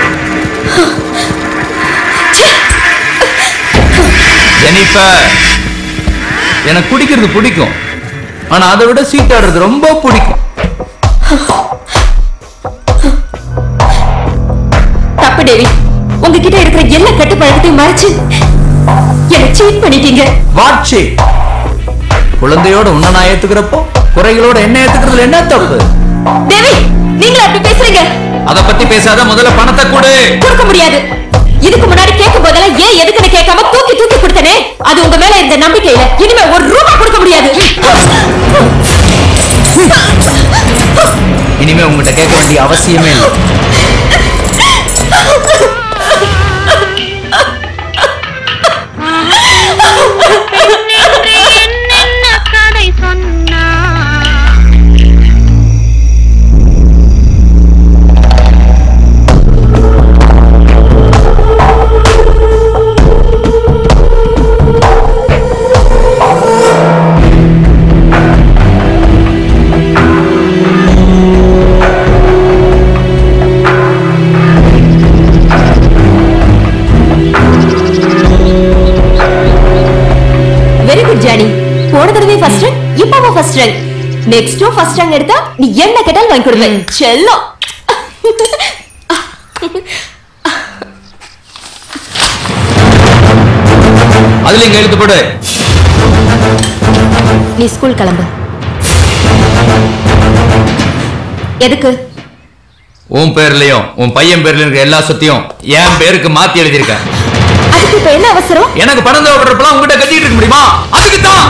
ஜெனிஃபர் எனக்கு குடிக்கிறது பிடிக்கும் ஆனா அதை விட சீட்டாடுறது ரொம்ப பிடிக்கும் தப்பு டேவிட் உங்ககிட்ட இருக்கிற எல்லா கெட்ட பழக்கத்தையும் மறைச்சு என்ன சீட் பண்ணிட்டீங்க வாட்சி குழந்தையோட உன்னை நான் ஏத்துக்கிறப்போ குறைகளோட என்ன ஏத்துக்கிறதுல என்ன தப்பு டேவிட் நீங்களா அப்படி பேசுறீங்க அத பத்தி பேசாத முதல்ல பணத்தை கொடு கொடுக்க முடியாது இதுக்கு முன்னாடி கேட்கும் போதெல்லாம் ஏன் எதுக்குன்னு கேட்காம தூக்கி தூக்கி கொடுத்தனே அது உங்க மேல இருந்த நம்பிக்கையில இனிமே ஒரு ரூபா கொடுக்க முடியாது இனிமே உங்ககிட்ட கேட்க வேண்டிய அவசியமே இல்லை என்னென்ன கதை சொன்னா வெரி குட் ஜானி போன தடவை ஃபர்ஸ்ட் ரேங்க் இப்பவும் ஃபர்ஸ்ட் ரேங்க் நெக்ஸ்டும் ஃபர்ஸ்ட் ரேங்க் எடுத்தா நீ என்ன கேட்டாலும் வாங்கி கொடுவேன் செல்லம் அதுல இங்க எழுத்து போடு நீ ஸ்கூல் கிளம்பு எதுக்கு உன் பேர்லயும் உன் பையன் பேர்ல இருக்க எல்லா சொத்தையும் என் பேருக்கு மாத்தி எழுதியிருக்கேன் அதுக்கு இப்ப என்ன அவசரம் எனக்கு பணம் தேவைப்படுறப்பெல்லாம் உங்ககிட்ட கட்டிட்டு இருக்க முடியுமா அதுக்கு தான்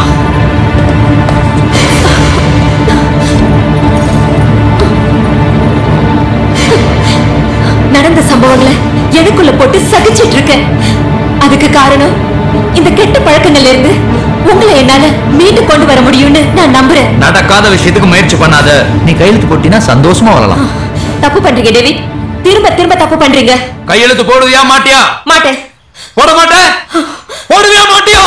நடந்த சம்பவங்களை எனக்குள்ள போட்டு சகிச்சிட்டு இருக்கேன் அதுக்கு காரணம் இந்த கெட்ட பழக்கங்கள்ல இருந்து உங்களை என்னால மீட்டு கொண்டு வர முடியும்னு நான் நம்புறேன் நடக்காத விஷயத்துக்கு முயற்சி பண்ணாத நீ கையெழுத்து போட்டினா சந்தோஷமா வாழலாம் தப்பு பண்றீங்க டேவிட் திரும்ப திரும்ப தப்பு பண்றீங்க கையெழுத்து போடுவியா மாட்டியா மாட்டேன் போட மாட்டேன் போடுவியா மாட்டியா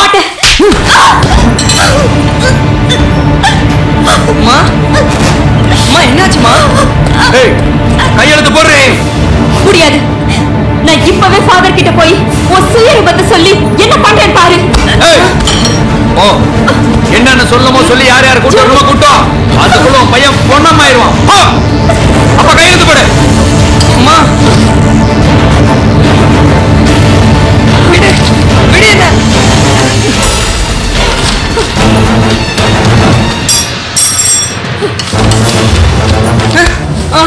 அம்மா அம்மா என்னாச்சுமா ஏய், கையெழுத்து போடுறேன் முடியாது நான் இப்பவே ஃபாதர் கிட்ட போய் உன் சுயரூபத்தை சொல்லி என்ன பண்றேன் பாரு ஓ என்னன்னு சொல்லமோ சொல்லி யார் யார் கூட்டம் வருமோ கூட்டம் அதுக்குள்ள உன் பையன் பொண்ணம்மாயிருவான் போ. அப்ப கையெழுத்து போடு அம்மா விடு விடு என்ன ஆ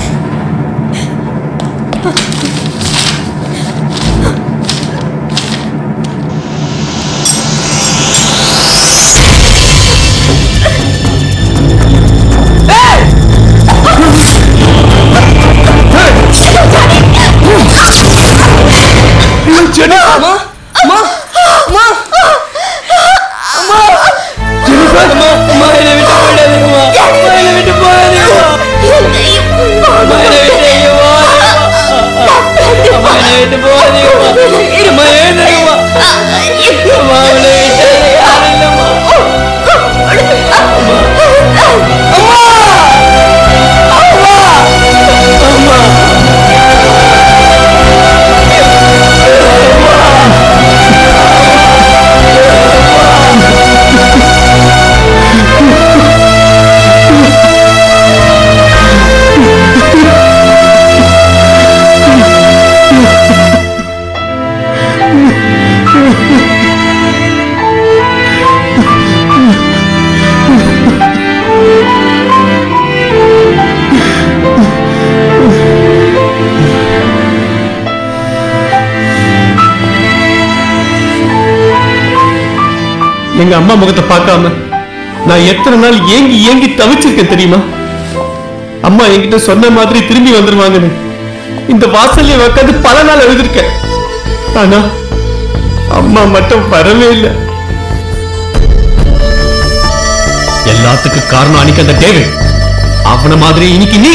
அம்மா அம்மா அம்மா அம்மா ஜெனிஃபர் அம்மா அம்மா என்னை விட்டு போயிடாதீங்கம்மா அம்மா என்னை விட்டு போயிடாதீங்கம்மா அம்மா என்னை விட்டு எங்கேயும் போகாதீங்கம்மா அம்மா என்னை விட்டு போகாதீங்கம்மா அம்மா எழுந்துருங்கம்மா அம்மா அவளை விட்டு எனக்கு யாரும் இல்லைம்மா அம்மா அம்மா அம்மா எங்க அம்மா முகத்தை பார்க்காம நான் எத்தனை நாள் ஏங்கி ஏங்கி தவிச்சிருக்கேன் தெரியுமா அம்மா என்கிட்ட சொன்ன மாதிரி திரும்பி வந்துருவாங்கன்னு இந்த வாசல்ல உட்காந்து பல நாள் எழுதிருக்கேன் ஆனா அம்மா மட்டும் வரவே இல்லை எல்லாத்துக்கும் காரணம் அன்னைக்கு அந்த டேவிட் அவன மாதிரி இன்னைக்கு நீ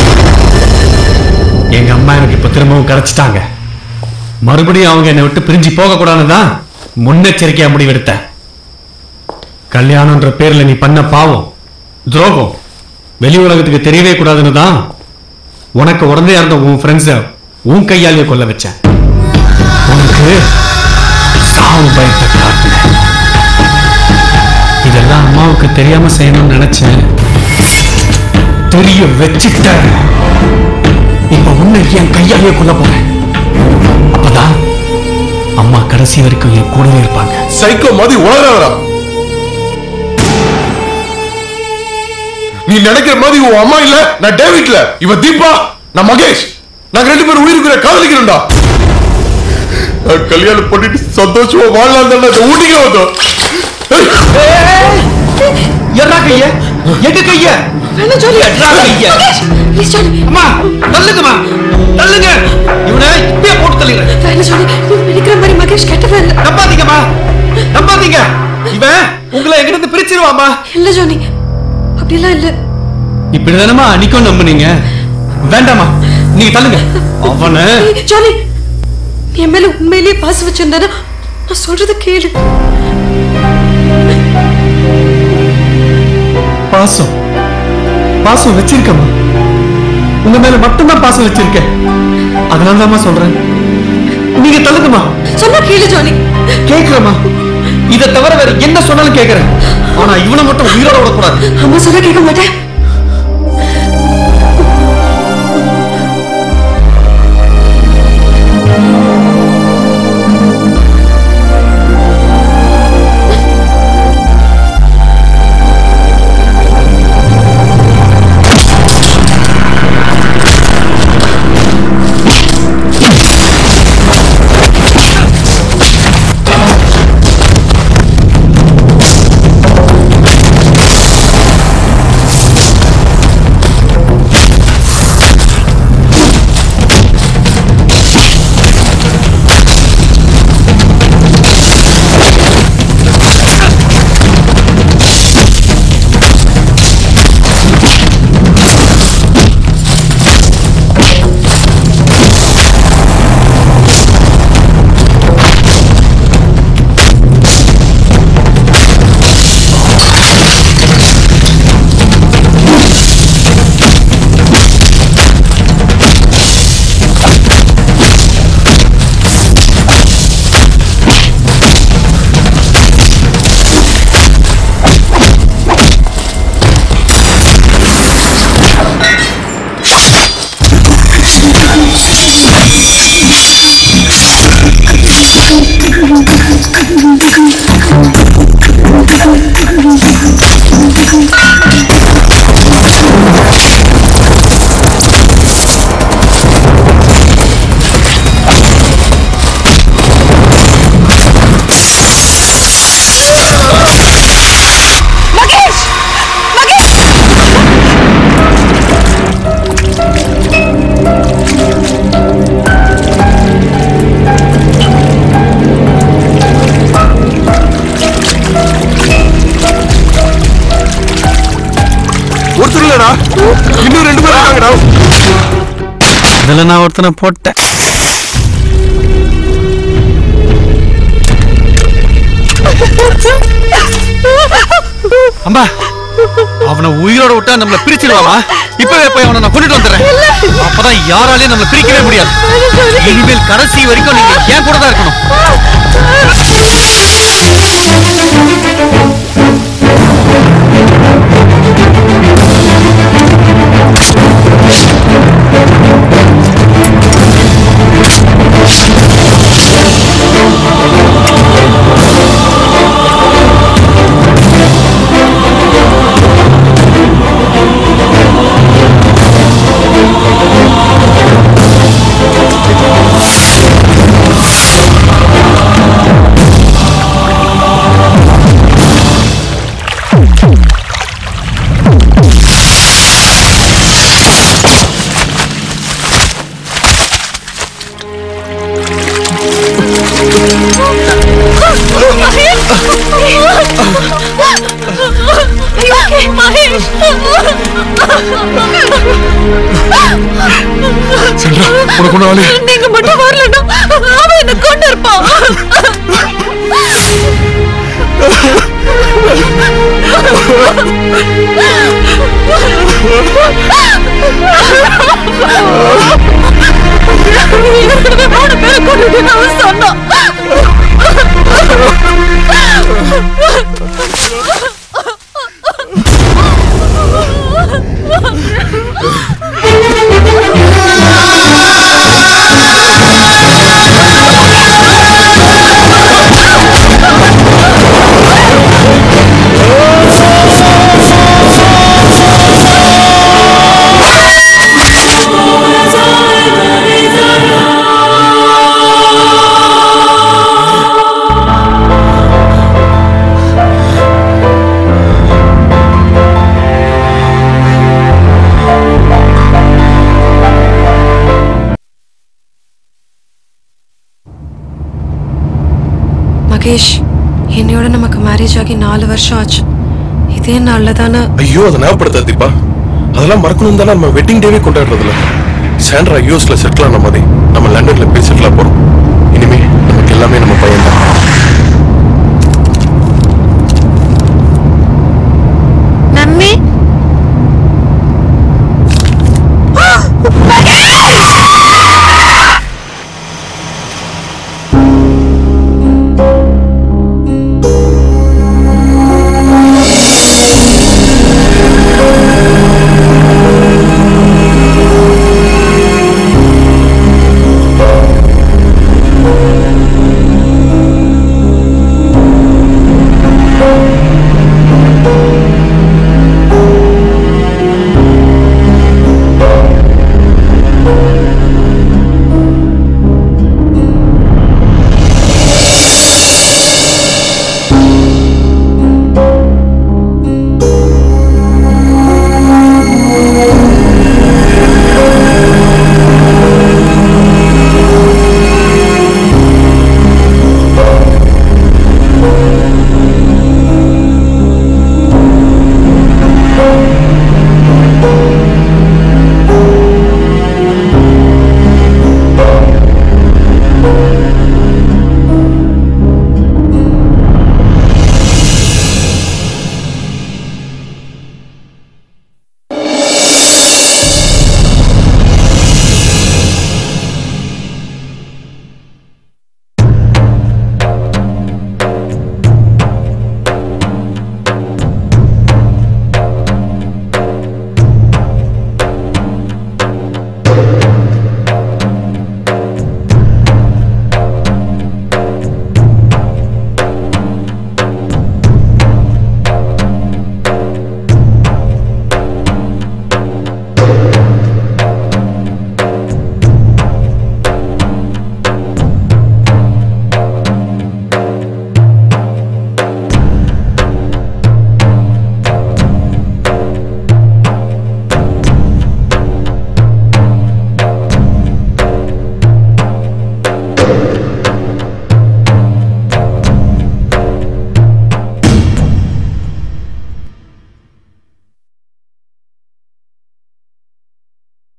எங்க அம்மா எனக்கு இப்ப திரும்பவும் கிடைச்சிட்டாங்க மறுபடியும் அவங்க என்னை விட்டு பிரிஞ்சு போக கூடாதுதான் முன்னெச்சரிக்கையா முடிவெடுத்தேன் கல்யாணம்ன்ற பேர்ல நீ பண்ண பாவம் துரோகம் வெளி உலகத்துக்கு தெரியவே கூடாதுன்னு தான் உனக்கு உடந்தையா இருந்த உன் ஃப்ரெண்ட்ஸ உன் கையாலேயே கொல்ல வச்சேன் உனக்கு சாவு பயத்தை காட்டினேன் இதெல்லாம் அம்மாவுக்கு தெரியாம செய்யணும்னு நினைச்சேன் தெரிய வச்சுட்டேன் இப்ப உன்னை என் கையாலேயே கொல்ல போறேன் அப்பதான் அம்மா கடைசி வரைக்கும் என் கூடவே இருப்பாங்க சைக்கோ மாதிரி உலகாதரா நீ நினைக்கிற மாதிரி உன் அம்மா இல்ல நான் டேவிட்ல இவ தீபா நான் மகேஷ் நாங்க ரெண்டு பேரும் உயிருக்குற காதலிக்கிறோம்டா நான் கல்யாணம் பண்ணிட்டு சந்தோஷமா வாழலாம் தான் இந்த ஊட்டிக்கு வந்தோம் எட்ரா கைய எங்க கைய வேணாம் ஜாலி எட்ரா கைய ப்ளீஸ் ஜாலி அம்மா தள்ளுங்கம்மா தள்ளுங்க இவனை இப்பயே போட்டு தள்ளிடுறேன் வேணாம் ஜாலி நீ நினைக்கிற மாதிரி மகேஷ் கெட்டவன் இல்ல நம்பாதீங்கம்மா நம்பாதீங்க இவன் உங்களை எங்கிட்ட பிரிச்சிருவாமா இல்ல ஜானி அப்படிலாம் இல்ல இப்படிதானமா அன்னைக்கும் நம்புனீங்க வேண்டாமா நீங்க தள்ளுங்க அவனை ஏய், ஜானி நீ என் மேல உண்மையிலேயே பாசம் வச்சிருந்தானா நான் சொல்றத கேளு பாசம் பாசம் வச்சிருக்கமா உங்க மேல மட்டும்தான் பாசம் வச்சிருக்கேன் அதனால தான்மா சொல்றேன் நீங்க தள்ளுங்கம்மா சொன்னா கேளு ஜானி கேக்குறேம்மா இதை தவிர வேற என்ன சொன்னாலும் கேக்குறேன் ஆனா இவனை மட்டும் உயிரோட விடக்கூடாது அம்மா சொன்னா கேட்க மாட்டேன் ஆ மகேஷ் மகேஷ் ஒருத்தர் இல்லடா இன்னும் ரெண்டு பேர் இருக்காங்கடா இதுல நான் ஒருத்தனை போட்டேன் அம்மா அவனை உயிரோட விட்டா நம்மள பிரிச்சிருவாமா இப்பவே போய் அவனை நான் கொண்டுட்டு வந்துடுறேன் அப்பதான் யாராலையும் நம்மள பிரிக்கவே முடியாது இனிமேல் கடைசி வரைக்கும் நீங்க ஏன் கூட தான் இருக்கணும் சென்றா உனக்கு ஒண்ணு ஆளு நீங்க மட்டும் வரலன்னா அவன் என்ன கொண்டு இருப்பான் ஏற்கனவே மூணு பேரை கொண்டு அவன் சொன்னான் மகேஷ் என்னையோட நமக்கு மேரேஜ் ஆகி நாலு வருஷம் ஆச்சு இதே நாள்ல தானே ஐயோ அதை ஞாபகப்படுத்தாது தீபா அதெல்லாம் மறக்கணும் தானே நம்ம வெட்டிங் டேவே கொண்டாடுறதுல சாண்ட்ரா யூஎஸ்ல செட்டில் ஆன மாதிரி நம்ம லண்டன்ல போய் செட்டில் போறோம் இனிமே